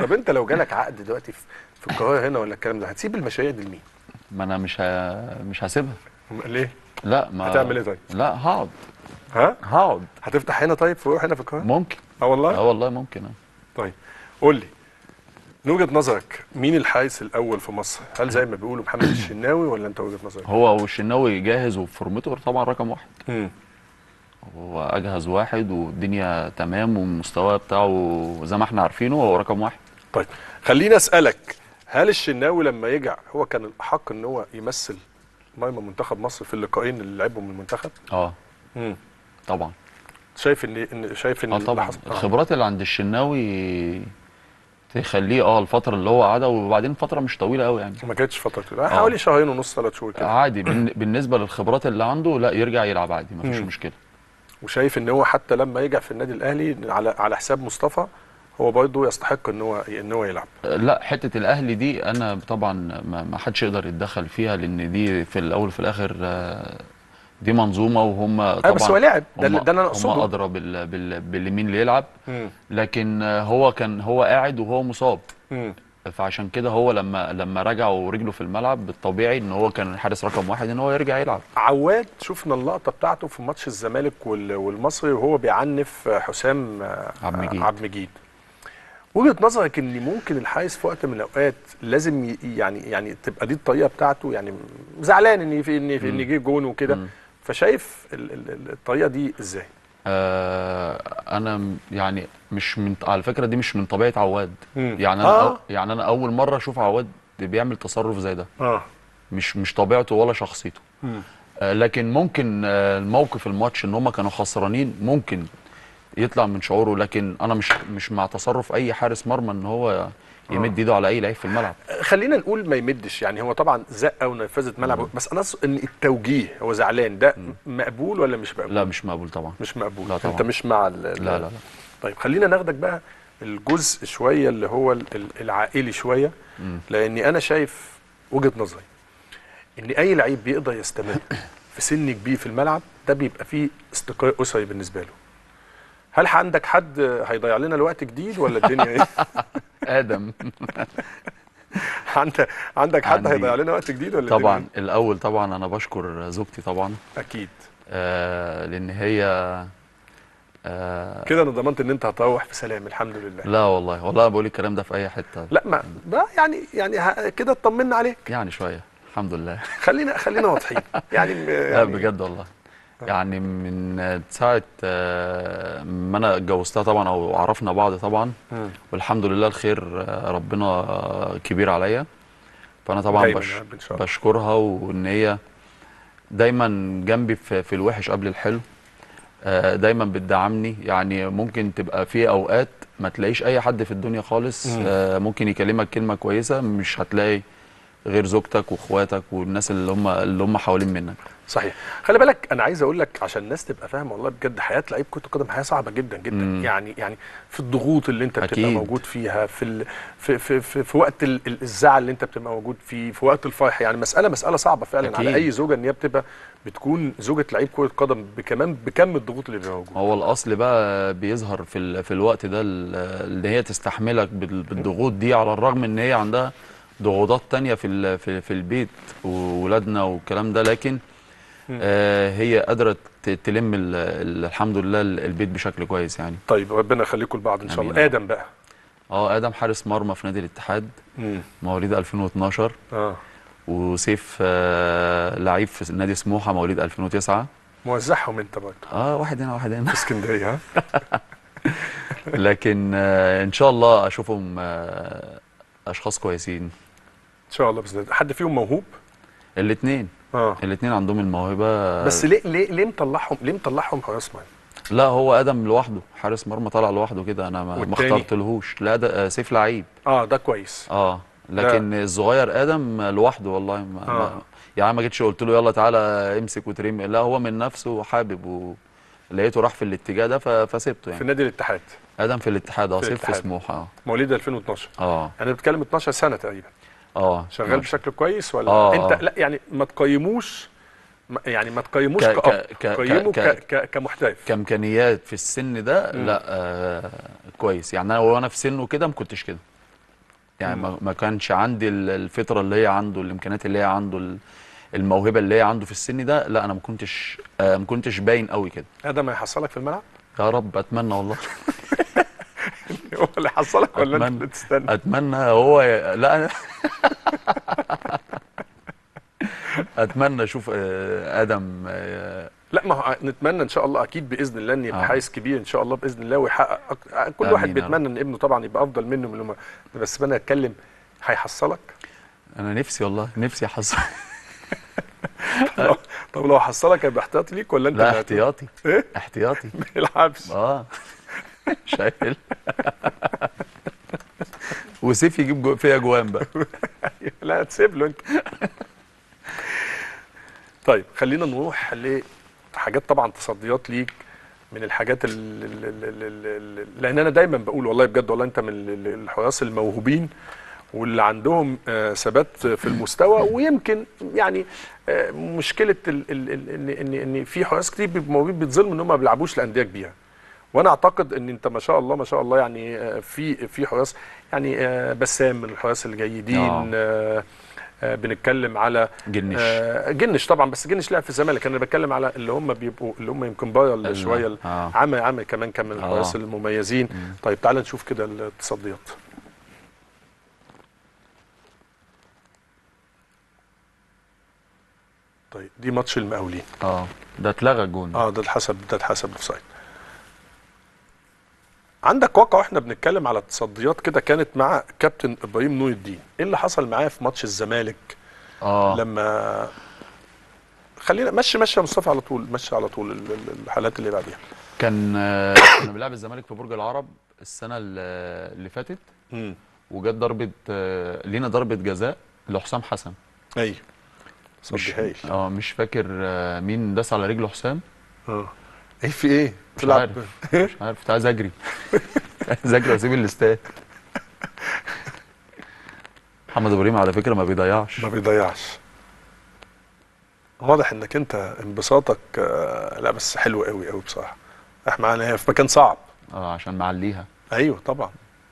طب انت لو جالك عقد دلوقتي في في القاهره هنا ولا الكلام ده هتسيب المشاريع دي لمين؟ ما انا مش ه... مش هسيبها ليه؟ لا ما هتعمل ايه طيب؟ لا هقعد ها؟ هقعد هتفتح هنا طيب فروع هنا في القاهره؟ ممكن اه والله؟ اه والله ممكن اه طيب قول لي من وجهه نظرك مين الحارس الاول في مصر؟ هل زي ما بيقولوا محمد الشناوي ولا انت وجهه نظرك؟ هو والشناوي جاهز وفورمته طبعا رقم واحد مم. هو اجهز واحد والدنيا تمام والمستوى بتاعه زي ما احنا عارفينه هو رقم واحد طيب خليني اسالك هل الشناوي لما يرجع هو كان الاحق ان هو يمثل مرمى منتخب مصر في اللقاءين اللي لعبهم من المنتخب؟ اه مم. طبعا شايف ان ان شايف ان اه اللي طبعا حصل- آه. الخبرات اللي عند الشناوي تخليه اه الفتره اللي هو قعدها وبعدين فتره مش طويله قوي يعني ما كانتش فتره طويله حوالي شهرين ونص ثلاث شهور كده عادي بالن- بالنسبه للخبرات اللي عنده لا يرجع يلعب عادي مفيش مم. مشكله وشايف ان هو حتى لما يرجع في النادي الاهلي على على حساب مصطفى هو برضه يستحق ان هو ان هو يلعب لا حته الاهلي دي انا طبعا ما ما حدش يقدر يتدخل فيها لان دي في الاول وفي الاخر آه، دي منظومه وهم طبعا بس هو لاعب ده اللي- هم- ده اللي انا هم اقصده ادرى بال بال باللي مين اللي يلعب مم. لكن آه، هو كان هو قاعد وهو مصاب مم. فعشان كده هو لما لما رجع ورجله في الملعب بالطبيعي ان هو كان الحارس رقم واحد ان هو يرجع يلعب عواد شفنا اللقطه بتاعته في ماتش الزمالك وال- والمصري وهو بيعنف حسام آه، عبد المجيد. عبد المجيد وجهه نظرك ان ممكن الحارس في وقت من الاوقات لازم ي- يعني يعني تبقى دي الطريقه بتاعته يعني زعلان ان في ان في ان جه جون وكده مم. فشايف ال- ال- ال- الطريقه دي ازاي؟ آه انا م- يعني مش من على فكره دي مش من طبيعه عواد مم. يعني انا آه. أو يعني انا اول مره اشوف عواد بيعمل تصرف زي ده اه مش مش طبيعته ولا شخصيته مم. آه لكن ممكن آه الموقف الماتش ان هم كانوا خسرانين ممكن يطلع من شعوره لكن انا مش مش مع تصرف اي حارس مرمى ان هو يمد ايده على اي لعيب في الملعب خلينا نقول ما يمدش يعني هو طبعا زقه ونفذت ملعب بس انا أقصد ان التوجيه هو زعلان ده مقبول ولا مش مقبول؟ لا مش مقبول طبعا مش مقبول لا طبعا. انت مش مع ال لا لا لا طيب خلينا ناخدك بقى الجزء شويه اللي هو ال- ال- العائلي شويه لاني انا شايف وجهه نظري ان اي لعيب بيقدر يستمر في سن كبير في الملعب ده بيبقى فيه استقرار اسري بالنسبه له هل عندك حد هيضيع لنا الوقت جديد ولا الدنيا ايه؟ ادم عندك عندك حد عندي. هيضيع لنا وقت جديد ولا طبعا الدنيا الاول طبعا انا بشكر زوجتي طبعا إيه؟ اكيد آه لان هي آه كده انا ضمنت ان انت هتروح في سلام الحمد لله لا والله والله بقول الكلام ده في اي حته لا ما ده يعني يعني ه- كده اطمنا عليك يعني شويه الحمد لله خلينا خلينا واضحين يعني, لا يعني بجد والله يعني من ساعة آه، ما أنا اتجوزتها طبعا أو عرفنا بعض طبعا مم. والحمد لله الخير آه، ربنا آه، كبير عليا فأنا طبعا دايماً بش يا رب إن شاء الله. بشكرها وإن هي دايما جنبي في, في الوحش قبل الحلو آه، دايما بتدعمني يعني ممكن تبقى في أوقات ما تلاقيش أي حد في الدنيا خالص مم. آه، ممكن يكلمك كلمة كويسة مش هتلاقي غير زوجتك واخواتك والناس اللي هم اللي هم حوالين منك صحيح خلي بالك انا عايز اقول لك عشان الناس تبقى فاهمه والله بجد حياه لعيب كره القدم حياه صعبه جدا جدا مم. يعني يعني في الضغوط اللي انت بتبقى أكيد. موجود فيها في ال في في في, في وقت ال- ال- الزعل اللي انت بتبقى موجود فيه في وقت الفرح يعني مساله مساله صعبه فعلا أكيد. على اي زوجه ان هي بتبقى بتكون زوجه لعيب كره قدم بكمان بكم الضغوط اللي بيبقى موجود هو الاصل بقى بيظهر في ال- في الوقت ده ال- اللي هي تستحملك بال- بالضغوط دي على الرغم ان هي عندها ضغوطات تانية في ال- في في البيت وولادنا والكلام ده لكن آه هي قادره ت- تلم ال- ال- الحمد لله ال- البيت بشكل كويس يعني طيب ربنا يخليكم لبعض ان شاء آمين. الله ادم بقى اه ادم حارس مرمى في نادي الاتحاد امم مواليد 2012 اه وسيف آه لعيب في نادي سموحه مواليد 2009 موزعهم انت برضه اه واحد هنا واحد هنا في اسكندريه ها لكن آه ان شاء الله اشوفهم آه اشخاص كويسين ان شاء الله باذن الله حد فيهم موهوب الاثنين اه الاثنين عندهم الموهبه بس ليه ليه ليه مطلعهم ليه مطلعهم حراس مرمى لا هو ادم لوحده حارس مرمى طلع لوحده كده انا ما, ما والتاني؟ اخترتلهوش لا ده آه، سيف لعيب اه ده كويس اه لكن الصغير ادم لوحده والله ما, آه. ما يعني ما جيتش قلت له يلا تعالى امسك وترمي لا هو من نفسه حابب ولقيته راح في الاتجاه ده ف- فسيبته في يعني نادي الاتحاد ادم في الاتحاد اه في سيف في الاتحاد. سموحه اه مواليد 2012 اه يعني بتتكلم 12 سنه تقريبا اه شغال ماشي. بشكل كويس ولا آه، انت آه. لا يعني ما تقيموش ما- يعني ما تقيموش ك- كأب ك- ك- قيمه ك- ك ك كمحترف كامكانيات في السن ده لا آه كويس يعني انا وانا في سنه كده ما كنتش كده يعني ما ما كانش عندي ال- الفطره اللي هي عنده الامكانيات اللي هي عنده ال- الموهبه اللي هي عنده في السن ده لا انا ما كنتش آه، ما كنتش باين قوي كده ادم هيحصلك في الملعب يا رب اتمنى والله هو اللي هيحصلك ولا انت أتمنى. اللي تستنى اتمنى هو ي... لا أنا- اتمنى اشوف آه، ادم آه، لا ما هو نتمنى ان شاء الله اكيد باذن الله ان يبقى آه. حارس كبير ان شاء الله باذن الله ويحقق أك... كل آمين واحد يا بيتمنى ان ابنه طبعا يبقى افضل منه من لما بس انا اتكلم هيحصلك انا نفسي والله نفسي احصل طب لو حصلك هيبقى احتياطي ليك ولا انت لا اللي هت- احتياطي ايه احتياطي الحبس اه شايل وسيف يجيب جو فيها جوان بقى لا تسيب له انت طيب خلينا نروح لحاجات طبعا تصديات ليك من الحاجات ال- ال- ال- ال- ال- ال- لان انا دايما بقول والله بجد والله انت من ال- ال- الحراس الموهوبين واللي عندهم آه، ثبات في المستوى ويمكن يعني آه، مشكله ال- ال- ال- ان ان ان في حراس كتير بيبقوا موهوبين بيتظلموا ان هم ما بيلعبوش لانديه كبيره وانا اعتقد ان انت ما شاء الله ما شاء الله يعني آه، في في حراس يعني آه، بسام من الحراس الجيدين آه، آه، بنتكلم على جنش آه، جنش طبعا بس جنش لعب في الزمالك انا بتكلم على اللي هم بيبقوا اللي هم يمكن بره ال- شويه ال- آه. عامر عامر كمان كان من الحراس آه. المميزين طيب تعال نشوف كده التصديات طيب دي ماتش المقاولين اه ده اتلغى الجون اه ده اتحسب ده اتحسب اوفسايد عندك واقع واحنا بنتكلم على التصديات كده كانت مع كابتن ابراهيم نور الدين ايه اللي حصل معاه في ماتش الزمالك اه لما خلينا مشي مشي يا مصطفى على طول مشي على طول ال- ال- الحالات اللي بعديها كان آه، كنا بنلعب الزمالك في برج العرب السنه اللي اللي فاتت امم وجت ضربه آه، لينا ضربه جزاء لحسام حسن ايوه مش صدي هايل اه مش فاكر آه، مين داس على رجل حسام اه ايه في ايه مش تلعب عارف مش عارف كنت عايز اجري عايز اجري واسيب الاستاد محمد ابراهيم على فكره ما بيضيعش ما بيضيعش واضح انك انت انبساطك آه، لا بس حلو قوي قوي بصراحه احنا معانا هي في مكان صعب اه عشان معليها ايوه طبعا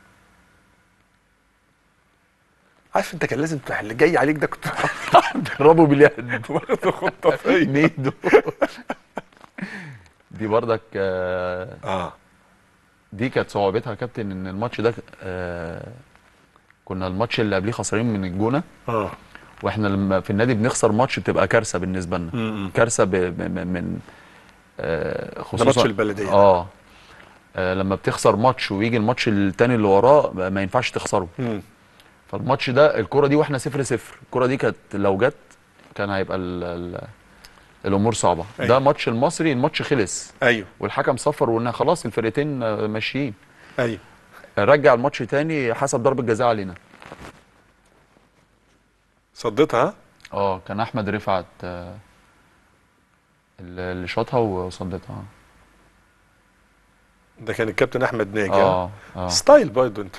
عارف انت كان لازم تروح اللي جاي عليك ده كنت ضربه باليد واخد خطه فيا ميدو دي بردك آه، اه دي كانت صعوبتها يا كابتن ان الماتش ده آه، كنا الماتش اللي قبليه خسرين من الجونه اه واحنا لما في النادي بنخسر ماتش بتبقى كارثه بالنسبه لنا م-م. كارثه ب- ب- ب- من آه، ده خصوصا ماتش البلديه اه آه، لما بتخسر ماتش ويجي الماتش التاني اللي وراه ما ما ينفعش تخسره مم. فالماتش ده الكرة دي واحنا صفر صفر الكرة دي كانت لو جت كان هيبقى ال ال الامور صعبه أيوة. ده ماتش المصري الماتش خلص ايوه والحكم صفر وقلنا خلاص الفرقتين آه، ماشيين ايوه رجع الماتش تاني حسب ضربه جزاء علينا صديتها ها؟ اه كان احمد رفعت آه، اللي شاطها وصدتها ده كان الكابتن احمد ناجي اه اه اه ستايل برضه انت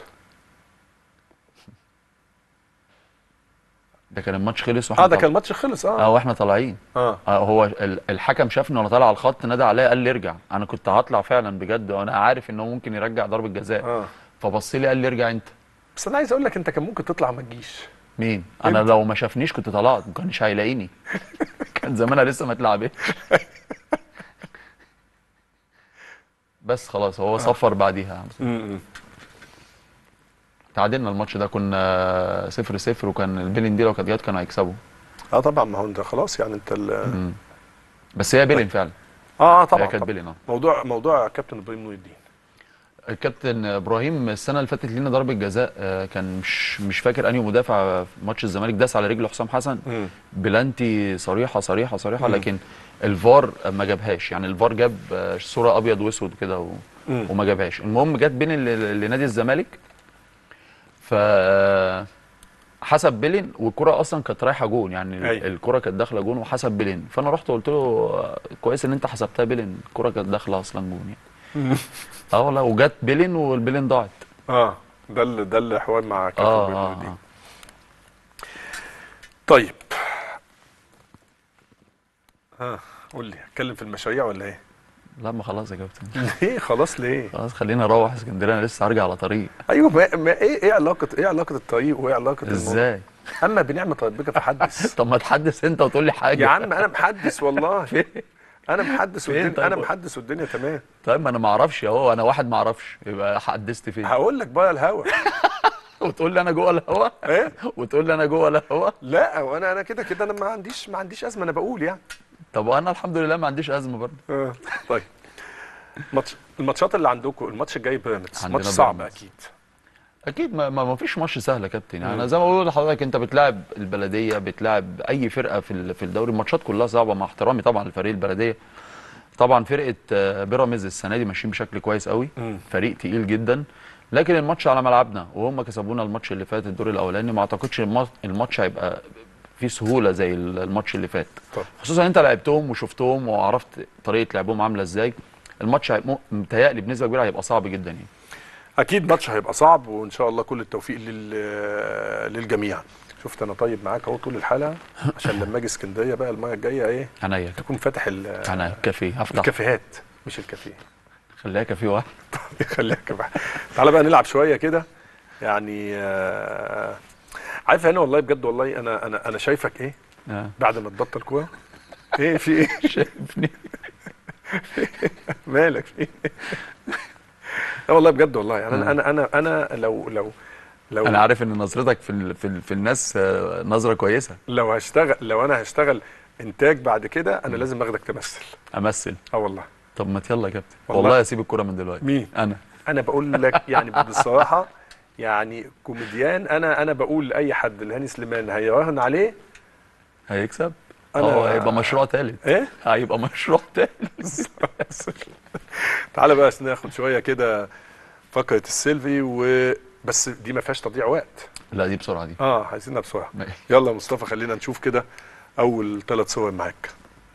ده كان الماتش خلص واحنا اه ده طالع- كان الماتش خلص اه اه واحنا طالعين اه آه هو ال- الحكم شافني وانا طالع على الخط نادى عليا قال لي ارجع انا كنت هطلع فعلا بجد وانا عارف ان هو ممكن يرجع ضربه جزاء اه فبص لي قال لي ارجع انت بس انا عايز اقول لك انت كان ممكن تطلع ما تجيش مين انا انت. لو ما شافنيش كنت طلعت ما كانش هيلاقيني كان زمانها لسه ما اتلعبتش بس خلاص هو صفر بعديها امم تعادلنا الماتش ده كنا صفر صفر وكان البيلين دي لو كانت جت كانوا هيكسبوا اه طبعا ما هو انت خلاص يعني انت ال- بس هي بيلين فعلا اه هي طبعا, كانت طبعا. بيلين اه موضوع موضوع كابتن ابراهيم نور الدين الكابتن ابراهيم السنه اللي فاتت لينا ضربه جزاء آه، كان مش مش فاكر انهي مدافع في ماتش الزمالك داس على رجل حسام حسن مم. بلانتي صريحه صريحه صريحه لكن الفار ما جابهاش يعني الفار جاب آه، صوره ابيض واسود كده و... مم. وما جابهاش المهم جت بين ال- لنادي الزمالك ف حسب بيلين والكره اصلا كانت رايحه جون يعني ال- أيوة. الكره كانت داخله جون وحسب بيلين فانا رحت قلت له آه، كويس ان انت حسبتها بيلين الكره كانت داخله اصلا جون يعني اه والله وجت بيلين والبيلين ضاعت اه ده اللي ده اللي حوار مع كابتن اه ابراهيم نور اه, الدين آه. طيب ها قول لي اتكلم في المشاريع ولا ايه لا ما خلاص يا كابتن ليه خلاص ليه خلاص خلينا اروح اسكندريه انا لسه هرجع على طريق ايوه ما, ما ايه ايه علاقه ايه علاقه الطريق وايه علاقه الموضوع؟ ازاي اما بنعمه ربك فحدث طب ما تحدث انت وتقول لي حاجه يا عم انا محدث والله انا محدث فين والدنيا طيب؟ انا محدث والدنيا تمام طيب ما انا ما اعرفش اهو انا واحد ما اعرفش يبقى حدثت فين هقول لك بقى الهوا وتقول لي انا جوه الهوا ايه وتقول لي انا جوه الهوا لا وانا انا كده كده انا ما عنديش ما عنديش ازمه انا بقول يعني طب وانا الحمد لله ما عنديش ازمه برضه آه. طيب ماتش الماتشات اللي عندكم الماتش الجاي بيراميدز عندنا ماتش صعب بيراميدز. اكيد اكيد ما, ما ما فيش ماتش سهل يا كابتن يعني انا زي ما بقول لحضرتك انت بتلاعب البلديه بتلاعب اي فرقه في ال- في الدوري الماتشات كلها صعبه مع احترامي طبعا لفريق البلديه طبعا فرقه آه، بيراميدز السنه دي ماشيين بشكل كويس قوي مم. فريق تقيل جدا لكن الماتش على ملعبنا وهم كسبونا الماتش اللي فات الدور الاولاني ما اعتقدش الما- الماتش هيبقى فيه سهوله زي ال- الماتش اللي فات طب. خصوصا انت لعبتهم وشفتهم وعرفت طريقه لعبهم عامله ازاي الماتش هي- م- متهيألي بنسبه كبيره هيبقى صعب جدا يعني اكيد ماتش هيبقى صعب وان شاء الله كل التوفيق لل... للجميع شفت انا طيب معاك اهو طول الحلقه عشان لما اجي اسكندريه بقى المره الجايه ايه عنيا تكون فاتح ال... انا كافيه هفتح الكافيهات مش الكافيه خليها كافيه واحد خليها كده تعالى بقى نلعب شويه كده يعني آه، عارف هنا والله بجد والله انا انا انا شايفك ايه آه. بعد ما تبطل كوره ايه في ايه شايفني مالك في ايه لا والله بجد والله يعني انا انا انا انا لو لو لو انا عارف ان نظرتك في ال في, ال في الناس آه، نظره كويسه لو هشتغل لو انا هشتغل انتاج بعد كده انا لازم اخدك تمثل امثل اه والله طب ما يلا يا كابتن والله. والله اسيب الكوره من دلوقتي مين؟ انا انا بقول لك يعني بصراحه يعني كوميديان انا انا بقول لاي حد الهاني سليمان هيراهن عليه هيكسب أنا- اه هيبقى مشروع ثالث ايه هيبقى مشروع ثالث تعالى بقى ناخد شويه كده فقره السيلفي و بس دي ما فيهاش تضييع وقت لا دي بسرعه دي اه عايزينها بسرعه ماشي. يلا يا مصطفى خلينا نشوف كده اول ثلاث صور معاك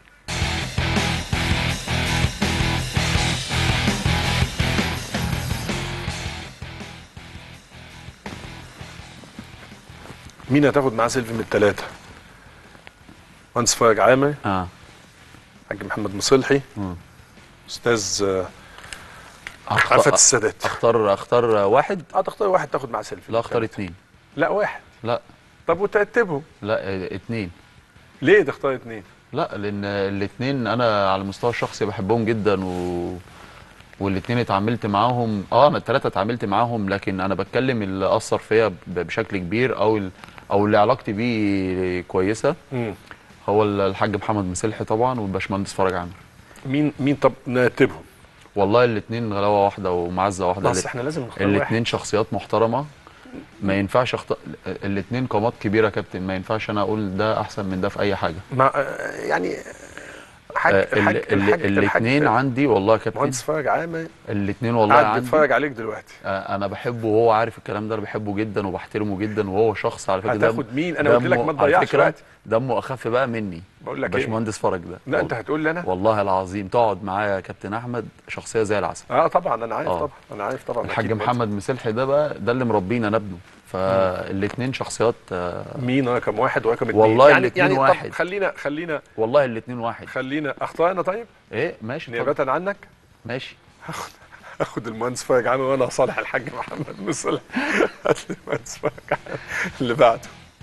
مين هتاخد معاه سيلفي من الثلاثه مهندس فرج عامر اه حاج محمد مصلحي مم. استاذ آه، أخت- عفت السادات اختار اختار واحد اه تختار واحد تاخد معاه سيلفي لا اختار اتنين لا واحد لا طب وترتبهم لا اه، اتنين ليه تختار اتنين لا لان الاثنين انا على المستوى الشخصي بحبهم جدا و والاثنين اتعاملت معاهم اه انا الثلاثه اتعاملت معاهم لكن انا بتكلم اللي اثر فيا ب- بشكل كبير او ال... او اللي علاقتي بيه كويسه مم. هو الحاج محمد مسلحي طبعا والباشمهندس فرج عامر مين مين طب نرتبهم والله الاثنين غلاوه واحده ومعزه واحده بس احنا لازم نختار واحد الاثنين شخصيات محترمه ما ينفعش اخت... الاثنين قامات كبيره يا كابتن ما ينفعش انا اقول ده احسن من ده في اي حاجه مع آه، يعني حاج آه، الحاج ال- ال- الحاج الاثنين الحاج عندي والله يا كابتن مهندس فرج عامر الاثنين والله قاعد عندي بيتفرج عليك دلوقتي آه، انا بحبه وهو عارف الكلام ده انا بحبه جدا وبحترمه جدا وهو شخص على فكره هتاخد دم- مين؟ أنا قلت لك دمه- ما على تضيعش فكرة وقت. دمه اخف بقى مني بقول لك ايه باشمهندس فرج ده لا انت والله- هتقول لي انا والله العظيم تقعد معايا يا كابتن احمد شخصيه زي العسل اه طبعا انا عارف آه. طبعا انا عارف طبعا الحاج أكيد محمد مسلحي ده بقى ده اللي مربينا انا ابنه فالاثنين شخصيات آه، مين رقم واحد ورقم اثنين والله يعني الاتنين يعني طب واحد. خلينا خلينا والله الاثنين واحد خلينا اختار انا طيب ايه ماشي اتفضل. نيابه عنك ماشي اخد المهندس فرج عامر وانا هصالح الحاج محمد مصلح هات لي المهندس فرج عامر اللي بعده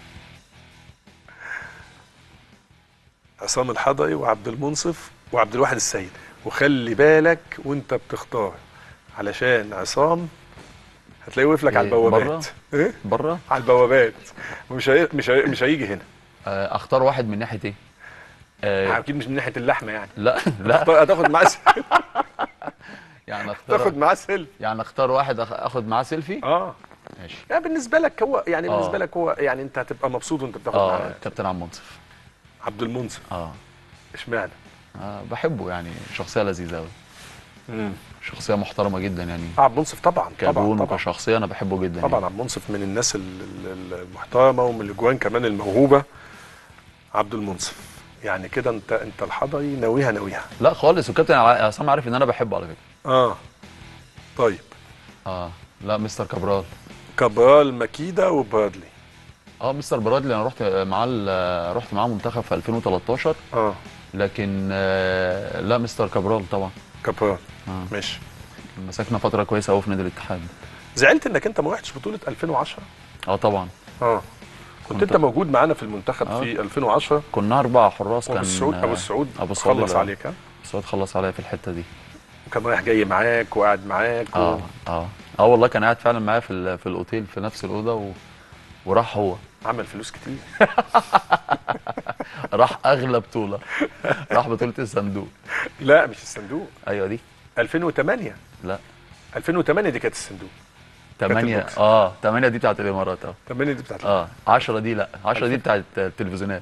عصام الحضري وعبد المنصف وعبد الواحد السيد وخلي بالك وانت بتختار علشان عصام هتلاقيه واقف لك على إيه، البوابات ايه بره على البوابات مش هي... مش هي... مش هيجي هنا آه، اختار واحد من ناحيه ايه آه، اكيد مش من ناحيه اللحمه يعني لا لا اختار- هتاخد معاه س- يعني اختار تاخد معاه سيل يعني اختار واحد أخ- اخد معاه سيلفي اه ماشي يعني بالنسبه لك هو يعني آه. بالنسبه لك هو يعني انت هتبقى مبسوط وانت بتاخد اه معاه كابتن عم منصف عبد المنصف اه اشمعنى آه، بحبه يعني شخصيه لذيذه قوي شخصيه محترمه جدا يعني عبد المنصف طبعا طبعا كجون طبعا وكشخصيه انا بحبه جدا طبعا يعني. عبد المنصف من الناس ال- ال- المحترمه ومن الاجوان كمان الموهوبه عبد المنصف يعني كده انت انت الحضري ناويها ناويها لا خالص وكابتن ع- عصام عارف ان انا بحبه على فكره اه طيب اه لا مستر كابرال كابرال ماكيدا وبرادلي اه مستر برادلي انا رحت معاه ال- رحت معاه منتخب في 2013 اه لكن آه لا مستر كابرال طبعا كابرال آه. ماشي مسكنا فتره كويسه قوي في نادي الاتحاد زعلت انك انت ما رحتش بطوله 2010 اه طبعا اه كنت كنت- انت موجود معانا في المنتخب آه. في 2010 كنا اربع حراس ابو كان السعود ابو السعود ابو السعود خلص اللي- عليك ها ابو السعود خلص عليا في الحته دي وكان رايح جاي معاك وقاعد معاك و... اه اه اه والله كان قاعد فعلا معايا في ال- في الاوتيل في نفس الاوضه و... وراح هو عمل فلوس كتير راح اغلى بطوله راح بطوله الصندوق لا مش الصندوق ايوه دي 2008 لا 2008 دي كانت الصندوق 8 البوكس. اه 8 دي بتاعت الامارات اه 8 دي بتاعت اه 10 دي لا 10 دي بتاعت التلفزيونات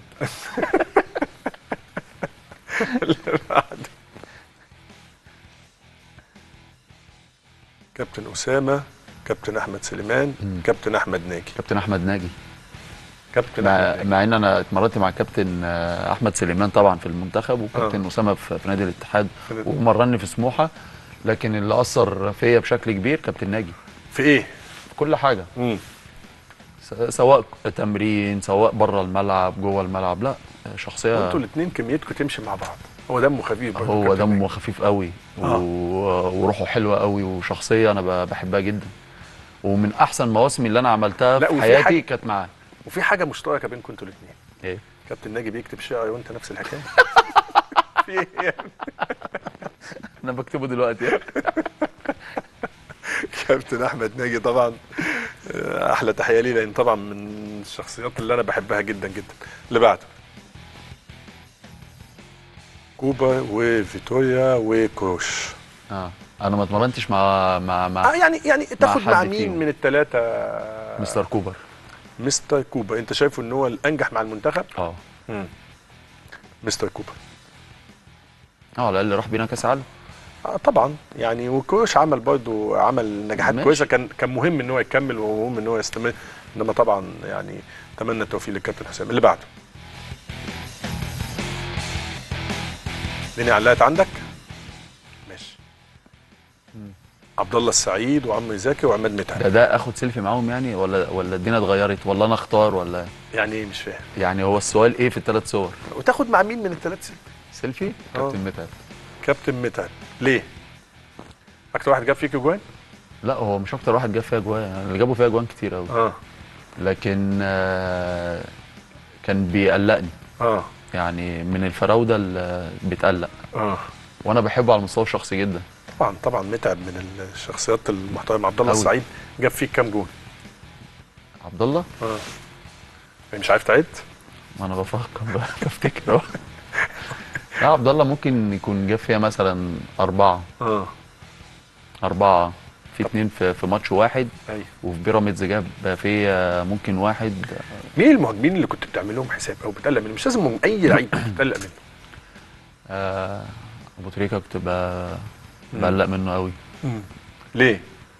كابتن اسامه كابتن احمد سليمان كابتن احمد ناجي كابتن احمد ناجي كابتن مع, احمد ناجي مع ان انا اتمرنت مع كابتن آه، احمد سليمان طبعا في المنتخب وكابتن اسامه في, في نادي الاتحاد في نادي- ومرني في سموحه لكن اللي اثر فيا بشكل كبير كابتن ناجي في ايه؟ في كل حاجه مم. س- سواء تمرين سواء بره الملعب جوه الملعب لا شخصيه وانتوا الاثنين كميتكم تمشي مع بعض هو دمه خفيف برضه هو كابتن دمه ناجي. خفيف قوي و... آه. وروحه حلوه قوي وشخصيه انا ب- بحبها جدا ومن احسن مواسمي اللي انا عملتها لا، في وفي حياتي حاجة- كانت معاه وفي حاجه مشتركه بينكم انتوا الاثنين ايه كابتن ناجي بيكتب شعر وانت نفس الحكايه في ايه يعني؟ انا بكتبه دلوقتي كابتن احمد ناجي طبعا آه، احلى تحيه ليه لان طبعا من الشخصيات اللي انا بحبها جدا جدا اللي بعده كوبا وفيتوريا وكروش اه انا ما اتمرنتش مع مع آه مع يعني يعني تاخد مع حد مين فيهم. من الثلاثه مستر كوبر مستر كوبا انت شايفه ان هو الانجح مع المنتخب اه مستر كوبا اه على الاقل راح بينا كاس عالم آه طبعا يعني وكروش عمل برضه عمل نجاحات ماشي. كويسه كان كان مهم ان هو يكمل ومهم ان هو يستمر انما طبعا يعني اتمنى التوفيق للكابتن حسام اللي بعده الدنيا علقت عندك ماشي عبد الله السعيد وعمرو زكي وعماد متعب ده ده اخد سيلفي معاهم يعني ولا ولا الدنيا اتغيرت ولا انا اختار ولا يعني ايه مش فاهم يعني هو السؤال ايه في الثلاث صور وتاخد مع مين من الثلاث ست سيلفي آه. كابتن متعب كابتن متعب ليه اكتر واحد جاب فيك اجوان لا هو مش اكتر واحد جاب فيها جوان يعني اللي جابوا فيها جوان كتير قوي اه لكن آه كان بيقلقني اه يعني من الفراوده اللي بتقلق اه وانا بحبه على المستوى الشخصي جدا طبعا طبعا متعب من الشخصيات المحترمه عبد الله أوي. السعيد جاب فيك كام جون عبد الله اه مش عارف تعد ما انا بفكر بقى بفتكر اهو لا عبد الله ممكن يكون جاب فيها مثلا اربعه اه اربعه في اتنين في, في ماتش واحد ايوه وفي بيراميدز جاب فيها ممكن واحد مين المهاجمين اللي كنت بتعمل لهم حساب او بتقلق منهم مش لازم اي لعيب كنت بتقلق منه آه ابو تريكه كنت ب- بقلق منه قوي ليه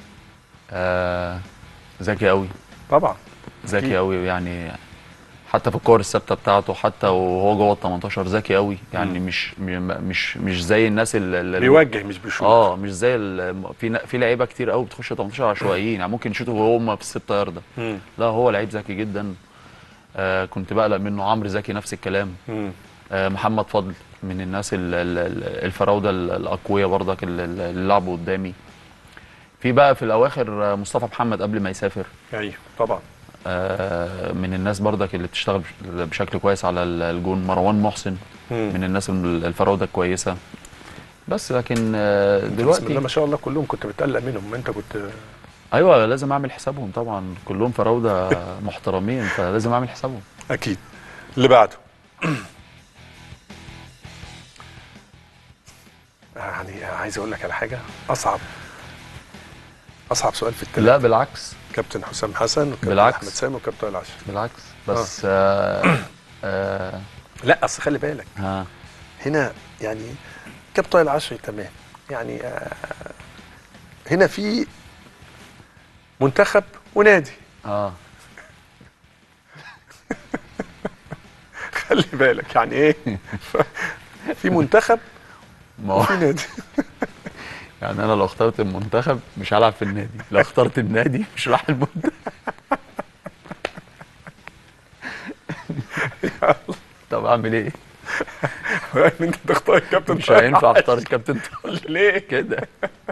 آه ذكي قوي طبعا ذكي أكيد. قوي يعني حتى في الكور الثابته بتاعته حتى وهو جوه ال 18 ذكي قوي يعني مش م- مش مش زي الناس اللي اللي- بيوجه مش بيشوط اه مش زي ال- في ن- في لعيبه كتير قوي بتخش 18 عشوائيين يعني ممكن يشوطوا وهم في الست ياردة مم. لا هو لعيب ذكي جدا آه كنت بقلق منه عمرو زكي نفس الكلام مم. آه محمد فضل من الناس ال- ال- ال- الفراوده ال- الاقوياء برضك اللي اللي لعبوا قدامي في بقى في الاواخر آه، مصطفى محمد قبل ما يسافر ايوه طبعا آه، من الناس برضك اللي بتشتغل بش- بشكل كويس على ال- الجون مروان محسن مم. من الناس ال- الفراوده الكويسه بس لكن آه، بسم الله دلوقتي ما شاء الله كلهم كنت بتقلق منهم ما انت كنت ايوه لازم اعمل حسابهم طبعا كلهم فراوده محترمين فلازم اعمل حسابهم اكيد اللي بعده يعني عايز اقول لك على حاجه اصعب اصعب سؤال في التلاته لا بالعكس كابتن حسام حسن وكابتن بالعكس. احمد سامي وكابتن العشر بالعكس بس آه آه لا اصل خلي بالك ها هنا يعني كابتن العشري تمام يعني آه هنا في منتخب ونادي اه خلي بالك يعني ايه في منتخب ما هو وفي نادي يعني انا لو اخترت المنتخب مش هلعب في النادي لو اخترت النادي مش راح المنتخب طب اعمل ايه ان انت تختار الكابتن مش طارق هينفع عاشور. اختار الكابتن طارق ليه كده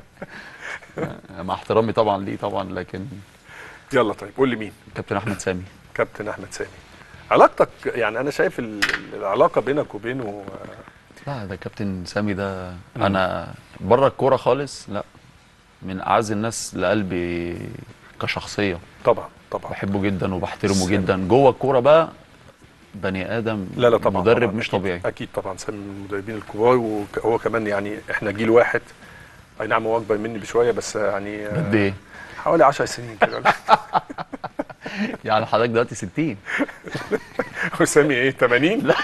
مع احترامي طبعا ليه طبعا لكن يلا طيب قول لي مين كابتن احمد سامي كابتن احمد سامي علاقتك يعني انا شايف ال- العلاقه بينك وبينه لا ده كابتن سامي ده انا بره الكوره خالص لا من اعز الناس لقلبي كشخصيه طبعا طبعا بحبه جدا وبحترمه سامي. جدا جوه الكوره بقى بني ادم لا لا طبعا مدرب طبعاً مش أكيد طبيعي اكيد طبعا سامي من المدربين الكبار وهو كمان يعني احنا جيل واحد اي نعم هو اكبر مني بشويه بس يعني آه، قد ايه حوالي 10 سنين كده يعني حضرتك دلوقتي 60 هو سامي ايه 80 لا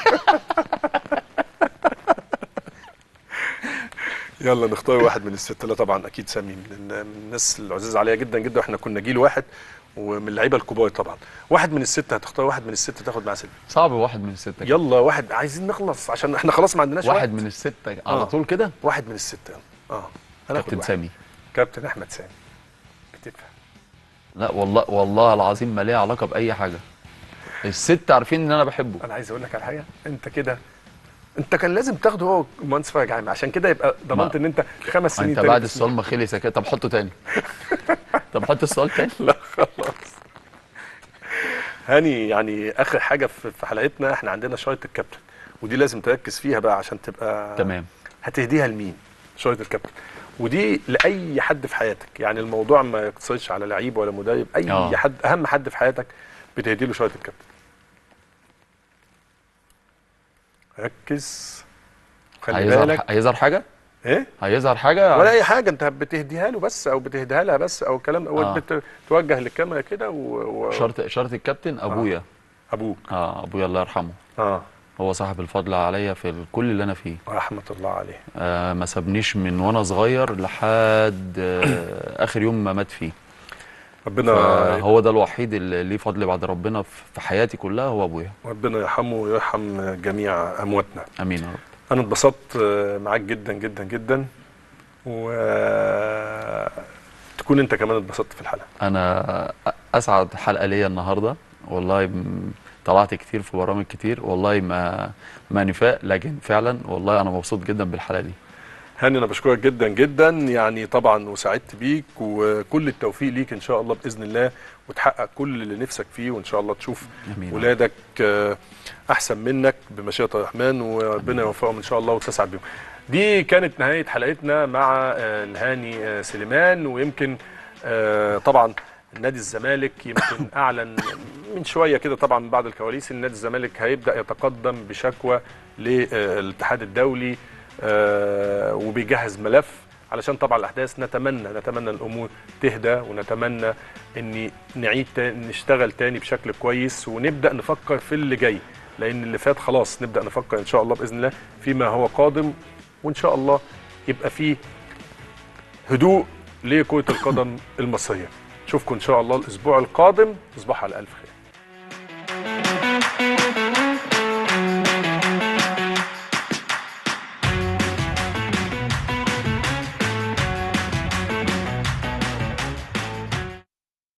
يلا نختار واحد من الستة لا طبعا اكيد سامي من من الناس العزيز عليا جدا جدا واحنا كنا جيل واحد ومن اللعيبه الكبار طبعا واحد من الستة هتختار واحد من الستة تاخد معاه سيلفي صعب واحد من الستة كده. يلا واحد عايزين نخلص عشان احنا خلاص ما عندناش واحد وقت. من الستة آه. على طول كده واحد من الستة يلا اه هناخد كابتن واحد. سامي كابتن احمد سامي بتدفع لا والله والله العظيم ما ليه علاقة بأي حاجة الست عارفين ان انا بحبه انا عايز اقول لك على حاجه انت كده انت كان لازم تاخده هو مهندس فرج عام عشان كده يبقى ضمنت ما- ان انت خمس سنين انت تاني بعد في السؤال ما خلص كده طب حطه تاني طب حط السؤال تاني لا خلاص هاني يعني اخر حاجه في في حلقتنا احنا عندنا شايط الكابتن ودي لازم تركز فيها بقى عشان تبقى تمام هتهديها لمين شايط الكابتن ودي لاي حد في حياتك يعني الموضوع ما يقتصرش على لعيب ولا مدرب اي آه. حد اهم حد في حياتك بتهدي له شايط الكابتن ركز خلي هيظهر بالك هيظهر حاجة ايه هيظهر حاجة ولا اي حاجه انت بتهديها له بس او بتهديها لها بس او الكلام ده آه. بت- توجه للكاميرا كده و... و... شرط شرط الكابتن ابويا ابوك اه ابويا الله يرحمه اه هو صاحب الفضل عليا في كل اللي انا فيه رحمه الله عليه آه ما سابنيش من وانا صغير لحد آه اخر يوم ما مات فيه ربنا هو ده الوحيد اللي ليه فضل بعد ربنا في في حياتي كلها هو ابويا ربنا يرحمه ويرحم جميع امواتنا امين يا رب انا اتبسطت معاك جدا جدا جدا و تكون انت كمان اتبسطت في الحلقه انا اسعد حلقه ليا النهارده والله م- طلعت كتير في برامج كتير والله ما ما نفاق لكن فعلا والله انا مبسوط جدا بالحلقه دي هاني انا بشكرك جدا جدا يعني طبعا وسعدت بيك وكل التوفيق ليك ان شاء الله باذن الله وتحقق كل اللي نفسك فيه وان شاء الله تشوف امين ولادك آه، احسن منك بمشيئه الرحمن وربنا يوفقهم ان شاء الله وتسعد بيهم دي كانت نهايه حلقتنا مع آه، الهاني آه، سليمان ويمكن آه، طبعا نادي الزمالك يمكن اعلن من شويه كده طبعا من بعد الكواليس ان نادي الزمالك هيبدا يتقدم بشكوى للاتحاد الدولي آه، وبيجهز ملف علشان طبعا الاحداث نتمنى نتمنى الامور تهدى ونتمنى ان نعيد تاني نشتغل تاني بشكل كويس ونبدا نفكر في اللي جاي لان اللي فات خلاص نبدا نفكر ان شاء الله باذن الله فيما هو قادم وان شاء الله يبقى فيه هدوء لكره القدم المصريه نشوفكم ان شاء الله الاسبوع القادم تصبحوا على الف خير